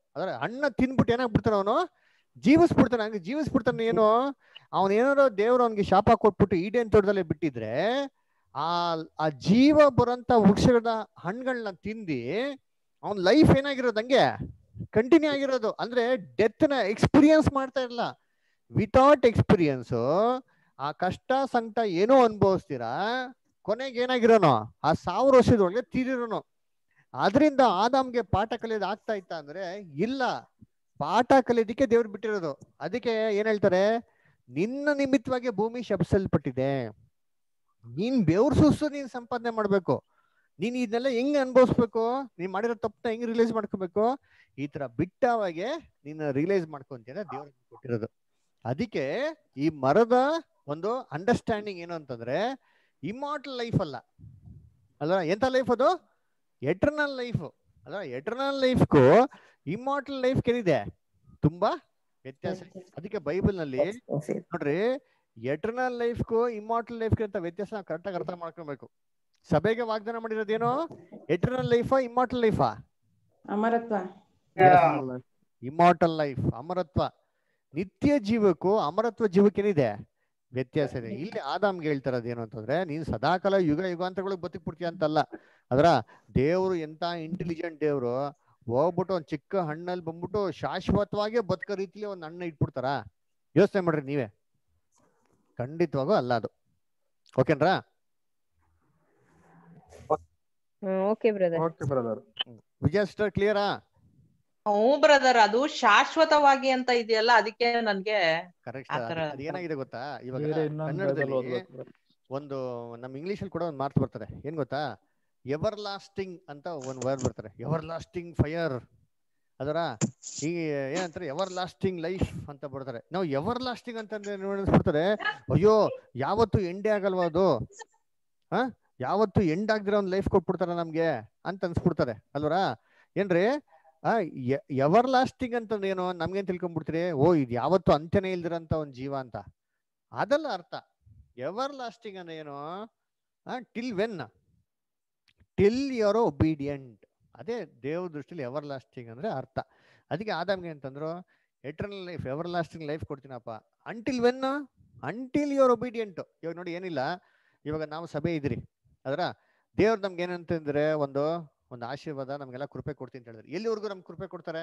ಅದರ ಹಣ್ಣ ತಿನ್ಬಿಟ್ಟು ಏನಾಗ್ಬಿಡ್ತಾನೆ ಅವನು ಜೀವಿಸ್ಬಿಡ್ತಾನೆ ಹಂಗೆ ಜೀವಿಸ್ಬಿಡ್ತಾನೆ ಏನು ಅವನ್ ಏನಾರೋ ದೇವ್ರು ಅವನಿಗೆ ಶಾಪ ಕೊಟ್ಬಿಟ್ಟು ಈಡೇನ್ ತೋಟದಲ್ಲೇ ಬಿಟ್ಟಿದ್ರೆ ಆ ಆ ಜೀವ ಬರೋಂತ ವೃಕ್ಷದ ಹಣ್ಣುಗಳನ್ನ ತಿಂದಿ ಅವನ್ ಲೈಫ್ ಏನಾಗಿರೋದು ಹಂಗೆ ಕಂಟಿನ್ಯೂ ಆಗಿರೋದು ಅಂದ್ರೆ ಡೆತ್ ನ ಎಕ್ಸ್ಪೀರಿಯನ್ಸ್ ಮಾಡ್ತಾ ಇರಲ್ಲ ವಿತೌಟ್ ಎಕ್ಸ್ಪೀರಿಯನ್ಸ್ ಆ ಕಷ್ಟ ಸಂಕಟ ಏನೋ ಅನುಭವಿಸ್ತೀರಾ ಕೊನೆಗೆ ಏನಾಗಿರೋನು ಆ ಸಾವಿರ ವರ್ಷದೊಳಗೆ ತೀರಿರೋನು ಅದರಿಂದ ಆದಾಮ್ಗೆ ಪಾಠ ಕಲಿಯೋದು ಆಗ್ತಾ ಇತ್ತ ಅಂದ್ರೆ ಇಲ್ಲ ಪಾಠ ಕಲಿಯೋದಿಕ್ಕೆ ದೇವ್ರು ಬಿಟ್ಟಿರೋದು ಅದಕ್ಕೆ ಏನ್ ಹೇಳ್ತಾರೆ ನಿನ್ನ ನಿಮಿತ್ತವಾಗಿ ಭೂಮಿ ಶಪಿಸಲ್ಪಟ್ಟಿದೆ ನೀನ್ ಬೆವ್ರು ಸುಸ್ತು ನೀನ್ ಸಂಪಾದನೆ ಮಾಡ್ಬೇಕು ನೀನ್ ಇದನ್ನೆಲ್ಲ ಹೆಂಗ್ ಅನ್ಭವಿಸ್ಬೇಕು ನೀನ್ ಮಾಡಿರೋ ತಪ್ಪನ್ನ ಹೆಂಗ್ ರಿಲೈಸ್ ಮಾಡ್ಕೋಬೇಕು ಈ ತರ ಬಿಟ್ಟವಾಗೆ ನೀನ್ ರಿಲೈಸ್ ಮಾಡ್ಕೊಂತೀರ ದೇವ್ರ ಕೊಟ್ಟಿರೋದು ಅದಕ್ಕೆ ಈ ಮರದ ಒಂದು ಅಂಡರ್ಸ್ಟ್ಯಾಂಡಿಂಗ್ ಏನು ಅಂತಂದ್ರೆ ಇಮಾರ್ಟಲ್ ಲೈಫ್ ಅಲ್ಲ ಅಲ್ವಾ ಎಂತ ಲೈಫ್ ಅದು ಎಟರ್ನಲ್ ಲೈಫ್ ಅಲ್ವಾ ಎಟರ್ನಲ್ ಲೈಫ್ಗೂ ಇಮಾರ್ಟಲ್ ಲೈಫ್ ಏನಿದೆ ತುಂಬಾ ವ್ಯತ್ಯಾಸ ಇದೆ. ಅದಕ್ಕೆ ಬೈಬಲ್ ನಲ್ಲಿ ನೋಡ್ರಿ ಎಟರ್ನಲ್ ಲೈಫ್ಗೂ ಇಮಾರ್ಟಲ್ ಲೈಫ್ಗೆ ಅಂತ ವ್ಯತ್ಯಾಸ ಕರೆಕ್ಟ್ ಆಗಿ ಅರ್ಥ ಮಾಡ್ಕೊಬೇಕು ಸಭೆಗೆ ವಾಗ್ದಾನ ಮಾಡಿರೋದೇನು ಎಟರ್ನಲ್ ಲೈಫಾ ಇಮಾರ್ಟಲ್ ಲೈಫಾ ಅಮರತ್ವ ಇಮಾರ್ಟಲ್ ಲೈಫ್ ಅಮರತ್ವ ನಿತ್ಯ ಜೀವಕ್ಕೂ ಅಮರತ್ವ ಜೀವಕ್ಕೆ ಏನಿದೆ ವ್ಯತ್ಯಾಸ ಇದೆ ಇಲ್ಲಿ ಆದಾಮ್ಗೆ ಹೇಳ್ತಾರದು ಏನು ಅಂತಂದ್ರೆ ನೀನ್ ಸದಾಕಾಲ ಯುಗ ಯುಗಾಂತಗಳಿಗೆ ಬದುಕ್ಬಿಡ್ತೀಯ ಅಂತಲ್ಲ ಅದ್ರ ದೇವ್ರು ಎಂತ ಇಂಟೆಲಿಜೆಂಟ್ ದೇವ್ರು ಹೋಗ್ಬಿಟ್ಟು ಒಂದ್ ಚಿಕ್ಕ ಹಣ್ಣಲ್ಲಿ ಬಂದ್ಬಿಟ್ಟು ಶಾಶ್ವತವಾಗಿ ಬದುಕೋ ರೀತಿಲಿ ಒಂದ್ ಹಣ್ಣು ಇಟ್ಬಿಡ್ತಾರ ಯೋಚನೆ ಮಾಡ್ರಿ ನೀವೇ ಖಂಡಿತವಾಗೂ ಅಲ್ಲ ಅದು ಓಕೆನ್ರಾ okay brother okay brother Vijaya sister ಕ್ಲಿಯರಾ ಹ್ಞೂ ಬ್ರದರ್ ಅದು ಶಾಶ್ವತವಾಗಿ ಅಂತ ಇದೆಯಲ್ಲ ಅದಕ್ಕೆ ನನ್ಗೆ ಕರೆಕ್ಟ್ ಆತರ ಅದೇನಾಗಿದೆ ಗೊತ್ತಾ ಇವಾಗ ಬೇರೆ ಇನ್ನೊಂದು ಬೈಬಲ್ ಕನ್ನಡದಲ್ಲಿ ಓದ್ಬೇಕು brother. ಒಂದು ನಮ್ ಇಂಗ್ಲಿಷ್ ಅಲ್ಲಿ ಕೂಡ ಒಂದು ಮಾರ್ಕ್ ಬರ್ತಾರೆ ಏನ್ ಗೊತ್ತಾ ಎವರ್ ಲಾಸ್ಟಿಂಗ್ ಅಂತ ಒಂದ್ ವರ್ಡ್ ಬರ್ತಾರೆ ಎವರ್ ಲಾಸ್ಟಿಂಗ್ ಫೈರ್ ಅದರ ಈಗ ಏನಂತಾರೆ ಎವರ್ ಲಾಸ್ಟಿಂಗ್ ಲೈಫ್ ಅಂತ ಬರ್ತಾರೆ ನಾವು ಎವರ್ ಲಾಸ್ಟಿಂಗ್ ಅಂತ ಬಿಡ್ತಾರೆ ಅಯ್ಯೋ ಯಾವತ್ತು ಎಂಡೇ ಆಗಲ್ವಾ ಅದು ಹ ಯಾವತ್ತು ಎಂಡ್ ಆಗದಿರೋ ಒಂದು ಲೈಫ್ ಕೊಟ್ಬಿಡ್ತಾರ ನಮ್ಗೆ ಅಂತ ಅನ್ಸ್ಬಿಡ್ತಾರೆ ಅಲ್ವರಾ ಏನ್ರಿ ಆ ಎವರ್ ಲಾಸ್ಟಿಂಗ್ ಅಂತಂದ್ರೆ ಏನು ನಮ್ಗೇನ್ ತಿಳ್ಕೊಂಡ್ಬಿಡ್ತೀರಿ ಓ ಇದು ಯಾವತ್ತು ಅಂತ್ಯನೇ ಇಲ್ದಿರಂತ ಒಂದ್ ಜೀವ ಅಂತ ಅದಲ್ಲ ಅರ್ಥ ಎವರ್ ಲಾಸ್ಟಿಂಗ್ ಅಂದ್ರೆ ಏನು till when till your obedient ಅದೇ ದೇವ್ರ ದೃಷ್ಟಿಲಿ ಎವರ್ ಲಾಸ್ಟಿಂಗ್ ಅಂದ್ರೆ ಅರ್ಥ ಅದಕ್ಕೆ ಆದಾಮ್ಗೆ ಅಂತಂದ್ರು eternal life everlasting life ಕೊಡ್ತೀನಪ್ಪ until when until your obedient ಇವಾಗ ನೋಡಿ ಏನಿಲ್ಲ ಇವಾಗ ನಾವು ಸಭೆ ಇದ್ರಿ ಅದರ ದೇವ್ರು ನಮ್ಗೆ ಏನಂತಂದ್ರೆ ಒಂದು ಒಂದು ಆಶೀರ್ವಾದ ನಮ್ಗೆಲ್ಲ ಕೃಪೆ ಕೊಡ್ತೀನಿ ಅಂತ ಹೇಳಿದ್ರೆ ಎಲ್ಲಿವರೆಗೂ ನಮ್ಗೆ ಕೃಪೆ ಕೊಡ್ತಾರೆ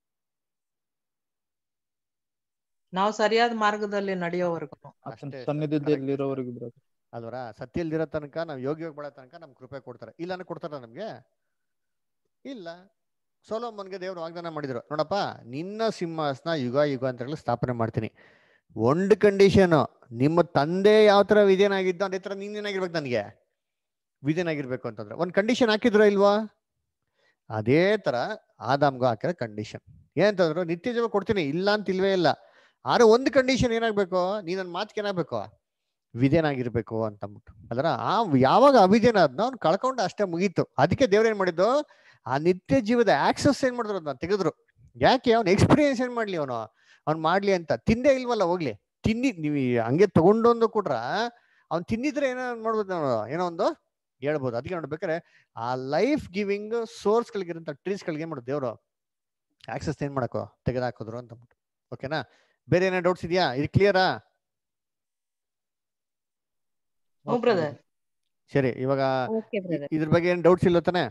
ನಾವು ಸರಿಯಾದ ಮಾರ್ಗದಲ್ಲಿ ನಡೆಯೋವರೆಗೂ ಆತನ ಅಷ್ಟೇ ಸನ್ನಿಧಿಯಲ್ಲಿ ಇರೋವರೆಗೂ ಬ್ರದರ್ ಅಲ್ವರ ಸತ್ಯಲ್ದಿರೋ ತನಕ ನಾವು ಯೋಗ್ಯವಾಗಿ ಬಾಳೋ ತನಕ ನಮ್ಗೆ ಕೃಪೆ ಕೊಡ್ತಾರೆ ಇಲ್ಲ ಕೊಡ್ತಾರ ನಮ್ಗೆ ಇಲ್ಲ ಸೋಲೋಮನ್ಗೆ ದೇವ್ರು ವಾಗ್ದಾನ ಮಾಡಿದ್ರು ನೋಡಪ್ಪ ನಿನ್ನ ಸಿಂಹಾಸನ ಯುಗ ಯುಗ ಅಂತ ಹೇಳಿ ಸ್ಥಾಪನೆ ಮಾಡ್ತೀನಿ ಒಂದು ಕಂಡೀಷನ್ ನಿಮ್ಮ ತಂದೆ ಯಾವ ತರ ವಿಧೇನಾಗಿದ್ದು ಅದೇ ತರ ನೀನೇನಾಗಿರ್ಬೇಕು ನನಗೆ ವಿಧೇನಾಗಿರ್ಬೇಕು ಅಂತಂದ್ರೆ ಒಂದು ಕಂಡೀಷನ್ ಹಾಕಿದ್ರ ಇಲ್ವಾ ಅದೇ ತರ ಆದಾಮ್ಗೂ ಹಾಕಿರೋ ಕಂಡೀಷನ್ ಏನಂತಂದ್ರು ನಿತ್ಯ ಜೀವ ಕೊಡ್ತೀನಿ ಇಲ್ಲ ಅಂತ ಇಲ್ವೇ ಇಲ್ಲ ಆದ್ರೆ ಒಂದು ಕಂಡೀಷನ್ ಏನಾಗ್ಬೇಕು ನೀ ನನ್ನ ಮಾತಿಗೆ ಏನಾಗ್ಬೇಕು ವಿಧೇನಾಗಿರ್ಬೇಕು ಅಂತ ಅಂದ್ಬಿಟ್ಟು ಅದರ ಆ ಯಾವಾಗ ಅವಿಧೇನ ಅದನ್ನ ಅವ್ನು ಕಳ್ಕೊಂಡು ಅಷ್ಟೇ ಮುಗೀತು ಅದಕ್ಕೆ ದೇವ್ರ ಏನ್ ಮಾಡಿದ್ದು ಆ ನಿತ್ಯ ಜೀವದ ಆಕ್ಸಸ್ ಏನ್ ಮಾಡಿದ್ರು ಅದನ್ನ ತೆಗೆದ್ರು ಯಾಕೆ ಅವ್ನ ಎಕ್ಸ್ಪೀರಿಯನ್ಸ್ ಏನ್ ಮಾಡ್ಲಿ ಅವನು ಅವ್ನ್ ಮಾಡ್ಲಿ ಅಂತ ತಿಂದೇ ಇಲ್ವಲ್ಲ ಹೋಗ್ಲಿ ತಿನ್ನಿ ನೀವು ಹಂಗೆ ತಗೊಂಡೊಂದು ಕೊಟ್ರ ಅವ್ನ್ ತಿನ್ನಿದ್ರೆ ಏನೋ ಮಾಡ್ಬೋದು ನಾವು ಏನೋ ಒಂದು ಹೇಳ್ಬೋದು ಅದಕ್ಕೆ ನೋಡ್ಬೇಕಾರೆ ಆ ಲೈಫ್ ಗಿವಿಂಗ್ ಸೋರ್ಸ್ ಗಳಿಗಿರಂತ ಟ್ರೀಸ್ ಗಳಿಗೆ ಏನ್ ಮಾಡೋದು ದೇವ್ರು ಆಕ್ಸಸ್ ಏನ್ ಮಾಡಕೋ ತೆಗೆದಾಕಿದ್ರು ಅಂತ ಅಂದ್ಬಿಟ್ಟು ಓಕೆನಾ ಬೇರೆ ಏನೋ ಡೌಟ್ಸ್ ಇದೆಯಾ ಇದು ಕ್ಲಿಯರಾ ಹ್ಞೂ ಬ್ರದರ್ ಸರಿ ಇವಾಗ ಓಕೆ ಬ್ರದರ್ ಇದ್ರ ಬಗ್ಗೆ ಏನ್ ಡೌಟ್ಸ್ ಇಲ್ಲ ತಾನೆ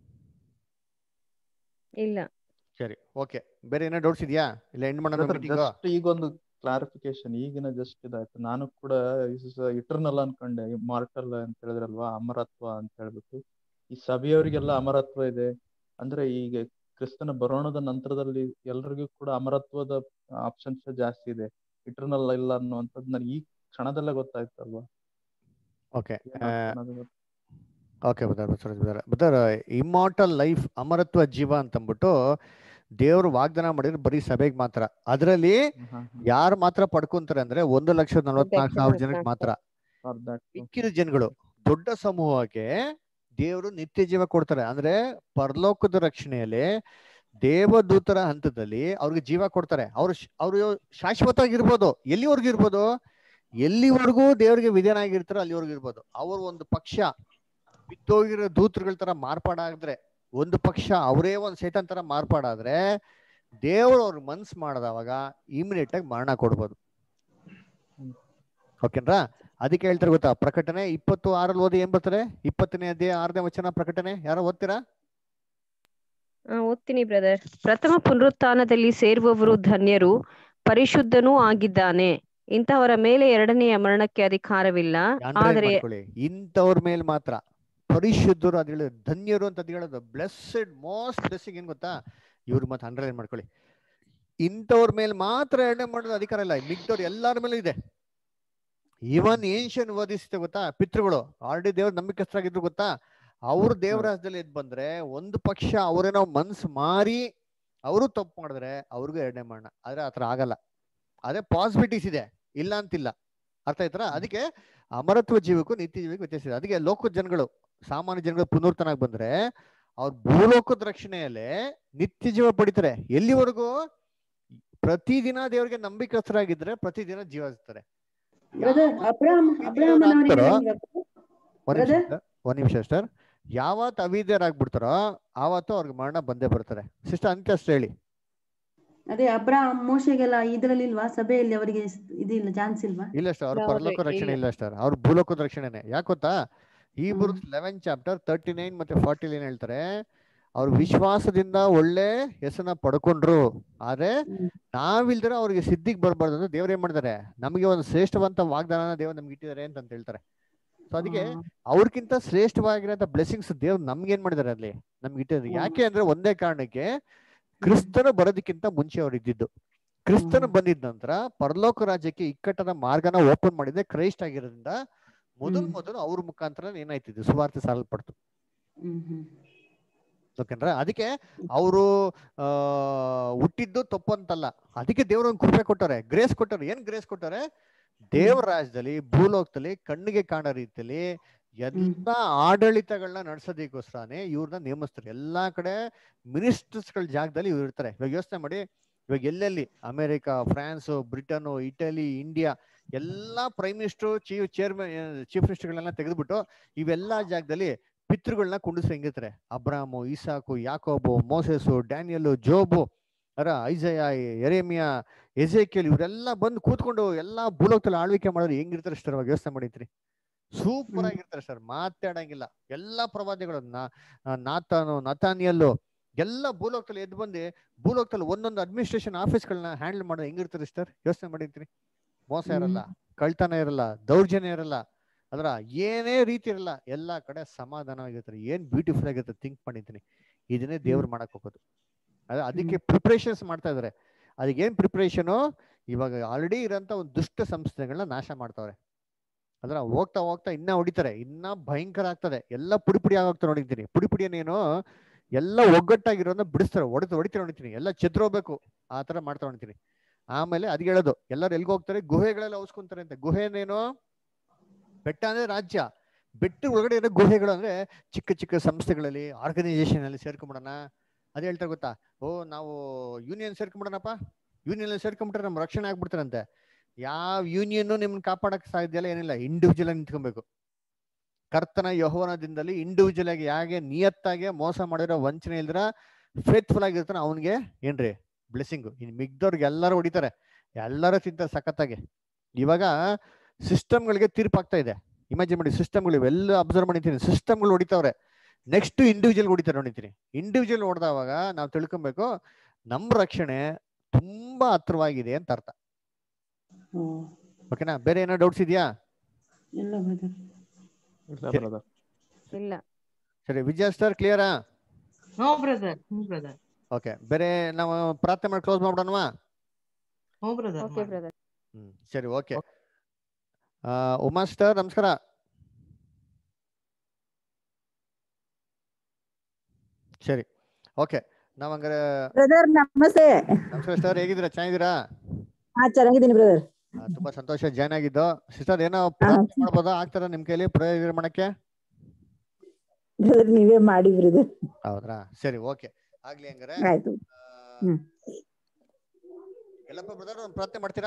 ಇಲ್ಲ ಸರಿ ಓಕೆ ಬೇರೆ ಏನೋ ಡೌಟ್ಸ್ ಇದೆಯಾ ಇಲ್ಲ ಎಂಡ್ ಮಾಡೋಣ ಮೀಟಿಂಗ್ ಜಸ್ಟ್ ಈಗ ಒಂದು ಕ್ಲಾರಿಫಿಕೇಶನ್ ಈಗಿನ ಜಸ್ಟ್ ಇದಾಯ್ತು ನಾನು ಕೂಡ ಇಟರ್ನಲ್ ಅನ್ಕೊಂಡೆ ಮಾರ್ಟಲ್ ಅಂತ ಹೇಳಿದ್ರಲ್ವಾ ಅಮರತ್ವ ಅಂತ ಹೇಳ್ಬಿಟ್ಟು ಈ ಸಭೆಯವರಿಗೆಲ್ಲ ಅಮರತ್ವ ಇದೆ ಅಂದ್ರೆ ಈಗ ಕ್ರಿಸ್ತನ ಬರೋಣದ ನಂತರದಲ್ಲಿ ಎಲ್ರಿಗೂ ಕೂಡ ಅಮರತ್ವದ ಆಪ್ಷನ್ಸ್ ಜಾಸ್ತಿ ಇದೆ ಇಟರ್ನಲ್ ಇಲ್ಲ ಅನ್ನುವಂಥದ್ದು ನನಗೆ ಈ ಕ್ಷಣದಲ್ಲೇ ಗೊತ್ತಾಯ್ತಲ್ವಾ ಓಕೆ ಏನಾಗ್ತದೆ ಅನ್ನೋದು ಗೊತ್ತು. Okay brother Basavaraj brother brother immortal life ಅಮರತ್ವ ಜೀವ ಅಂತಂದ್ಬಿಟ್ಟು ದೇವ್ರು ವಾಗ್ದಾನ ಮಾಡಿದ್ರೆ ಬರೀ ಸಭೆಗೆ ಮಾತ್ರ ಅದರಲ್ಲಿ ಯಾರು ಮಾತ್ರ ಪಡ್ಕೊಂತಾರೆ ಅಂದ್ರೆ ಒಂದು ಲಕ್ಷದ ನಲವತ್ನಾಲ್ಕು ಸಾವಿರ ಜನಕ್ಕೆ ಮಾತ್ರ For that. ಮಿಕ್ಕಿದ ಜನಗಳು ದೊಡ್ಡ ಸಮೂಹಕ್ಕೆ ದೇವರು ನಿತ್ಯ ಜೀವ ಕೊಡ್ತಾರೆ ಅಂದ್ರೆ ಪರಲೋಕದ ರಕ್ಷಣೆಯಲ್ಲಿ ದೇವದೂತರ ಹಂತದಲ್ಲಿ ಅವ್ರಿಗೆ ಜೀವ ಕೊಡ್ತಾರೆ ಅವ್ರು ಶ್- ಅವ್ರು ಶಾಶ್ವತವಾಗಿರ್ಬೋದು ಎಲ್ಲಿವರೆಗೂ ಇರ್ಬೋದು ಎಲ್ಲಿವರೆಗೂ ದೇವರಿಗೆ ವಿಧೇಯನಾಗಿರ್ತಾರೋ ಅಲ್ಲಿವರೆಗೂ ಇರ್ಬೋದು ಅವ್ರ ಒಂದು ಪಕ್ಷ ಬಿತ್ತೋಗಿರೋ ದೂತರುಗಳ ತರ ಮಾರ್ಪಾಡಾದ್ರೆ ಒಂದು ಪಕ್ಷ ಅವರೇ ಒಂದು ಸೇತನ್ ತರ ಮಾರ್ಪಾಡಾದ್ರೆ ದೇವರು ಅವ್ರ ಮನ್ಸು ಮಾಡಿದವಾಗ ಇಮಿಡಿಯೇಟ್ ಆಗಿ ಮರಣ ಕೊಡ್ಬೋದು ಓಕೆನ್ರಾ ಅದಕ್ಕೆ ಹೇಳ್ತಾರೆ ಗೊತ್ತಾ ಪ್ರಕಟಣೆ ಇಪ್ಪತ್ತು ಆರಲ್ಲಿ ಓದಿ ಏನ್ ಬರ್ತಾರೆ ಇಪ್ಪತ್ತನೇ ಅಧ್ಯಾಯ ಆರನೇ ವಚನ ಪ್ರಕಟಣೆ ಯಾರೋ ಓದ್ತೀರಾ ಆ, ಓದ್ತೀನಿ ಬ್ರದರ್ ಪ್ರಥಮ ಪುನರುತ್ಥಾನದಲ್ಲಿ ಸೇರುವವರು ಧನ್ಯರು ಪರಿಶುದ್ಧನೂ ಆಗಿದ್ದಾನೆ ಇಂತಹವರ ಮೇಲೆ ಎರಡನೆಯ ಮರಣಕ್ಕೆ ಅಧಿಕಾರವಿಲ್ಲ ಅಂಡರ್ಲೈನ್ ಆದರೆ ಮಾಡ್ಕೊಳ್ಳಿ ಇಂಥವ್ರ ಮೇಲೆ ಮಾತ್ರ ಪರಿಶುದ್ಧರು ಅದ್ ಹೇಳೋದು ಧನ್ಯರು ಅಂತ ಅದ್ ಹೇಳೋದು ಬ್ಲೆಸ್ಸೆಡ್ ಮೋಸ್ಟ್ ಬ್ಲೆಸ್ಸಿಂಗ್ ಏನ್ ಗೊತ್ತಾ ಇವ್ರು ಮತ್ತೆ ಅಂಡರ್ಲೈನ್ ಮಾಡ್ಕೊಳ್ಳಿ ಇಂಥವ್ರ ಮೇಲೆ ಮಾತ್ರ ಎರಡನೇ ಮಾಡೋದು ಅಧಿಕಾರ ಇಲ್ಲ ಮಿಗ್ದವ್ರು ಎಲ್ಲಾರ ಮೇಲೂ ಇದೆ ಇವನ್ ಏನ್ಷನ್ ಓದಿಸುತ್ತೆ ಗೊತ್ತಾ ಪಿತೃಗಳು ಆಲ್ರೆಡಿ ದೇವ್ರ ನಂಬಿಕಸ್ಥರಾಗಿದ್ರು ಗೊತ್ತಾ ಅವ್ರ ದೇವರಾಜ್ಯದಲ್ಲಿ ಎದ್ ಬಂದ್ರೆ ಒಂದು ಪಕ್ಷ ಅವರೇನೋ ಮನ್ಸು ಮಾರಿ ಅವರು ತಪ್ಪು ಮಾಡಿದ್ರೆ ಅವ್ರಿಗೂ ಎರಡನೇ ಮರಣ ಆದ್ರೆ ಆತರ ಆಗಲ್ಲ ಅದೇ ಪಾಸಿಬಿಲಿಟೀಸ್ ಇದೆ ಇಲ್ಲ ಅಂತಿಲ್ಲ ಅರ್ಥ ಆಯ್ತರ ಅದಕ್ಕೆ ಅಮರತ್ವ ಜೀವಕ್ಕೂ ನಿತ್ಯ ಜೀವಕ್ಕೂ ವ್ಯತ್ಯಾಸ ಇದೆ ಅದಕ್ಕೆ ಲೋಕದ ಜನಗಳು ಸಾಮಾನ್ಯ ಜನಗಳು ಪುನರ್ತನಾಗಿ ಬಂದ್ರೆ ಅವ್ರ ಭೂಲೋಕದ ರಕ್ಷಣೆಯಲ್ಲೇ ನಿತ್ಯ ಜೀವ ಪಡಿತಾರೆ ಎಲ್ಲಿವರೆಗೂ ಪ್ರತಿದಿನ ದೇವರಿಗೆ ನಂಬಿಕಸ್ಥರಾಗಿದ್ರೆ ಪ್ರತಿದಿನ ಜೀವ ಇರ್ತಾರೆ ಬ್ರದರ್ ಅಬ್ರಾಹಂ ಅಬ್ರಾಹ್ಮನವರಿಗೆ ಆಗ್ತಾರೋ ಹೆಂಗಪ್ಪ? ಒಂದ್ ನಿಮಿಷ Brother? sir, ಒಂದ್ ನಿಮಿಷ ಸರ್ ಯಾವತ್ ಅವಿದ್ಯರಾಗ್ಬಿಡ್ತಾರೋ ಆವತ್ತು ಅವ್ರಿಗೆ ಮರಣ ಬಂದೇ ಬರ್ತಾರೆ ಸಿಸ್ಟರ್ ಅಂತ ಅಷ್ಟು ಹೇಳಿ ಅದೇ ಅಬ್ರಾಹಂ ಮೋಶೆಗೆಲ್ಲ ಇದ್ರಲ್ಲಿ ಇಲ್ವಾ ಸಭೆಯಲ್ಲಿ ಅವರಿಗೆ ಇದಿಲ್ಲ ಚಾನ್ಸ್ ಇಲ್ವಾ ಇಲ್ಲ ಸರ್ ಅವ್ರ ಹೌದು, ಪರಲೋಕ ರಕ್ಷಣೆ ಇಲ್ಲ. ಇಲ್ಲ ಸರ್ ಅವ್ರ ಭೂಲೋಕದ ರಕ್ಷಣೆನೆ ಯಾಕೆ ಗೊತ್ತಾ ಈ verse eleven chapter thirty nine ಮತ್ತೆ ಫಾರ್ಟಿ ಏನ್ ಹೇಳ್ತಾರೆ ಅವ್ರ ವಿಶ್ವಾಸದಿಂದ ಒಳ್ಳೆ ಹೆಸರನ್ನ ಪಡ್ಕೊಂಡ್ರು ಆದ್ರೆ ನಾವಿಲ್ದಿರ ಅವ್ರಿಗೆ ಸಿದ್ಧಿಗೆ ಬರ್ಬಾರ್ದು ಅಂದ್ರೆ ದೇವ್ರು ಏನ್ ಮಾಡಿದ್ದಾರೆ ನಮಗೆ ಒಂದು ಶ್ರೇಷ್ಠವಂತ ವಾಗ್ದಾನ ದೇವ್ರು ನಮ್ಗೆ ಇಟ್ಟಿದ್ದಾರೆ ಅಂತ ಹೇಳ್ತಾರೆ ಸೊ ಅದಕ್ಕೆ ಅವ್ರಕ್ಕಿಂತ ಶ್ರೇಷ್ಠವಾಗಿರೋಂಥ ಬ್ಲೆಸ್ಸಿಂಗ್ಸ್ ದೇವ್ರು ನಮ್ಗೆ ಏನ್ ಮಾಡಿದ್ದಾರೆ ಅಲ್ಲಿ ನಮ್ಗೆ ಇಟ್ಟಿದ್ದಾರೆ ಯಾಕೆ ಅಂದ್ರೆ ಒಂದೇ ಕಾರಣಕ್ಕೆ ಕ್ರಿಸ್ತನ ಬರೋದಕ್ಕಿಂತ ಮುಂಚೆ ಅವ್ರು ಇದ್ದಿದ್ದು ಕ್ರಿಸ್ತನ ಬಂದಿದ ನಂತರ ಪರಲೋಕ ರಾಜ್ಯಕ್ಕೆ ಇಕ್ಕಟ್ಟದ ಮಾರ್ಗನ ಓಪನ್ ಮಾಡಿದ್ರೆ ಕ್ರೈಸ್ಟ್ ಆಗಿರೋದ್ರಿಂದ ಮೊದಲು ಮೊದಲು ಅವ್ರ ಮುಖಾಂತರ ಏನಾಯ್ತಿದ್ದು ಸುವಾರ್ತೆ ಸಾರಲ್ಪಡ್ತು ಹ್ಮ್ ಹ್ಮ್ ಓಕೆನ್ರ ಅದಕ್ಕೆ ಅವರು ಆ ಹುಟ್ಟಿದ್ದು ತಪ್ಪು ಅಂತಲ್ಲ ಅದಕ್ಕೆ ದೇವ್ರ ಒಂದು ಕೃಪೆ ಕೊಟ್ಟಾರೆ ಗ್ರೇಸ್ ಕೊಟ್ಟಾರೆ ಏನ್ ಗ್ರೇಸ್ ಕೊಟ್ಟಾರೆ ದೇವ್ರ ರಾಜ್ಯದಲ್ಲಿ ಭೂಲೋಕದಲ್ಲಿ ಕಣ್ಣಿಗೆ ಕಾಣೋ ರೀತಿಯಲ್ಲಿ ಎಲ್ಲಾ ಆಡಳಿತಗಳನ್ನ ನಡೆಸೋದಕ್ಕೋಸ್ಕರನೇ ಇವ್ರನ್ನ ನೇಮಿಸ್ತಾರೆ ಎಲ್ಲಾ ಕಡೆ ಮಿನಿಸ್ಟರ್ಸ್ ಗಳ ಜಾಗದಲ್ಲಿ ಇವ್ರು ಇರ್ತಾರೆ ಇವಾಗ ಯೋಚನೆ ಮಾಡಿ ಇವಾಗ ಎಲ್ಲೆಲ್ಲಿ America France Britain Italy India ಎಲ್ಲಾ prime minister chief chairman chief ಮಿನಿಸ್ಟರ್ಗಳನ್ನ ತೆಗೆದ್ಬಿಟ್ಟು ಇವೆಲ್ಲಾ ಜಾಗದಲ್ಲಿ ಪಿತೃಗಳನ್ನ ಕುಂಡಿಸಿ ಹೆಂಗಿರ್ತಾರೆ ಅಬ್ರಾಮು ಇಸಾಕು ಯಾಕೋಬು ಮೋಸೆಸು ಡ್ಯಾನಿಯಲ್ ಜೋಬು ಅರ ಐಜಯ ಎರೇಮಿಯಾ ಎಜೇಕಿಯಲ್ ಇವರೆಲ್ಲ ಬಂದು ಕೂತ್ಕೊಂಡು ಎಲ್ಲಾ ಭೂಲೋಕದಲ್ಲಿ ಆಳ್ವಿಕೆ ಮಾಡೋರು ಹೆಂಗಿರ್ತಾರೆ ಸರ್ ಅವಾಗ ಯೋಚನೆ ಮಾಡಿದ್ರಿ ಸೂಪರ್ ಆಗಿರ್ತಾರೆ ಸರ್ ಮಾತಾಡಂಗಿಲ್ಲ ಎಲ್ಲಾ ಪ್ರವಾದಿಗಳು ನಾ- ನಾತಾನು ನತಾನಿಯಲ್ಲು ಎಲ್ಲ ಭೂಲೋಕದಲ್ಲಿ ಎದ್ದು ಬಂದು ಭೂಲೋಕದಲ್ಲಿ ಒಂದೊಂದು ಅಡ್ಮಿನಿಸ್ಟ್ರೇಷನ್ ಆಫೀಸ್ಗಳನ್ನ ಹ್ಯಾಂಡಲ್ ಮಾಡೋದು ಹೆಂಗಿರ್ತಾರೆ ಸರ್ ಯೋಚನೆ ಮಾಡಿದ್ರಿ ಮೋಸ ಇರಲ್ಲ ಕಳ್ತನ ಇರಲ್ಲ ದೌರ್ಜನ್ಯ ಇರಲ್ಲ ಅದ್ರ ಏನೇ ರೀತಿ ಇರಲ್ಲ ಎಲ್ಲಾ ಕಡೆ ಸಮಾಧಾನವಾಗಿರ್ತಾರೆ ಏನ್ ಬ್ಯೂಟಿಫುಲ್ ಆಗಿರುತ್ತೆ ಥಿಂಕ್ ಮಾಡಿದ್ದೀನಿ ಇದನ್ನೇ ದೇವ್ರು ಮಾಡಕ್ ಹೋಗೋದು ಅದ ಅದಕ್ಕೆ ಪ್ರಿಪ್ರೇಷನ್ಸ್ ಮಾಡ್ತಾ ಇದಾರೆ ಅದಕ್ಕೆ ಏನ್ ಪ್ರಿಪ್ರೇಷನು ಇವಾಗ ಆಲ್ರೆಡಿ ಇರೋಂಥ ಒಂದು ದುಷ್ಟ ಸಂಸ್ಥೆಗಳನ್ನ ನಾಶ ಮಾಡ್ತಾವ್ರೆ ಅದ್ರ ಹೋಗ್ತಾ ಹೋಗ್ತಾ ಇನ್ನ ಹೊಡಿತಾರೆ ಇನ್ನ ಭಯಂಕರ ಆಗ್ತದೆ ಎಲ್ಲ ಪುಡಿ ಪುಡಿ ಆಗೋಗ್ತಾ ನೋಡಿದ್ದೀನಿ ಪುಡಿ ಪುಡಿ ಏನೇನು ಎಲ್ಲ ಒಗ್ಗಟ್ಟಾಗಿರೋದನ್ನ ಬಿಡಿಸ್ತಾರೆ ಹೊಡಿತು ಹೊಡಿತಾರೆ ನೋಡಿತೀನಿ ಎಲ್ಲ ಚೆದ್ರೋಗ್ಬೇಕು ಆ ತರ ಮಾಡ್ತಾ ನೋಡ್ತೀನಿ ಆಮೇಲೆ ಅದ್ ಹೇಳೋದು ಎಲ್ಲರೂ ಎಲ್ಗೆ ಹೋಗ್ತಾರೆ ಗುಹೆಗಳೆಲ್ಲ ಉಸ್ಕೊಂತಾರೆ ಅಂತ ಗುಹೆನೇನು ಬೆಟ್ಟ ಅಂದ್ರೆ ರಾಜ್ಯ ಬೆಟ್ಟ ಒಳಗಡೆ ಇರೋ ಗುಹೆಗಳು ಅಂದ್ರೆ ಚಿಕ್ಕ ಚಿಕ್ಕ ಸಂಸ್ಥೆಗಳಲ್ಲಿ ಆರ್ಗನೈಸೇಷನ್ ಅಲ್ಲಿ ಸೇರ್ಕೊಂಬಿಡೋಣ ಅದೇ ಹೇಳ್ತಾರೆ ಗೊತ್ತಾ ಓ ನಾವು ಯೂನಿಯನ್ ಸೇರ್ಕೊಂಬಿಡೋಣಪ್ಪ ಯೂನಿಯನ್ ಅಲ್ಲಿ ಸೇರ್ಕೊಂಡ್ಬಿಟ್ರೆ ನಮ್ ರಕ್ಷಣೆ ಆಗ್ಬಿಡ್ತಾರಂತೆ ಯಾವ ಯೂನಿಯನ್ ನಿಮ್ನ ಕಾಪಾಡಕ್ ಸಾಧ್ಯ ಇಲ್ಲ ಏನಿಲ್ಲ ಇಂಡಿವಿಜುವಲ್ ಆಗಿ ನಿಂತ್ಕೊಬೇಕು ಕರ್ತನ ಯಹೋವನದಿಂದಲೇ ಇಂಡಿವಿಜುವಲ್ ಆಗಿ ಯಾಗೆ ನಿಯತ್ತಾಗೆ ಮೋಸ ಮಾಡಿರೋ ವಂಚನೆ ಇಲ್ದ್ರ ಫೇತ್ಫುಲ್ ಆಗಿರ್ತಾನೆ ಅವನಿಗೆ ಏನ್ರಿ ಬ್ಲೆಸ್ಸಿಂಗು ಇನ್ ಮಿಗ್ದವ್ರಿಗೆ ಎಲ್ಲರೂ ಹೊಡಿತಾರೆ ಎಲ್ಲರೂ ತಿಂತಾರೆ ಸಖತ್ತಾಗಿ ಇವಾಗ ಸಿಸ್ಟಮ್ಗಳಿಗೆ ತೀರ್ಪಾಗ್ತಾ ಇದೆ ಇಮ್ಯಾಜಿನ್ ಮಾಡಿ ಸಿಸ್ಟಮ್ಗಳು ಇವೆಲ್ಲ ಅಬ್ಸರ್ವ್ ಮಾಡಿದ್ದೀನಿ ಸಿಸ್ಟಮ್ಗಳು ಹೊಡಿತಾವ್ರೆ ನೆಕ್ಸ್ಟ್ ಇಂಡಿವಿಜುವಲ್ ಹೊಡಿತಾರೆ ನೋಡಿತೀನಿ ಇಂಡಿವಿಜುವಲ್ ಹೊಡೆದವಾಗ ನಾವು ತಿಳ್ಕೊಬೇಕು ನಮ್ಮ ರಕ್ಷಣೆ ತುಂಬಾ ಹತ್ರವಾಗಿದೆ ಅಂತ ಅರ್ಥ ಹ್ಮ್ ಓಕೆನಾ ಬೇರೆ ಏನೋ ಡೌಟ್ಸ್ ಇದೆಯಾ ಇಲ್ಲ ಬ್ರದರ್ ಇಲ್ಲ ಬ್ರದರ್ ಇಲ್ಲ ಸರಿ ವಿಜಯ ಸರ್ ಕ್ಲಿಯರಾ ಹ್ಞೂ ಬ್ರದರ್ ಹ್ಞೂ ಬ್ರದರ್ ಓಕೆ ಬೇರೆ ನಾವು ಪ್ರಾರ್ಥನೆ ಮಾಡಿ ಕ್ಲೋಸ್ ಮಾಡ್ಬಿಡೋಣವಾ ಹ್ಞೂ ಬ್ರದರ್ ಓಕೆ ಬ್ರದರ್ ಹ್ಮ್ ಸರಿ ಓಕೆ ಉಮಾ ಸ್ಟರ್ ನಮಸ್ಕಾರ ಸರಿ ಓಕೆ ನಾವ್ ಹಂಗಾರೆ ಬ್ರದರ್ ನಮಸ್ತೆ ನಮಸ್ಕಾರ ಸರ್ ಹೇಗಿದ್ದೀರಾ ಚೆನ್ನಾಗಿದ್ದೀರಾ ಹಾ ಚೆನ್ನಾಗಿದ್ದೀನಿ ಬ್ರದರ್ ಆ, ತುಂಬಾ ಸಂತೋಷ ಜಾಯ್ನ್ ಆಗಿದ್ದು ಸಿಸ್ಟರ್ ಏನೋ ಪ್ರಾರ್ಥನೆ ಮಾಡ್ಬೋದಾ ಆಗ್ತಾರ ನಿಮ್ ಕೈಲಿ ಪ್ರಯೋಗ ಮಾಡಕ್ಕೆ ಬ್ರದರ್ ನೀವೇ ಮಾಡಿ ಬ್ರದರ್ ಹೌದ್ರಾ ಸರಿ ಓಕೆ ಆಗ್ಲಿ ಹಂಗಾರೆ ಆಯ್ತು ಹ್ಮ್ ಎಲ್ಲಪ್ಪ ಬ್ರದರ್ ಒಂದು ಪ್ರಾರ್ಥನೆ ಮಾಡ್ತೀರಾ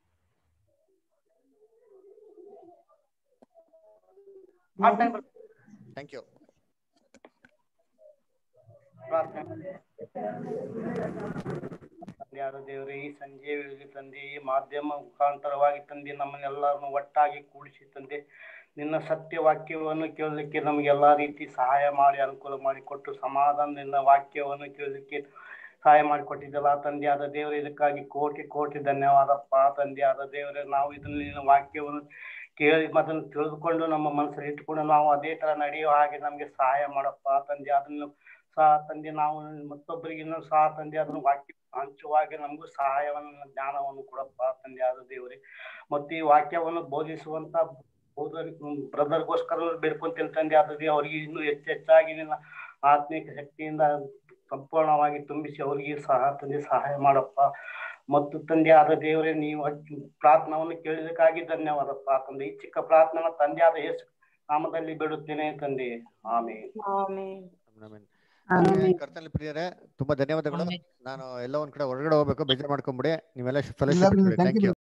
ಥ್ಯಾಂಕ್ ಯು ಪ್ರಾರ್ಥನೆ ಯಾರು ದೇವರೇ ಈ ಸಂಜೆ ವೇಳೆಗೆ ತಂದೆ ಈ ಮಾಧ್ಯಮ ಮುಖಾಂತರವಾಗಿ ತಂದೆ ನಮ್ಮನ್ನೆಲ್ಲರನ್ನು ಒಟ್ಟಾಗಿ ಕೂಡಿಸಿ ತಂದೆ ನಿನ್ನ ಸತ್ಯ ವಾಕ್ಯವನ್ನು ಕೇಳಲಿಕ್ಕೆ ನಮಗೆ ಎಲ್ಲಾ ರೀತಿ ಸಹಾಯ ಮಾಡಿ ಅನುಕೂಲ ಮಾಡಿಕೊಟ್ಟು ಸಮಾಧಾನದಿಂದ ವಾಕ್ಯವನ್ನು ಕೇಳಲಿಕ್ಕೆ ಸಹಾಯ ಮಾಡಿಕೊಟ್ಟಿದ್ದಲ್ಲ ತಂದೆ ಆದ ದೇವರೇ ಇದಕ್ಕಾಗಿ ಕೋಟಿ ಕೋಟಿ ಧನ್ಯವಾದಪ್ಪ ತಂದೆ ಆದ ದೇವರೇ ನಾವು ಇದನ್ನ ನಿನ್ನ ವಾಕ್ಯವನ್ನು ಕೇಳಿ ಅದನ್ನು ತಿಳಿದುಕೊಂಡು ನಮ್ಮ ಮನಸ್ಸಲ್ಲಿ ಇಟ್ಟುಕೊಂಡು ನಾವು ಅದೇ ತರ ನಡೆಯುವ ಹಾಗೆ ನಮಗೆ ಸಹಾಯ ಮಾಡಪ್ಪ ತಂದೆ ಅದನ್ನು ಸಹ ತಂದೆ ನಾವು ಮತ್ತೊಬ್ಬರಿಗೆ ಇನ್ನೂ ಸಹ ತಂದೆ ಅದನ್ನು ವಾಕ್ಯ ಹಂಚುವಾಗೆ ನಮಗೂ ಸಹಾಯವನ್ನು ಜ್ಞಾನವನ್ನು ಕೊಡಪ್ಪ ತಂದೆ ಆದ ದೇವರೇ ಮತ್ತು ಈ ವಾಕ್ಯವನ್ನು ಬೋಧಿಸುವಂತ ಬೋಧರಿ ಬ್ರದರ್ಗೋಸ್ಕರ ಬೇಡ್ಕೊಂತೀನಿ ತಂದೆ ಆದದಿ ಅವರಿಗೆ ಇನ್ನೂ ಹೆಚ್ಚು ಹೆಚ್ಚಾಗಿ ನಿನ್ನ ಆತ್ಮಿಕ ಶಕ್ತಿಯಿಂದ ಸಂಪೂರ್ಣವಾಗಿ ತುಂಬಿಸಿ ಅವರಿಗೆ ಸಹ ತಂದೆ ಸಹಾಯ ಮಾಡಪ್ಪ ಮತ್ತು ತಂದೆ ಆದ ದೇವರೇ ನೀವು ಪ್ರಾರ್ಥನವನ್ನು ಕೇಳಿದಕ್ಕಾಗಿ ಧನ್ಯವಾದಪ್ಪ ತಂದೆ ಈ ಚಿಕ್ಕ ಪ್ರಾರ್ಥನೆ ತಂದೆ ಆದ ಯೇಸು ನಾಮದಲ್ಲಿ ಬಿಡುತ್ತೇನೆ ತಂದೆ ಆಮೇಲೆ ಆಮೇನ್. ಕರ್ತನಲ್ಲಿ ಪ್ರಿಯರೇ ತುಂಬಾ ಧನ್ಯವಾದಗಳು ನಾನು ಎಲ್ಲ ಒಂದ್ ಕಡೆ ಹೊರಗಡೆ ಹೋಗ್ಬೇಕು ಬೇಜಾರ್ ಮಾಡ್ಕೊಂಬಿಡಿ ನೀವೆಲ್ಲ ಫೆಲೋಶಿಪ್ ಎಲ್ಲರಿಗೂ ಥ್ಯಾಂಕ್ thank you ಯು